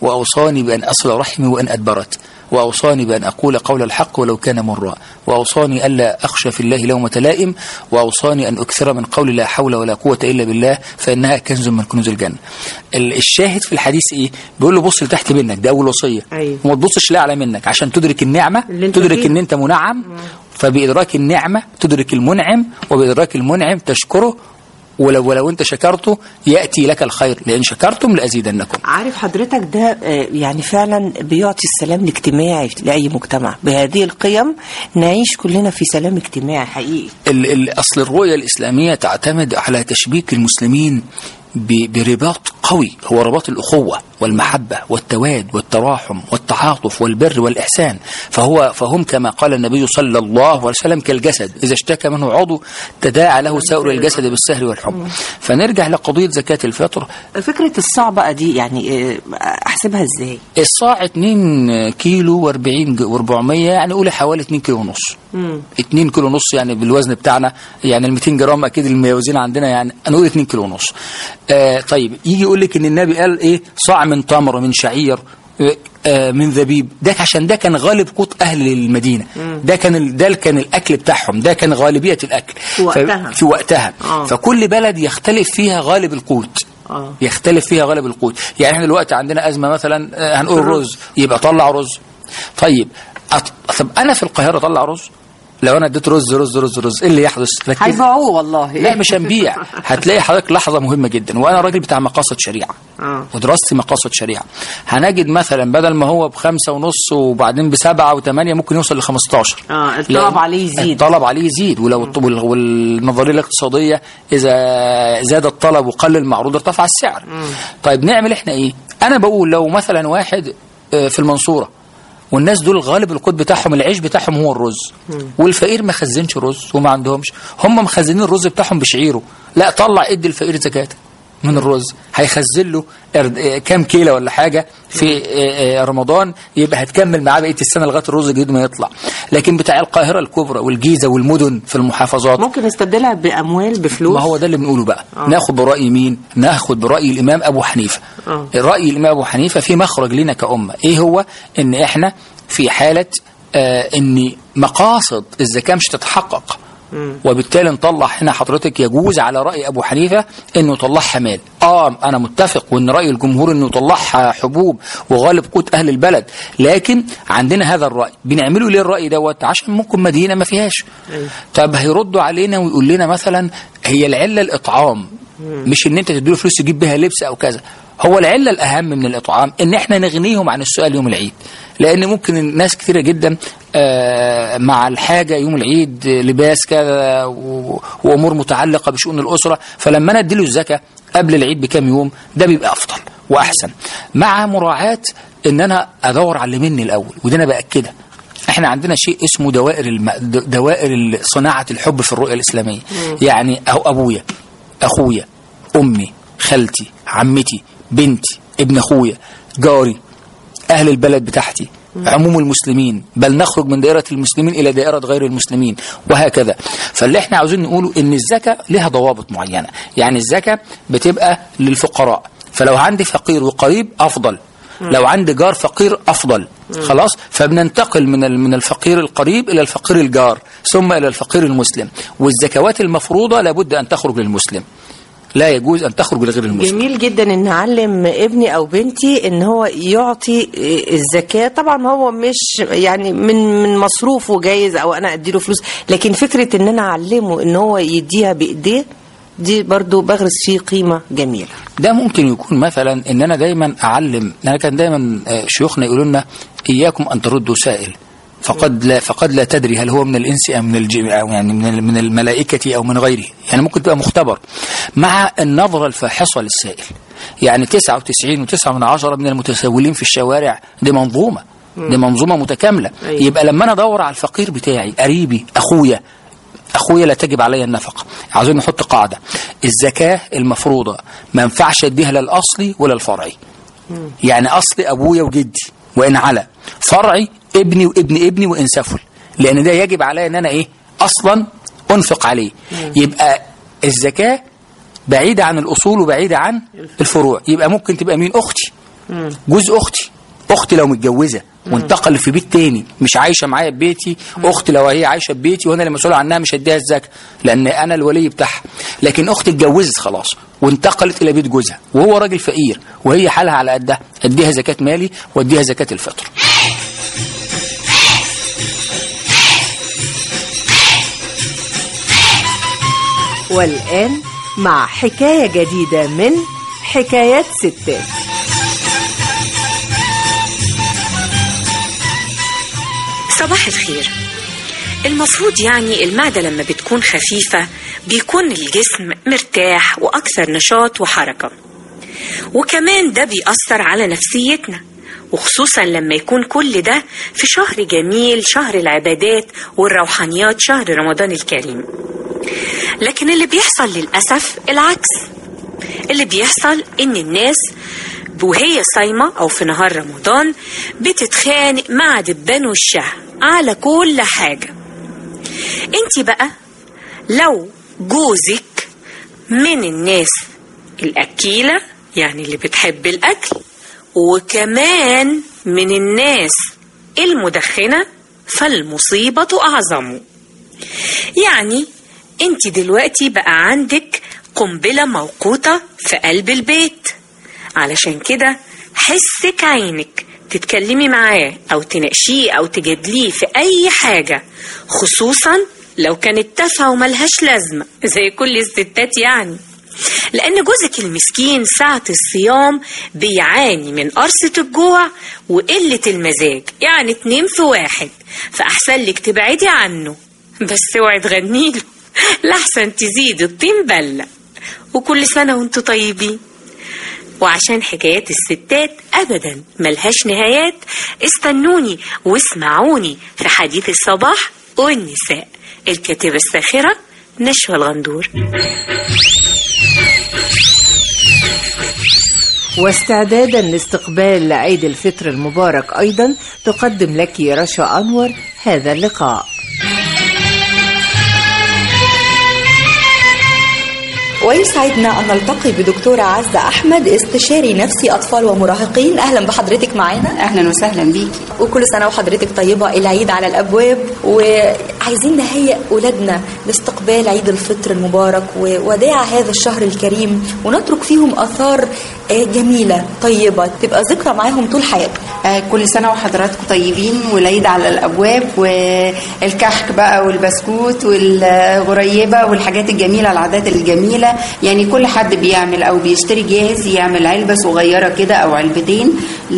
وأوصاني بأن أصل رحمي وأن أدبرت وأوصاني بأن أقول قول الحق ولو كان مرا وأوصاني ألا أخشى في الله لومة لائم وأوصاني أن أكثر من قول لا حول ولا قوة إلا بالله فإنها كنز من كنوز الجنة ال- الشاهد في الحديث إيه بيقول له بص لتحت منك ده أول وصية أيوة. وما تبصش لا أعلى منك عشان تدرك النعمة اللي أنت تدرك فيه. إن أنت منعم فبإدراك النعمة تدرك المنعم وبإدراك المنعم تشكره ولو ولو أنت شكرته يأتي لك الخير لأن شكرتم لأزيدنكم عارف حضرتك ده آه، يعني فعلا بيعطي السلام الاجتماعي لأي مجتمع بهذه القيم نعيش كلنا في سلام اجتماعي حقيقي ال- ال- أصل الرؤية الإسلامية تعتمد على تشبيك المسلمين ب- برباط قوي هو رباط الأخوة والمحبة والتواد والتراحم والتعاطف والبر والإحسان فهو فهم كما قال النبي صلى الله عليه وسلم كالجسد إذا اشتكى منه عضو تداعى له سائر الجسد بالسهر والحمى فنرجع لقضية زكاة الفطر فكرة الصاع بقى دي يعني آه، أحسبها إزاي؟ الصاع 2 كيلو و40 و400 يعني قولي حوالي 2 كيلو ونص مم. 2 كيلو ونص يعني بالوزن بتاعنا يعني ال 200 جرام اكيد الميوزين عندنا يعني نقول 2 كيلو ونص آه طيب يجي يقول لك ان النبي قال ايه صاع من تمر من شعير آه، آه من ذبيب ده عشان ده كان غالب قوت اهل المدينه ده كان ال- ده كان الاكل بتاعهم ده كان غالبيه الاكل في وقتها. ف- في وقتها آه. فكل بلد يختلف فيها غالب القوت آه. يختلف فيها غالب القوت يعني احنا دلوقتي عندنا ازمه مثلا آه، هنقول رز يبقى طلع رز طيب أط... طب انا في القاهره اطلع رز لو انا اديت رز رز رز رز ايه اللي يحدث ركز. هيبيعوه والله لا مش هنبيع هتلاقي حضرتك لحظه مهمه جدا وانا راجل بتاع مقاصد شريعه آه. ودراستي مقاصد شريعه هنجد مثلا بدل ما هو بخمسة ونص وبعدين بسبعة وثمانية ممكن يوصل ل 15 اه الطلب عليه يزيد الطلب عليه يزيد ولو الط- وال- والنظريه الاقتصاديه اذا زاد الطلب وقل المعروض ارتفع السعر طيب نعمل احنا ايه انا بقول لو مثلا واحد آه، في المنصوره والناس دول غالب القوت بتاعهم العيش بتاعهم هو الرز والفقير ما خزنش رز وما عندهمش هم مخزنين الرز بتاعهم بشعيره لا طلع ادي الفقير زكاه من الرز هيخزن له إرد- آه، كام كيلو ولا حاجه في آه، آه، رمضان يبقى هتكمل معاه بقيه السنه لغايه الرز الجديد ما يطلع لكن بتاع القاهره الكبرى والجيزه والمدن في المحافظات ممكن نستبدلها بأموال بفلوس ما هو ده اللي بنقوله بقى آه. ناخد برأي مين ناخد برأي الإمام أبو حنيفة آه. رأي الإمام أبو حنيفة في مخرج لنا كأمة إيه هو إن إحنا في حالة آه إن مقاصد الزكاة مش تتحقق وبالتالي نطلع هنا حضرتك يجوز على رأي أبو حنيفة إنه يطلعها مال آه أنا متفق وإن رأي الجمهور إنه يطلعها حبوب وغالب قوت أهل البلد لكن عندنا هذا الرأي بنعمله ليه الرأي دوت عشان ممكن مدينة ما فيهاش طب هيردوا علينا ويقول لنا مثلا هي العلة الإطعام مش إن أنت تديله فلوس تجيب بيها لبس أو كذا هو العلة الأهم من الإطعام إن إحنا نغنيهم عن السؤال يوم العيد لأن ممكن ناس كثيرة جدا آه، مع الحاجة يوم العيد آه، لباس كذا و- وأمور متعلقة بشؤون الأسرة فلما أنا أديله الزكاة قبل العيد بكام يوم ده بيبقى أفضل وأحسن مع مراعاة إن أنا أدور على اللي مني الأول وده أنا بأكدها احنا عندنا شيء اسمه دوائر الم... د- دوائر ال- صناعة الحب في الرؤية الإسلامية يعني أهو أبويا أخويا أمي خالتي عمتي بنتي ابن أخويا جاري أهل البلد بتاعتي عموم المسلمين بل نخرج من دائرة المسلمين إلى دائرة غير المسلمين وهكذا فاللي احنا عاوزين نقوله إن الزكاة لها ضوابط معينة يعني الزكاة بتبقى للفقراء فلو عندي فقير وقريب أفضل لو عندي جار فقير أفضل خلاص فبننتقل من ال- من الفقير القريب إلى الفقير الجار ثم إلى الفقير المسلم والزكوات المفروضة لابد أن تخرج للمسلم لا يجوز أن تخرج لغير المسلم جميل جدا ان اعلم ابني او بنتي ان هو يعطي الزكاه طبعا هو مش يعني من من مصروفه جايز او انا اديله فلوس لكن فكره ان انا اعلمه ان هو يديها بايديه دي برضو بغرس فيه قيمه جميله ده ممكن يكون مثلا ان انا دايما اعلم انا كان دايما آه، شيوخنا يقولوا لنا اياكم ان تردوا سائل فقد لا فقد لا تدري هل هو من الانس ام من الجن او يعني من ال- من الملائكه او من غيره يعني ممكن تبقى مختبر مع النظره الفاحصه للسائل يعني 99 و9 من عشرة من المتسولين في الشوارع دي منظومه دي منظومه متكامله أيوة. يبقى لما انا ادور على الفقير بتاعي قريبي اخويا اخويا لا تجب علي النفقه عاوزين نحط قاعده الزكاه المفروضه ما ينفعش اديها لا الاصلي ولا الفرعي يعني اصلي ابويا وجدي وان على فرعي ابني وابن ابني وان سفل لان ده يجب علي ان انا ايه اصلا انفق عليه يبقى الزكاه بعيده عن الاصول وبعيده عن الفروع يبقى ممكن تبقى مين اختي جوز اختي اختي لو متجوزه وانتقل في بيت تاني مش عايشه معايا في بيتي اختي لو هي عايشه في بيتي وانا اللي مسؤول عنها مش هديها الزكاه لان انا الولي بتاعها لكن اختي اتجوزت خلاص وانتقلت الى بيت جوزها وهو راجل فقير وهي حالها على قدها اديها زكاه مالي واديها زكاه الفطر والآن مع حكاية جديدة من حكايات ستات صباح الخير المفروض يعني المعدة لما بتكون خفيفة بيكون الجسم مرتاح وأكثر نشاط وحركة وكمان ده بيأثر على نفسيتنا وخصوصا لما يكون كل ده في شهر جميل شهر العبادات والروحانيات شهر رمضان الكريم لكن اللي بيحصل للأسف العكس اللي بيحصل إن الناس وهي صايمة أو في نهار رمضان بتتخانق مع دبان وشها على كل حاجة انت بقى لو جوزك من الناس الأكيلة يعني اللي بتحب الأكل وكمان من الناس المدخنة فالمصيبة أعظم يعني انت دلوقتي بقى عندك قنبلة موقوتة في قلب البيت علشان كده حسك عينك تتكلمي معاه او تناقشيه او تجادليه في اي حاجة خصوصا لو كانت تافهة وملهاش لازمة زي كل الستات يعني لأن جوزك المسكين ساعة الصيام بيعاني من قرصة الجوع وقلة المزاج يعني اتنين في واحد فأحسن لك تبعدي عنه بس اوعي تغنيله لحسن تزيد الطين بلة وكل سنة وانتوا طيبين وعشان حكايات الستات أبدا ملهاش نهايات استنوني واسمعوني في حديث الصباح والنساء الكاتبة الساخرة نشوى الغندور واستعدادا لاستقبال عيد الفطر المبارك أيضا تقدم لك رشا أنور هذا اللقاء ويسعدنا أن نلتقي بدكتورة عزة أحمد استشاري نفسي أطفال ومراهقين أهلا بحضرتك معانا أهلا وسهلا بيكي وكل سنة وحضرتك طيبة العيد على الأبواب وعايزين نهيئ أولادنا لاستقبال عيد الفطر المبارك ووداع هذا الشهر الكريم ونترك فيهم آثار جميلة طيبة تبقى ذكرى معاهم طول حياتهم آه كل سنة وحضراتكم طيبين والعيد على الأبواب والكحك بقى والبسكوت والغريبة والحاجات الجميلة العادات الجميلة يعني كل حد بيعمل أو بيشتري جاهز يعمل علبة صغيرة كده أو علبتين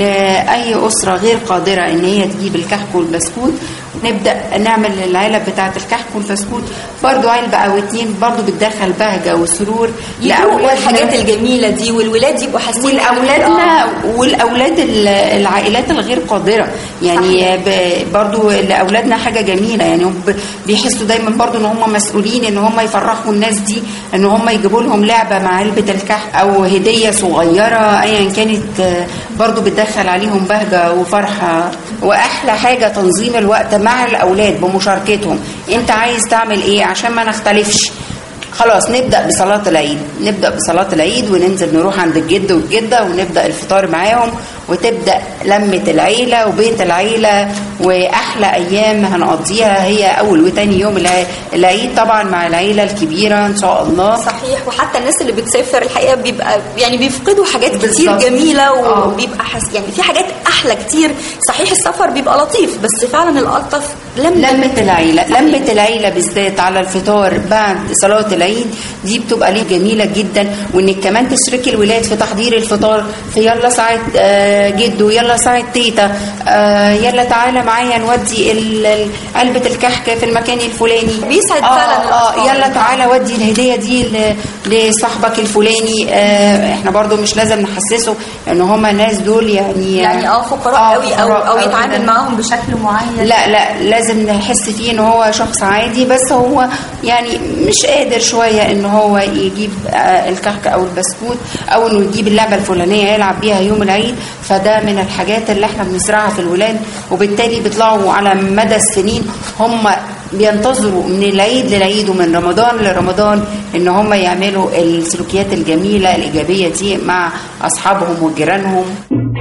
لأي أسرة غير قادرة إن هي تجيب الكحك والبسكوت نبدا نعمل العلب بتاعه الكحك والبسكوت برضو علبه او اتنين برضو بتدخل بهجه وسرور والحاجات الجميله دي والولاد يبقوا حاسين والاولادنا والاولاد العائلات الغير قادره يعني برضو لاولادنا حاجه جميله يعني هم بيحسوا دايما برضو ان هم مسؤولين ان هم يفرحوا الناس دي ان هم يجيبوا لهم لعبه مع علبه الكحك او هديه صغيره ايا كانت برضو بتدخل عليهم بهجه وفرحه واحلى حاجه تنظيم الوقت مع الاولاد بمشاركتهم انت عايز تعمل ايه عشان ما نختلفش خلاص نبدا بصلاه العيد نبدا بصلاه العيد وننزل نروح عند الجد والجده ونبدا الفطار معاهم وتبدا لمه العيله وبيت العيله واحلى ايام هنقضيها هي اول وتاني يوم العيد طبعا مع العيله الكبيره ان شاء الله صحيح وحتى الناس اللي بتسافر الحقيقه بيبقى يعني بيفقدوا حاجات كتير بالزبط. جميله وبيبقى حس يعني في حاجات احلى كتير صحيح السفر بيبقى لطيف بس فعلا الالطف لمه لمه العيله لمه العيله بالذات على الفطار بعد صلاه العيد دي بتبقى ليه جميله جدا وانك كمان تشركي الولاد في تحضير الفطار في يلا ساعه آه جدو يلا ساعه تيتا آه يلا تعالى معايا نودي علبه الكحك في المكان الفلاني بيسعد آه فعلا اه يلا تعالى ودي الهديه دي لصاحبك الفلاني آه احنا برضو مش لازم نحسسه ان هم الناس دول يعني يعني اه فقراء آه قوي او او يتعامل معاهم بشكل معين لا لا لازم نحس فيه ان هو شخص عادي بس هو يعني مش قادر شويه ان هو يجيب الكحك او البسكوت او انه يجيب اللعبه الفلانيه يلعب بيها يوم العيد فده من الحاجات اللي احنا بنزرعها في الولاد وبالتالي بيطلعوا على مدى السنين هم بينتظروا من العيد للعيد ومن رمضان لرمضان ان هم يعملوا السلوكيات الجميله الايجابيه دي مع اصحابهم وجيرانهم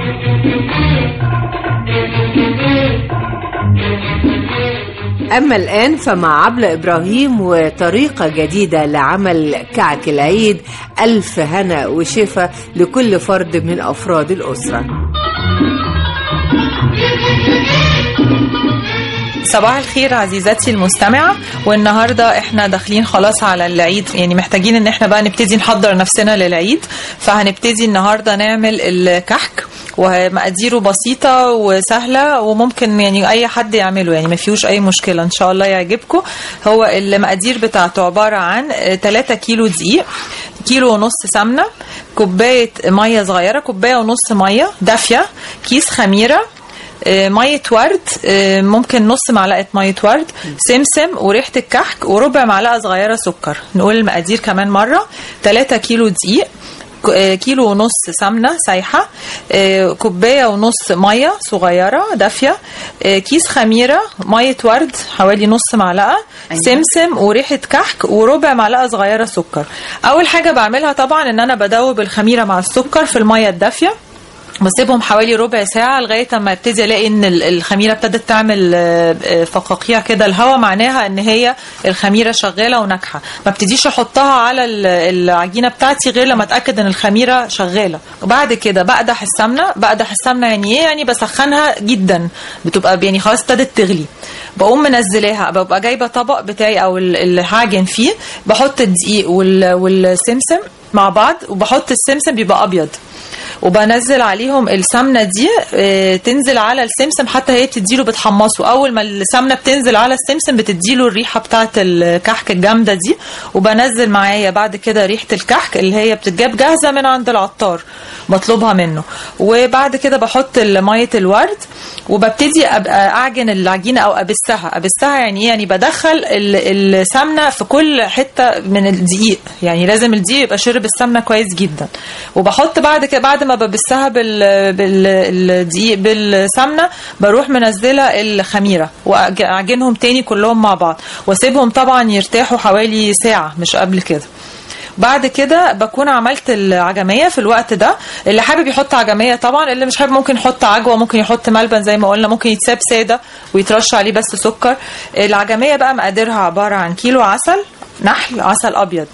أما الآن فمع عبلة إبراهيم وطريقة جديدة لعمل كعك العيد ألف هنا وشفا لكل فرد من أفراد الأسرة صباح الخير عزيزتي المستمعة والنهاردة احنا داخلين خلاص على العيد يعني محتاجين ان احنا بقى نبتدي نحضر نفسنا للعيد فهنبتدي النهاردة نعمل الكحك ومقاديره بسيطة وسهلة وممكن يعني أي حد يعمله يعني ما فيهوش أي مشكلة إن شاء الله يعجبكم هو المقادير بتاعته عبارة عن 3 كيلو دقيق كيلو ونص سمنة كوباية مية صغيرة كوباية ونص مية دافية كيس خميرة آه، مية ورد آه، ممكن نص معلقة مية ورد سمسم وريحة الكحك وربع معلقة صغيرة سكر نقول المقادير كمان مرة 3 كيلو دقيق ك- آه، كيلو ونص سمنة سايحة آه، كوباية ونص مية صغيرة دافية آه، كيس خميرة مية ورد حوالي نص معلقة سمسم وريحة كحك وربع معلقة صغيرة سكر أول حاجة بعملها طبعا إن أنا بدوب الخميرة مع السكر في المية الدافية بسيبهم حوالي ربع ساعة لغاية ما ابتدي الاقي ان ال- الخميرة ابتدت تعمل آه، آه، فقاقيع كده الهواء معناها ان هي الخميرة شغالة وناجحة ما ابتديش احطها على ال- العجينة بتاعتي غير لما اتأكد ان الخميرة شغالة وبعد كده بقدح السمنة بقدح السمنة يعني ايه يعني بسخنها جدا بتبقى يعني خلاص ابتدت تغلي بقوم منزلاها ببقى جايبة طبق بتاعي او ال- اللي هعجن فيه بحط الدقيق وال- والسمسم مع بعض وبحط السمسم بيبقى ابيض وبنزل عليهم السمنه دي آه، تنزل على السمسم حتى هي بتديله بتحمصه اول ما السمنه بتنزل على السمسم بتديله الريحه بتاعه الكحك الجامده دي وبنزل معايا بعد كده ريحه الكحك اللي هي بتتجاب جاهزه من عند العطار بطلبها منه وبعد كده بحط ميه الورد وببتدي ابقى اعجن العجينه او ابسها ابسها يعني ايه يعني بدخل ال- السمنه في كل حته من الدقيق يعني لازم الدقيق يبقى شرب السمنه كويس جدا وبحط بعد كده بعد ما ببسها بال بالدقيق بالسمنه بروح منزله الخميره واعجنهم تاني كلهم مع بعض واسيبهم طبعا يرتاحوا حوالي ساعه مش قبل كده بعد كده بكون عملت العجمية في الوقت ده اللي حابب يحط عجمية طبعا اللي مش حابب ممكن يحط عجوة ممكن يحط ملبن زي ما قلنا ممكن يتساب سادة ويترش عليه بس سكر العجمية بقى مقاديرها عبارة عن كيلو عسل نحل عسل أبيض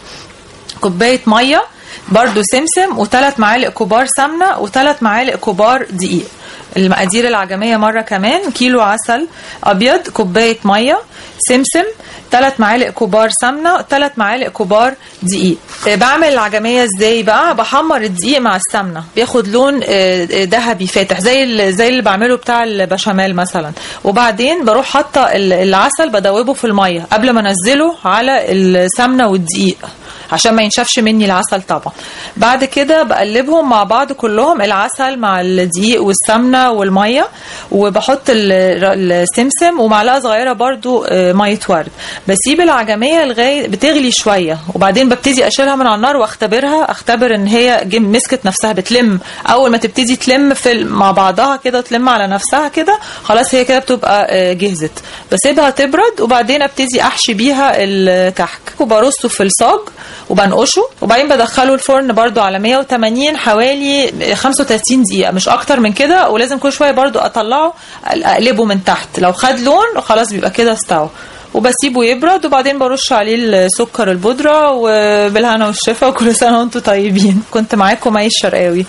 كوباية مية برضو سمسم وثلاث معالق كبار سمنة وثلاث معالق كبار دقيق المقادير العجمية مرة كمان كيلو عسل أبيض كوباية مية سمسم ثلاث معالق كبار سمنة ثلاث معالق كبار دقيق آه، بعمل العجمية ازاي بقى بحمر الدقيق مع السمنة بياخد لون آه، آه، ذهبي فاتح زي ال- زي اللي بعمله بتاع البشاميل مثلا وبعدين بروح حاطة ال- العسل بدوبه في المية قبل ما انزله على السمنة والدقيق عشان ما ينشفش مني العسل طبعا بعد كده بقلبهم مع بعض كلهم العسل مع الدقيق والسمنه والميه وبحط ال- السمسم ومعلقه صغيره برضو آه، ميه ورد بسيب العجميه لغايه بتغلي شويه وبعدين ببتدي اشيلها من على النار واختبرها اختبر ان هي جم- مسكت نفسها بتلم اول ما تبتدي تلم في ال- مع بعضها كده تلم على نفسها كده خلاص هي كده بتبقى آه، جهزت بسيبها تبرد وبعدين ابتدي احشي بيها الكحك وبرصه في الصاج وبنقشه وبعدين بدخله الفرن برضو على 180 حوالي 35 دقيقة مش أكتر من كده ولازم كل شوية برضو أطلعه أقلبه من تحت لو خد لون خلاص بيبقى كده استوى وبسيبه يبرد وبعدين برش عليه السكر البودرة وبالهنا والشفا وكل سنة وانتم طيبين كنت معاكم مي الشرقاوي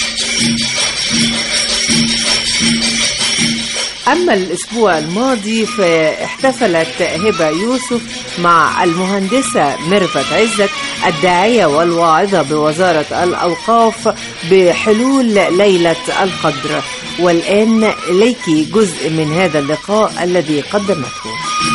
أما الأسبوع الماضي فاحتفلت هبة يوسف مع المهندسة ميرفت عزت الداعية والواعظة بوزارة الأوقاف بحلول ليلة القدر والآن إليك جزء من هذا اللقاء الذي قدمته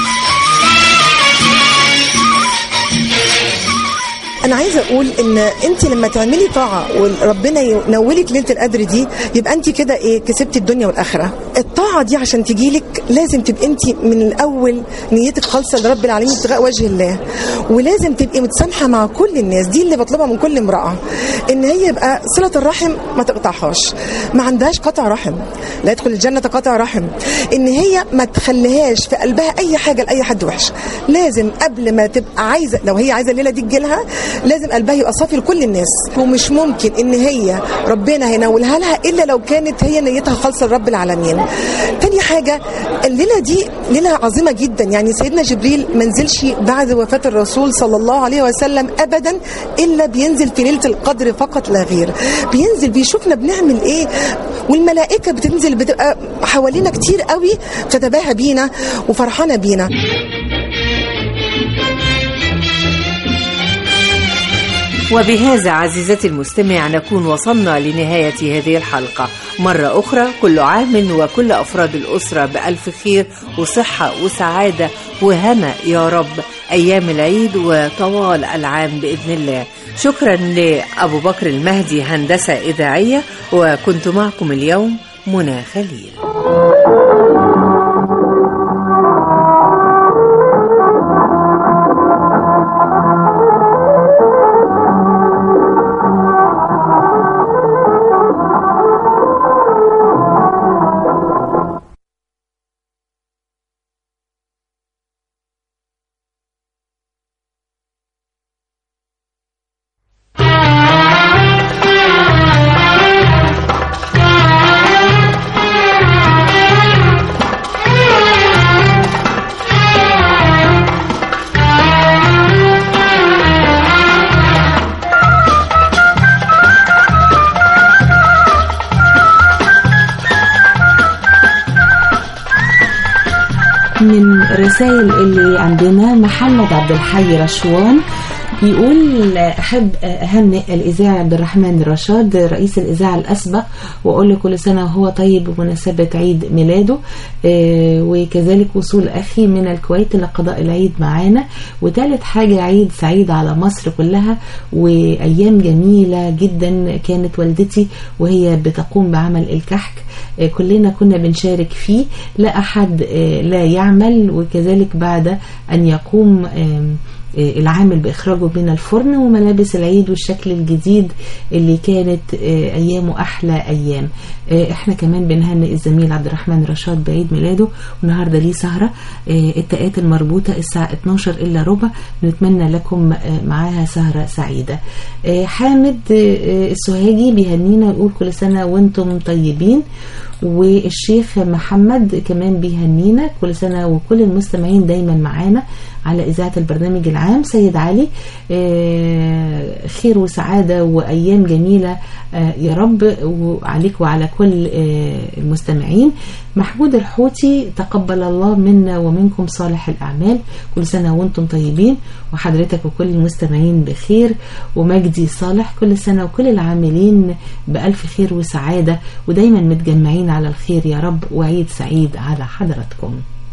انا عايزه اقول ان انت لما تعملي طاعه وربنا ينولك ليله القدر دي يبقى انت كده ايه كسبتي الدنيا والاخره الطاعه دي عشان تجيلك لازم تبقى انت من الاول نيتك خالصه لرب العالمين ابتغاء وجه الله ولازم تبقي متسامحه مع كل الناس دي اللي بطلبها من كل امراه ان هي يبقى صله الرحم ما تقطعهاش ما عندهاش قطع رحم لا يدخل الجنه قطع رحم ان هي ما تخليهاش في قلبها اي حاجه لاي حد وحش لازم قبل ما تبقى عايزه لو هي عايزه الليله دي تجيلها لازم قلبها يبقى صافي لكل الناس ومش ممكن ان هي ربنا هينولها لها الا لو كانت هي نيتها خالصه لرب العالمين تاني حاجه الليله دي ليله عظيمه جدا يعني سيدنا جبريل ما نزلش بعد وفاه الرسول صلى الله عليه وسلم ابدا الا بينزل في ليله القدر فقط لا غير بينزل بيشوفنا بنعمل ايه والملائكه بتنزل بتبقى حوالينا كتير قوي بتتباهى بينا وفرحانه بينا وبهذا عزيزتي المستمع نكون وصلنا لنهاية هذه الحلقة مرة أخرى كل عام وكل أفراد الأسرة بألف خير وصحة وسعادة وهنا يا رب أيام العيد وطوال العام بإذن الله شكرا لأبو بكر المهدي هندسة إذاعية وكنت معكم اليوم منى خليل من الرسائل اللي عندنا محمد عبد الحي رشوان بيقول احب اهنئ الاذاعي عبد الرحمن رشاد رئيس الاذاعه الاسبق واقول له كل سنه وهو طيب بمناسبه عيد ميلاده آه، وكذلك وصول اخي من الكويت لقضاء العيد معانا وثالث حاجه عيد سعيد على مصر كلها وايام جميله جدا كانت والدتي وهي بتقوم بعمل الكحك آه، كلنا كنا بنشارك فيه لا احد آه، لا يعمل وكذلك بعد ان يقوم آم، العامل بإخراجه من الفرن وملابس العيد والشكل الجديد اللي كانت آه، أيامه أحلى أيام آه، احنا كمان بنهنئ الزميل عبد الرحمن رشاد بعيد ميلاده والنهارده ليه سهرة آه، التقات المربوطة الساعة 12 إلا ربع بنتمنى لكم آه، معاها سهرة سعيدة آه، حامد آه، السوهاجي بيهنينا ويقول كل سنة وانتم طيبين والشيخ محمد كمان بيهنينا كل سنة وكل المستمعين دايما معانا على إذاعة البرنامج العام سيد علي آه، خير وسعادة وأيام جميلة آه، يا رب وعليك وعلى كل آه، المستمعين محمود الحوتي تقبل الله منا ومنكم صالح الأعمال كل سنة وانتم طيبين وحضرتك وكل المستمعين بخير ومجدي صالح كل سنة وكل العاملين بألف خير وسعادة ودايما متجمعين على الخير يا رب وعيد سعيد على حضراتكم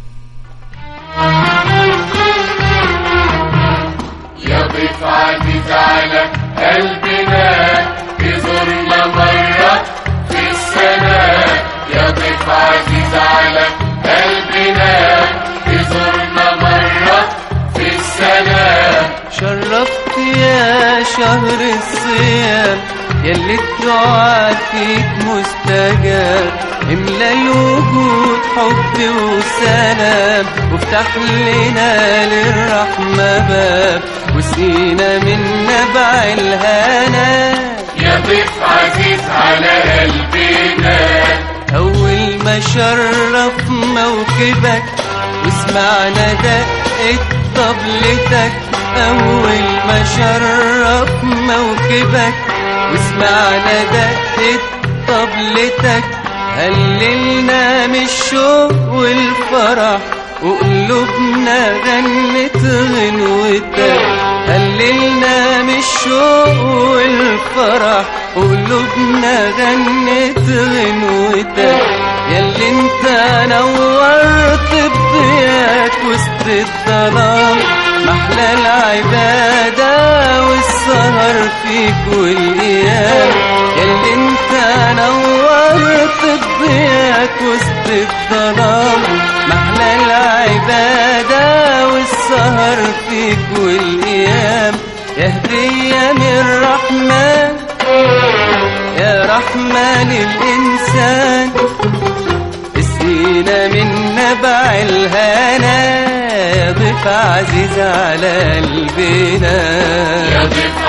يضيف عزيز على قلبنا يزورنا مرة في السنة يضيف عزيز على قلبنا يزورنا مرة في السنة شرفت يا شهر الصيام يلي الدعاء فيك مستجاب املى الوجود حب وسلام وافتح لنا للرحمة باب وسقينا من نبع الهنا يضيف عزيز على قلبنا أول ما شرف موكبك وسمعنا دقة طبلتك أول ما شرف موكبك وسمعنا دقة طبلتك هللنا من الشوق والفرح وقلوبنا غنت غنوتك هللنا من الشوق والفرح وقلوبنا غنت غنوتك ياللي انت نورت بضياك وسط الظلام محلى العبادة والسهر فيك والقيام ياللي انت نورت بضياك وسط الظلام محلى العبادة والسهر فيك والقيام يا هدية من رحمن يا رحمن الإنسان اسقينا من نبع الهنا يا ضيف عزيز على قلبنا يضيف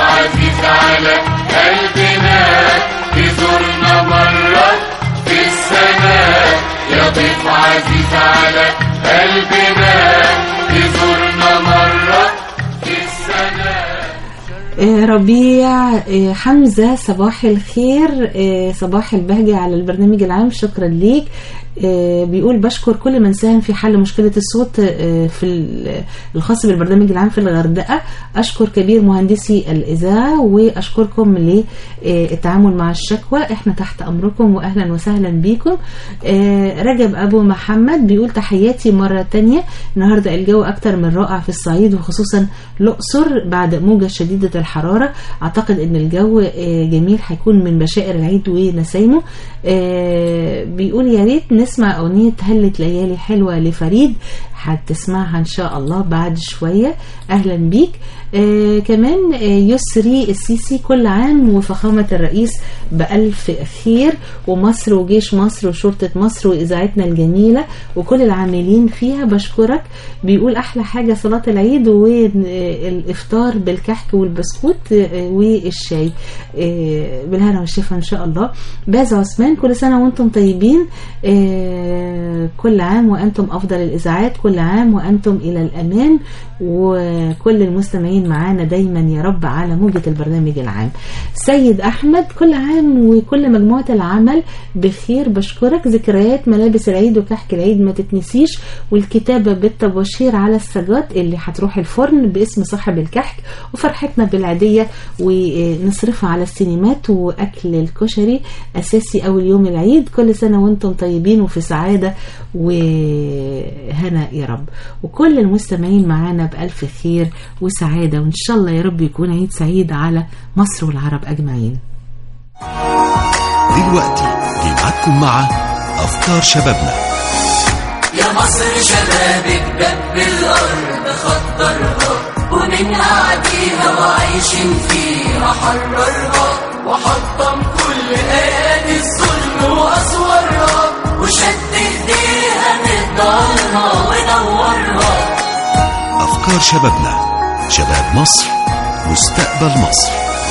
آه، ربيع آه، حمزة صباح الخير آه، صباح البهجة على البرنامج العام شكرا ليك آه، بيقول بشكر كل من ساهم في حل مشكلة الصوت آه، في ال- الخاص بالبرنامج العام في الغردقة أشكر كبير مهندسي الإذاعة وأشكركم للتعامل مع الشكوى احنا تحت أمركم وأهلا وسهلا بيكم آه، رجب أبو محمد بيقول تحياتي مرة تانية النهاردة الجو أكتر من رائع في الصعيد وخصوصا الأقصر بعد موجة شديدة الحرارة أعتقد أن الجو آه، جميل هيكون من بشائر العيد ونسايمه آه، بيقول يا ريت نسمع أغنية هلت ليالي حلوة لفريد هتسمعها إن شاء الله بعد شوية أهلا بيك آه كمان آه يسري السيسي كل عام وفخامة الرئيس بألف خير ومصر وجيش مصر وشرطة مصر وإذاعتنا الجميلة وكل العاملين فيها بشكرك بيقول أحلى حاجة صلاة العيد والإفطار بالكحك والبسكوت آه، والشاي آه، بالهنا والشفا إن شاء الله باز عثمان كل سنة وأنتم طيبين آه، كل عام وأنتم أفضل الإذاعات كل عام وأنتم إلى الأمان وكل المستمعين معانا دايما يا رب على موجة البرنامج العام سيد أحمد كل عام وكل مجموعة العمل بخير بشكرك ذكريات ملابس العيد وكحك العيد ما تتنسيش والكتابة بالتباشير على السجات اللي هتروح الفرن باسم صاحب الكحك وفرحتنا بالعيدية ونصرفها على السينمات وأكل الكشري أساسي أول يوم العيد كل سنة وانتم طيبين وفي سعادة وهنا يا رب وكل المستمعين معانا بألف خير وسعادة وإن شاء الله يا رب يكون عيد سعيد على مصر والعرب أجمعين دلوقتي جمعتكم مع أفكار شبابنا يا مصر شبابك دب الأرض خطرها ومن قعديها وعايشين فيها حررها وحطم كل آيات الظلم وأسوارها وشد ايديها نضالها ونورها أفكار شبابنا شباب مصر مستقبل مصر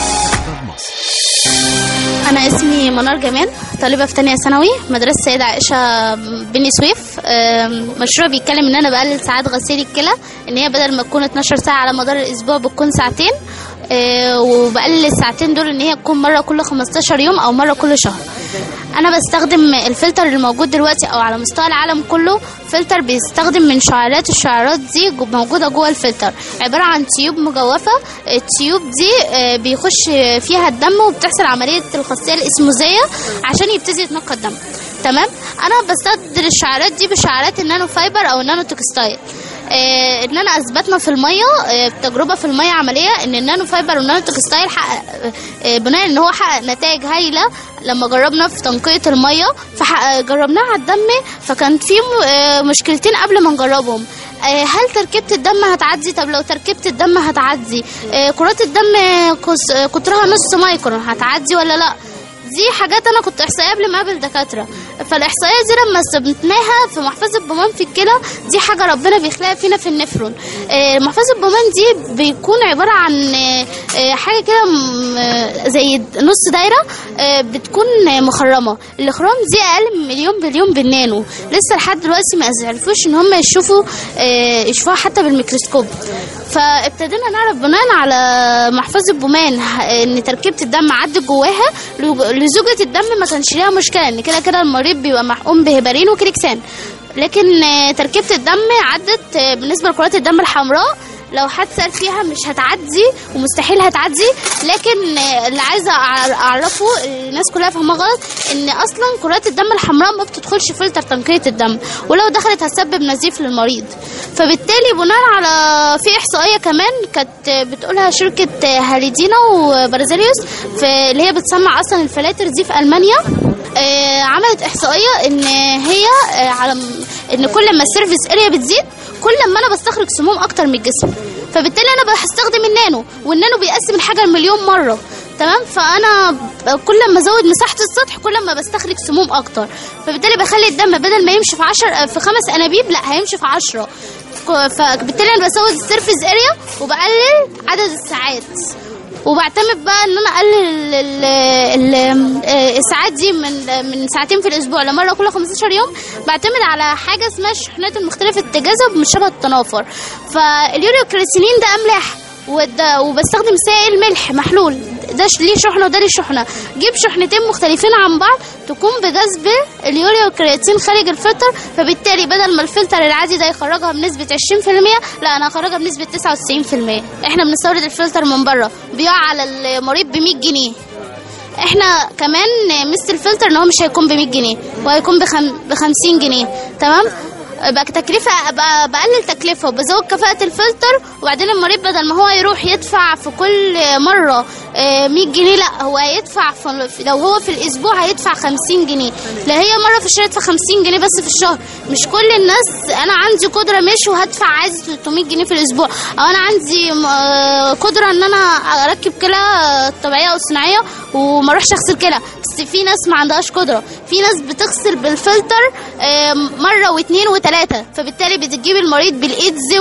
أنا اسمي منار جمال طالبة في تانية ثانوي مدرسة سيدة عائشة بني سويف أم، مشروع بيتكلم إن أنا بقلل ساعات غسيل الكلى إن هي بدل ما تكون 12 ساعة على مدار الأسبوع بتكون ساعتين أه، وبقلل الساعتين دول إن هي تكون مرة كل 15 يوم أو مرة كل شهر أنا بستخدم الفلتر اللي موجود دلوقتي أو على مستوى العالم كله فلتر بيستخدم من شعيرات الشعيرات دي جو- موجودة جوه الفلتر عبارة عن تيوب مجوفة التيوب دي آه، بيخش فيها الدم وبتحصل عملية الخاصية الإسموزية عشان يبتدي يتنقى الدم تمام أنا بستبدل الشعيرات دي بشعيرات النانو فايبر أو النانو تكستايل آه، ان انا اثبتنا في الميه آه، تجربه في الميه عمليه ان النانو فايبر والنانو تكستايل حقق آه، بناء ان هو حقق نتائج هايله لما جربنا في تنقيه الميه فجربناها على الدم فكان في م- آه، مشكلتين قبل ما نجربهم آه، هل تركيبة الدم هتعدي طب لو تركيبة الدم هتعدي آه، كرات الدم قص- آه، قطرها نص مايكرون هتعدي ولا لا دي حاجات انا كنت احصائيه قبل ما اقابل دكاتره فالاحصائيه دي لما استبنتناها في محفظه بومان في الكلى دي حاجه ربنا بيخلقها فينا في النفرون آه، محفظه بومان دي بيكون عباره عن آه، آه، حاجه كده م- آه، زي نص دايره آه، بتكون آه، مخرمه الاخرام دي اقل من مليون بليون بالنانو لسه لحد دلوقتي ما عرفوش ان هم يشوفوا آه، يشوفوها حتى بالميكروسكوب فابتدينا نعرف بناء على محفظة بومان ه- ان تركيبة الدم عدت جواها لو- لزوجة الدم ما كانش ليها مشكلة ان كده كده المريض بيبقى محقون بهبارين وكريكسان لكن آه، تركيبة الدم عدت آه، بالنسبة لكرات الدم الحمراء لو حد سأل فيها مش هتعدي ومستحيل هتعدي لكن آه، اللي عايزة أع- أعرفه الناس كلها فاهمة غلط إن أصلا كرات الدم الحمراء ما بتدخلش فلتر تنقية الدم ولو دخلت هتسبب نزيف للمريض فبالتالي بناء على في إحصائية كمان كانت بتقولها شركة آه، هاليدينا وبرازيليوس في اللي هي بتصنع أصلا الفلاتر دي في ألمانيا آه، عملت إحصائية إن هي آه، على م- إن كل ما السيرفيس اريا بتزيد كل ما انا بستخرج سموم اكتر من الجسم فبالتالي انا بستخدم النانو والنانو بيقسم الحاجه لمليون مره تمام فانا ب- كل ما ازود مساحه السطح كل ما بستخرج سموم اكتر فبالتالي بخلي الدم بدل ما يمشي في 10 في خمس انابيب لا هيمشي في 10 فبالتالي انا بزود السيرفيس اريا وبقلل عدد الساعات وبعتمد بقى ان انا اقلل ال- ال- آه، الساعات دي من من ساعتين في الاسبوع لمره كل 15 يوم بعتمد على حاجه اسمها الشحنات المختلفه التجاذب مش شبه التنافر فاليوريو كريسينين ده املاح وده وبستخدم سائل ملح محلول ده ش- ليه شحنه وده ليه شحنه جيب شحنتين مختلفين عن بعض تقوم بجذب اليوريا والكرياتين خارج الفلتر فبالتالي بدل ما الفلتر العادي ده يخرجها بنسبه 20% لا انا هخرجها بنسبه 99% احنا بنستورد الفلتر من بره بيقع على المريض ب 100 جنيه احنا كمان ميزه الفلتر ان هو مش هيكون ب 100 جنيه وهيكون ب 50 جنيه تمام بقى تكلفة بقى بقلل تكلفة وبزود كفاءة الفلتر وبعدين المريض بدل ما هو يروح يدفع في كل مرة آه، 100 جنيه لا هو هيدفع في في- لو هو في الأسبوع هيدفع 50 جنيه لا هي مرة في الشهر يدفع 50 جنيه بس في الشهر مش كل الناس أنا عندي قدرة ماشي وهدفع عادي 300 جنيه في الأسبوع أو أنا عندي م- آه، قدرة إن أنا أركب كلى طبيعية أو صناعية وما أروحش أغسل كلى بس في ناس ما عندهاش قدرة في ناس بتغسل بالفلتر آه، مرة واثنين وثلاثة فبالتالي بتجيب المريض بالإيدز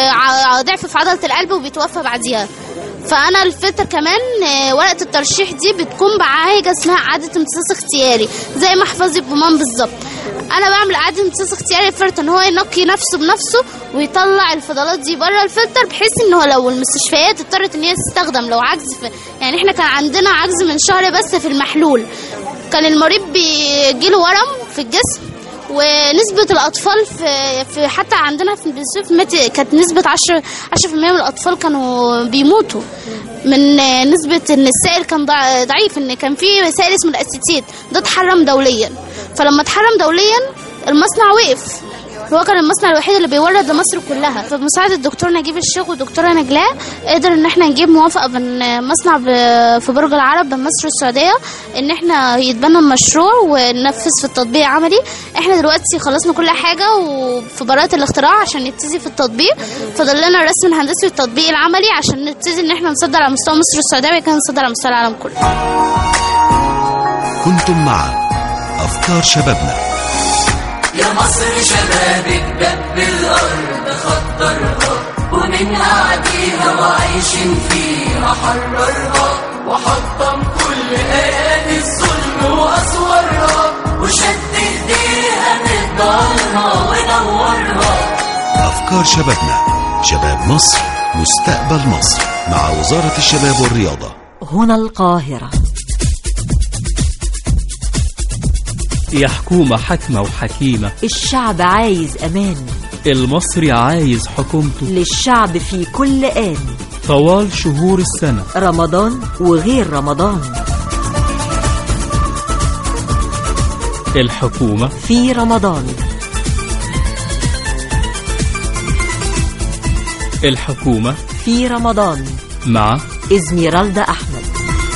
وضعف في عضلة القلب وبيتوفى بعديها فانا الفلتر كمان آه، ورقه الترشيح دي بتكون بحاجه اسمها اعاده امتصاص اختياري زي محفظه الضمان بالظبط انا بعمل اعاده امتصاص اختياري للفلتر ان هو ينقي نفسه بنفسه ويطلع الفضلات دي بره الفلتر بحيث ان هو لو المستشفيات اضطرت ان هي تستخدم لو عجز في يعني احنا كان عندنا عجز من شهر بس في المحلول كان المريض بيجيله ورم في الجسم ونسبة الأطفال في, في حتى عندنا في البنسوف مات كانت نسبة 10 10% من الأطفال كانوا بيموتوا من نسبة إن السائل كان ضع- ضعيف إن كان في سائل اسمه الأسيتيت ده اتحرم دوليا فلما اتحرم دوليا المصنع وقف هو كان المصنع الوحيد اللي بيورد لمصر كلها فبمساعدة الدكتور نجيب الشيخ والدكتورة نجلاء قدر ان احنا نجيب موافقة من مصنع ب- في برج العرب بين مصر والسعودية ان احنا يتبنى المشروع وننفذ في التطبيق عملي احنا دلوقتي خلصنا كل حاجة وفي براءة الاختراع عشان نبتدي في التطبيق فاضل لنا الرسم الهندسي والتطبيق العملي عشان نبتدي ان احنا نصدر على مستوى مصر والسعودية وبعد كده نصدر على مستوى العالم كله كنتم مع أفكار شبابنا يا مصر شبابك دب الأرض خطرها ومنها عديها وعايشين فيها حررها وحطم كل آيات الظلم وأسوارها وشد إيديها نضالها ونورها أفكار شبابنا شباب مصر مستقبل مصر مع وزارة الشباب والرياضة هنا القاهرة يا حكومة حكمة وحكيمة الشعب عايز أمان المصري عايز حكومته للشعب في كل آن طوال شهور السنة رمضان وغير رمضان الحكومة في رمضان الحكومة في رمضان مع إزميرالدا أحمد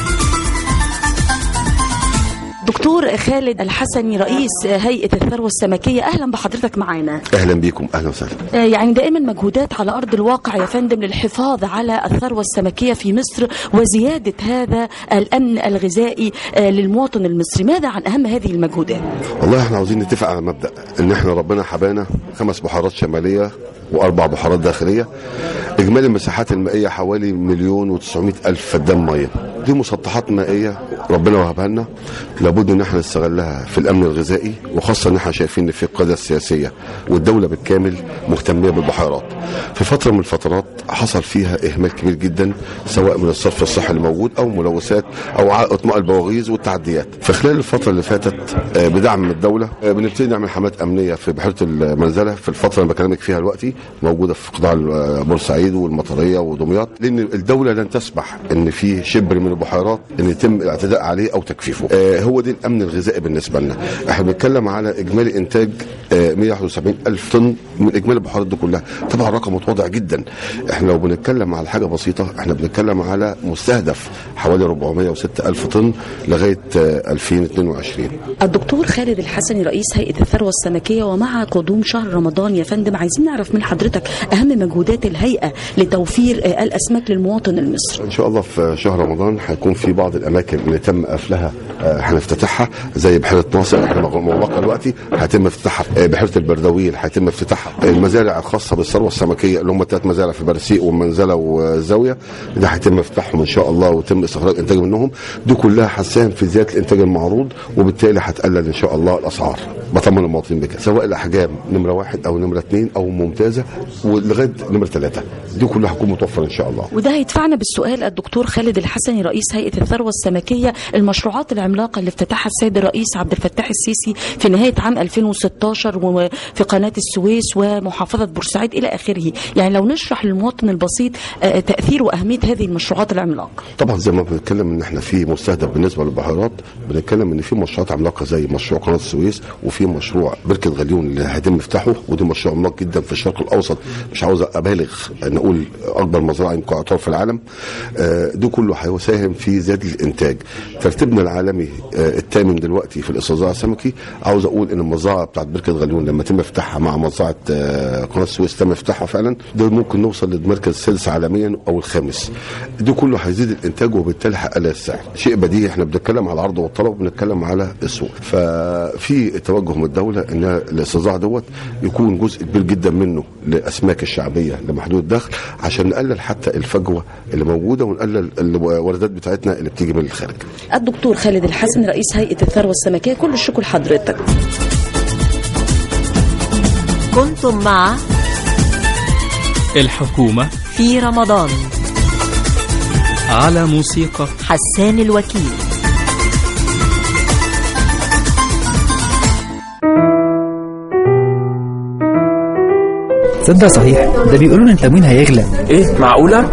دكتور خالد الحسني رئيس هيئة الثروة السمكية أهلا بحضرتك معانا اهلا بيكم اهلا وسهلا آه، يعني دائما مجهودات على أرض الواقع يا فندم للحفاظ على الثروة السمكية في مصر وزيادة هذا الأمن الغذائي آه، للمواطن المصري ماذا عن أهم هذه المجهودات؟ والله احنا عاوزين نتفق على مبدا ان احنا ربنا حبانا خمس بحارات شماليه واربع بحارات داخليه اجمالي المساحات المائيه حوالي مليون و900 الف فدان ميه دي مسطحات مائيه ربنا وهبها لنا لابد ان احنا نستغلها في الامن الغذائي وخاصه ان احنا شايفين ان في القياده السياسيه والدوله بالكامل مهتميه بالبحيرات في فتره من الفترات حصل فيها اهمال كبير جدا سواء من الصرف الصحي اللي موجود او ملوثات او ع- اطماء البواغيز والتعديات في خلال الفتره اللي فاتت آه، بدعم من الدوله آه، بنبتدي نعمل حملات امنيه في بحيره المنزله في الفتره اللي بكلمك فيها دلوقتي موجوده في قطاع آه، بورسعيد والمطريه ودمياط لان الدوله لن تسمح ان في شبر من البحيرات ان يتم الاعتداء عليه او تجفيفه آه، هو دي الامن الغذائي بالنسبه لنا احنا بنتكلم على اجمالي انتاج آه، 171 الف طن من اجمالي البحيرات دي كلها طبعا رقم متواضع جدا احنا لو بنتكلم على حاجه بسيطه احنا بنتكلم على مستهدف حوالي 406 الف طن لغايه آه، 2022 الدكتور خالد الحسني رئيس هيئة الثروة السمكية ومع قدوم شهر رمضان يا فندم عايزين نعرف من حضرتك أهم مجهودات الهيئة لتوفير آه، الأسماك للمواطن المصري ان شاء الله في شهر رمضان هيكون في بعض الاماكن اللي تم قفلها آه، هنفتتحها زي بحيره ناصر احنا مغلقه دلوقتي هيتم افتتاحها آه، بحيره البردويل هيتم افتتاحها المزارع الخاصه بالثروه السمكيه اللي هم ثلاث مزارع في برسيق والمنزله والزاويه ده هيتم افتتاحهم ان شاء الله ويتم استخراج انتاج منهم دي كلها هتساهم في زياده الانتاج المعروض وبالتالي هتقلل ان شاء الله الاسعار بطمن المواطنين بكده سواء الاحجام نمره واحد او نمره اثنين او ممتازه ولغايه نمره ثلاثه دي كلها هتكون متوفره ان شاء الله وده هيدفعنا بالسؤال الدكتور خالد الحسني رئيس هيئة الثروة السمكية المشروعات العملاقة اللي افتتحها السيد الرئيس عبد الفتاح السيسي في نهاية عام 2016 وفي قناة السويس ومحافظة بورسعيد إلى آخره يعني لو نشرح للمواطن البسيط آه، تأثير وأهمية هذه المشروعات العملاقة طبعا زي ما بنتكلم ان احنا في مستهدف بالنسبه للبحيرات بنتكلم ان في مشروعات عملاقه زي مشروع قناه السويس وفي مشروع بركه غليون اللي هيتم افتتاحه ودي مشروع عملاق جدا في الشرق الاوسط مش عاوز ابالغ نقول اكبر مزرعه يمكن يعتبر في العالم آه، ده كله هيساهم في زياده الانتاج ترتيبنا العالمي آه، الثامن دلوقتي في الاستزراع السمكي عاوز اقول ان المزرعه بتاعت بركه غليون لما تم افتتاحها مع مزرعه آه، قناه السويس تم افتتاحها فعلا ده ممكن نوصل للمركز السادس عالميا او الخامس ده كله هيزيد الانتاج وبالتالي هيقلل السعر شيء بديهي احنا بنتكلم على العرض والطلب وبنتكلم على السوق ففي توجه من الدوله ان الاستزراع دوت يكون جزء كبير جدا منه لاسماك الشعبيه لمحدود الدخل عشان نقلل حتى الفجوه اللي موجوده ونقلل الواردات بتاعتنا اللي بتيجي من الخارج الدكتور خالد الحسن رئيس هيئة الثروة السمكية كل الشكر لحضرتك كنتم مع الحكومة في رمضان على موسيقى حسان الوكيل تصدق صحيح ده بيقولوا ان التموين هيغلى ايه معقولة؟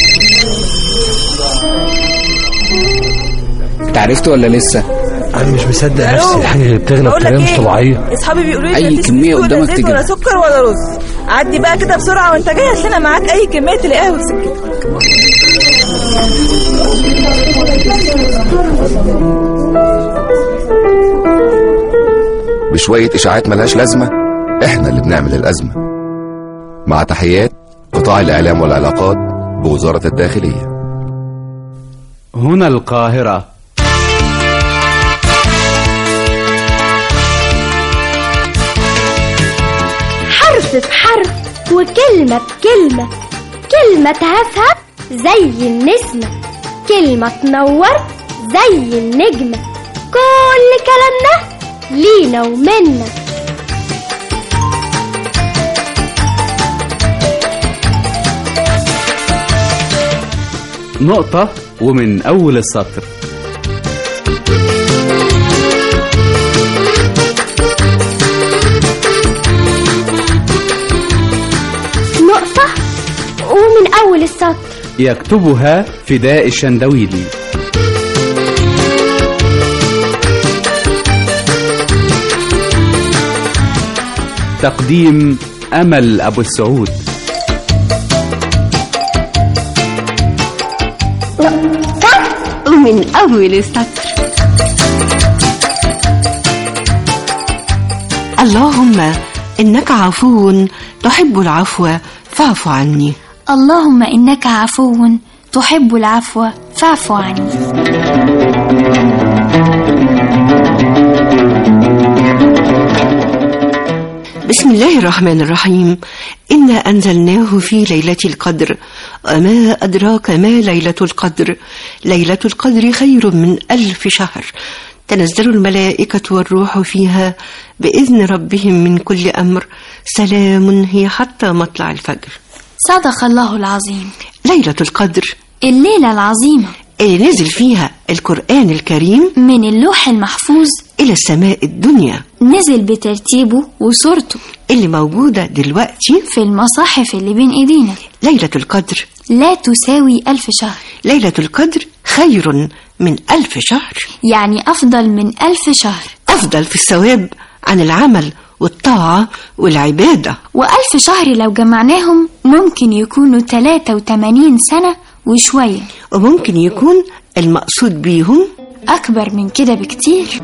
انت عرفت ولا لسه انا مش مصدق نفسي الحاجة اللي بتغلى بقول لك بطريقة مش إيه؟ طبيعية اصحابي بيقولوا لي أي مفيش كمية زيت ولا قدامك زيت ولا تجيب. سكر ولا رز عدي بقى كده بسرعه وانت جاي عشان انا معاك اي كميه تلاقيها في سكتك بشوية إشاعات ملهاش لازمة إحنا اللي بنعمل الأزمة مع تحيات قطاع الإعلام والعلاقات بوزارة الداخلية هنا القاهرة حرف بحرف وكلمة بكلمة كلمة تهفهف زي النسمة كلمة تنور زي النجمة كل كلامنا لينا ومنا نقطة ومن أول السطر نقطة ومن أول السطر يكتبها فداء الشندويلي تقديم أمل أبو السعود ومن أول السطر اللهم إنك عفو تحب العفو فاعف عني اللهم إنك عفو تحب العفو فاعف عني بسم الله الرحمن الرحيم إنا أنزلناه في ليلة القدر وما أدراك ما ليلة القدر ليلة القدر خير من ألف شهر تنزل الملائكة والروح فيها بإذن ربهم من كل أمر سلام هي حتى مطلع الفجر صدق الله العظيم ليلة القدر الليلة العظيمة اللي نزل فيها القرآن الكريم من اللوح المحفوظ إلى السماء الدنيا نزل بترتيبه وصورته اللي موجودة دلوقتي في المصاحف اللي بين ايدينا ليلة القدر لا تساوي ألف شهر ليلة القدر خير من ألف شهر يعني أفضل من ألف شهر أفضل في الثواب عن العمل والطاعة والعبادة وألف شهر لو جمعناهم ممكن يكونوا 83 سنة وشوية وممكن يكون المقصود بيهم أكبر من كده بكتير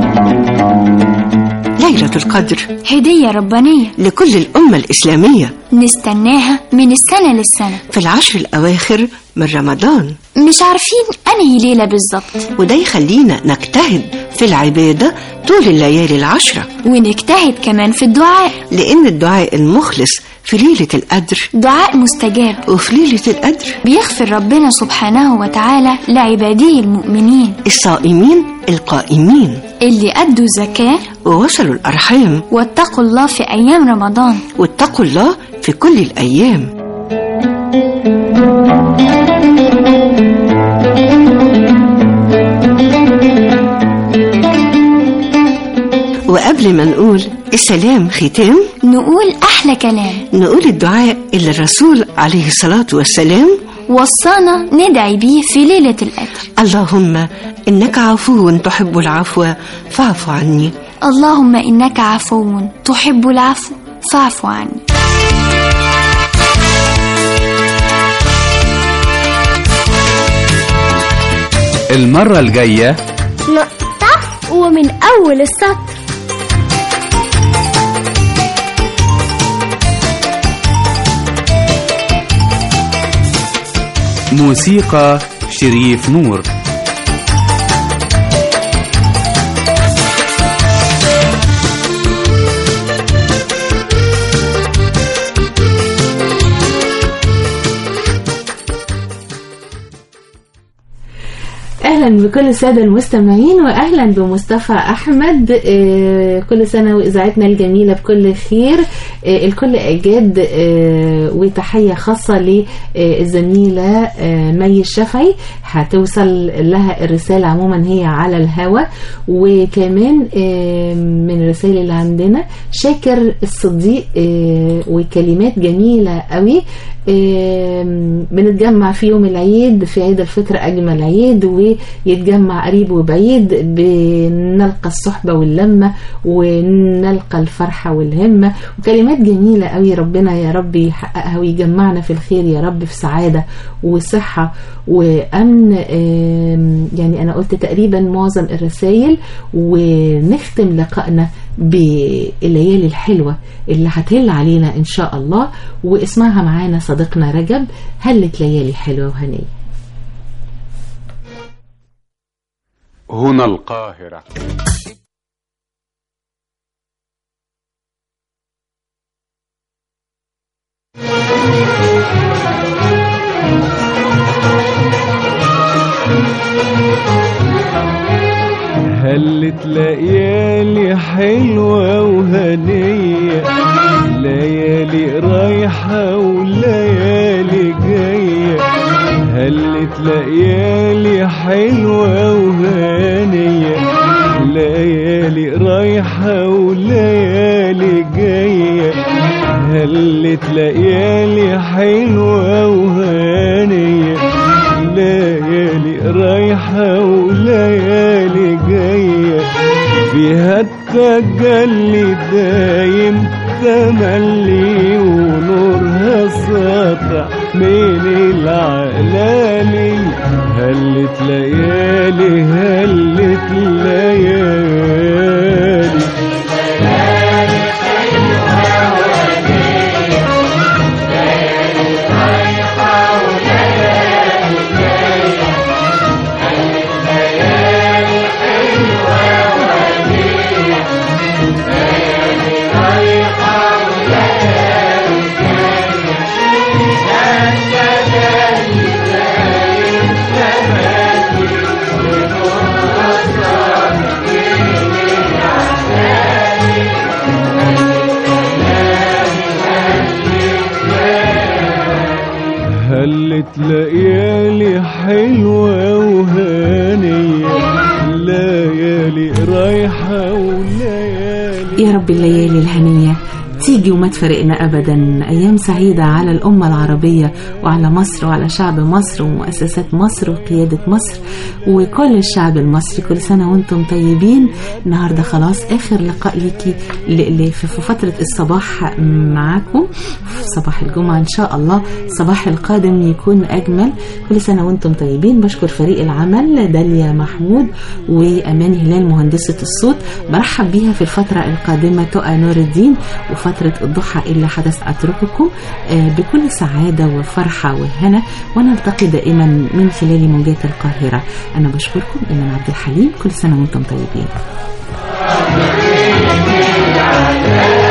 ليلة القدر هدية ربانية لكل الأمة الإسلامية نستناها من السنة للسنة في العشر الأواخر من رمضان مش عارفين أنهي ليلة بالظبط وده يخلينا نجتهد في العبادة طول الليالي العشرة ونجتهد كمان في الدعاء لأن الدعاء المخلص في ليلة القدر دعاء مستجاب وفي ليلة القدر بيغفر ربنا سبحانه وتعالى لعباده المؤمنين الصائمين القائمين اللي أدوا الزكاة ووصلوا الأرحام واتقوا الله في أيام رمضان واتقوا الله في كل الأيام وقبل ما نقول السلام ختام نقول أحلى كلام نقول الدعاء اللي الرسول عليه الصلاة والسلام وصانا ندعي بيه في ليلة القدر اللهم إنك عفو تحب العفو فاعف عني اللهم إنك عفو تحب العفو فاعف عني المرة الجاية نقطة ومن أول السطر موسيقى شريف نور اهلا بكل الساده المستمعين واهلا بمصطفى احمد آه، كل سنه واذاعتنا الجميله بكل خير آه، الكل اجاد آه، وتحيه خاصه للزميله مي الشافعي هتوصل لها الرساله عموما هي على الهوا وكمان آه، من الرسائل اللي عندنا شاكر الصديق آه، وكلمات جميله قوي آم، بنتجمع في يوم العيد في عيد الفطر أجمل عيد ويتجمع قريب وبعيد بنلقى الصحبة واللمة ونلقى الفرحة والهمة وكلمات جميلة قوي ربنا يا رب يحققها ويجمعنا في الخير يا رب في سعادة وصحة وأمن آم، يعني أنا قلت تقريبا معظم الرسائل ونختم لقائنا بالليالي الحلوة اللي هتهل علينا إن شاء الله واسمعها معانا صديقنا رجب هلت ليالي حلوة وهنية هنا القاهرة هلت ليالي حلوة وهنية ليالي رايحة وليالي جاية هلت ليالي حلوة وهنية ليالي رايحة وليالي جاية هلت ليالي حلوة وهنية ليالي رايحة وليالي جاية فيها التجلي دايم تملي ونورها ساطع من العلالي هلت ليالي هلت ليالي هلت ليالي حلوة وهانية ليالي رايحة وليالي يا رب الليالي الهنية تيجي وما تفرقنا أبدا أيام سعيدة على الأمة العربية وعلى مصر وعلى شعب مصر ومؤسسات مصر وقيادة مصر وكل الشعب المصري كل سنة وانتم طيبين النهاردة خلاص آخر لقاء ليكي ل- ل- في في فترة الصباح معاكم في صباح الجمعة إن شاء الله الصباح القادم يكون أجمل كل سنة وانتم طيبين بشكر فريق العمل داليا محمود وأمان هلال مهندسة الصوت برحب بيها في الفترة القادمة تقى نور الدين وفترة فترة الضحى إلا حدث أترككم آه، بكل سعادة وفرحة وهنا ونلتقي دائما من خلال موجات القاهرة أنا بشكركم إيمان عبد الحليم كل سنة وأنتم طيبين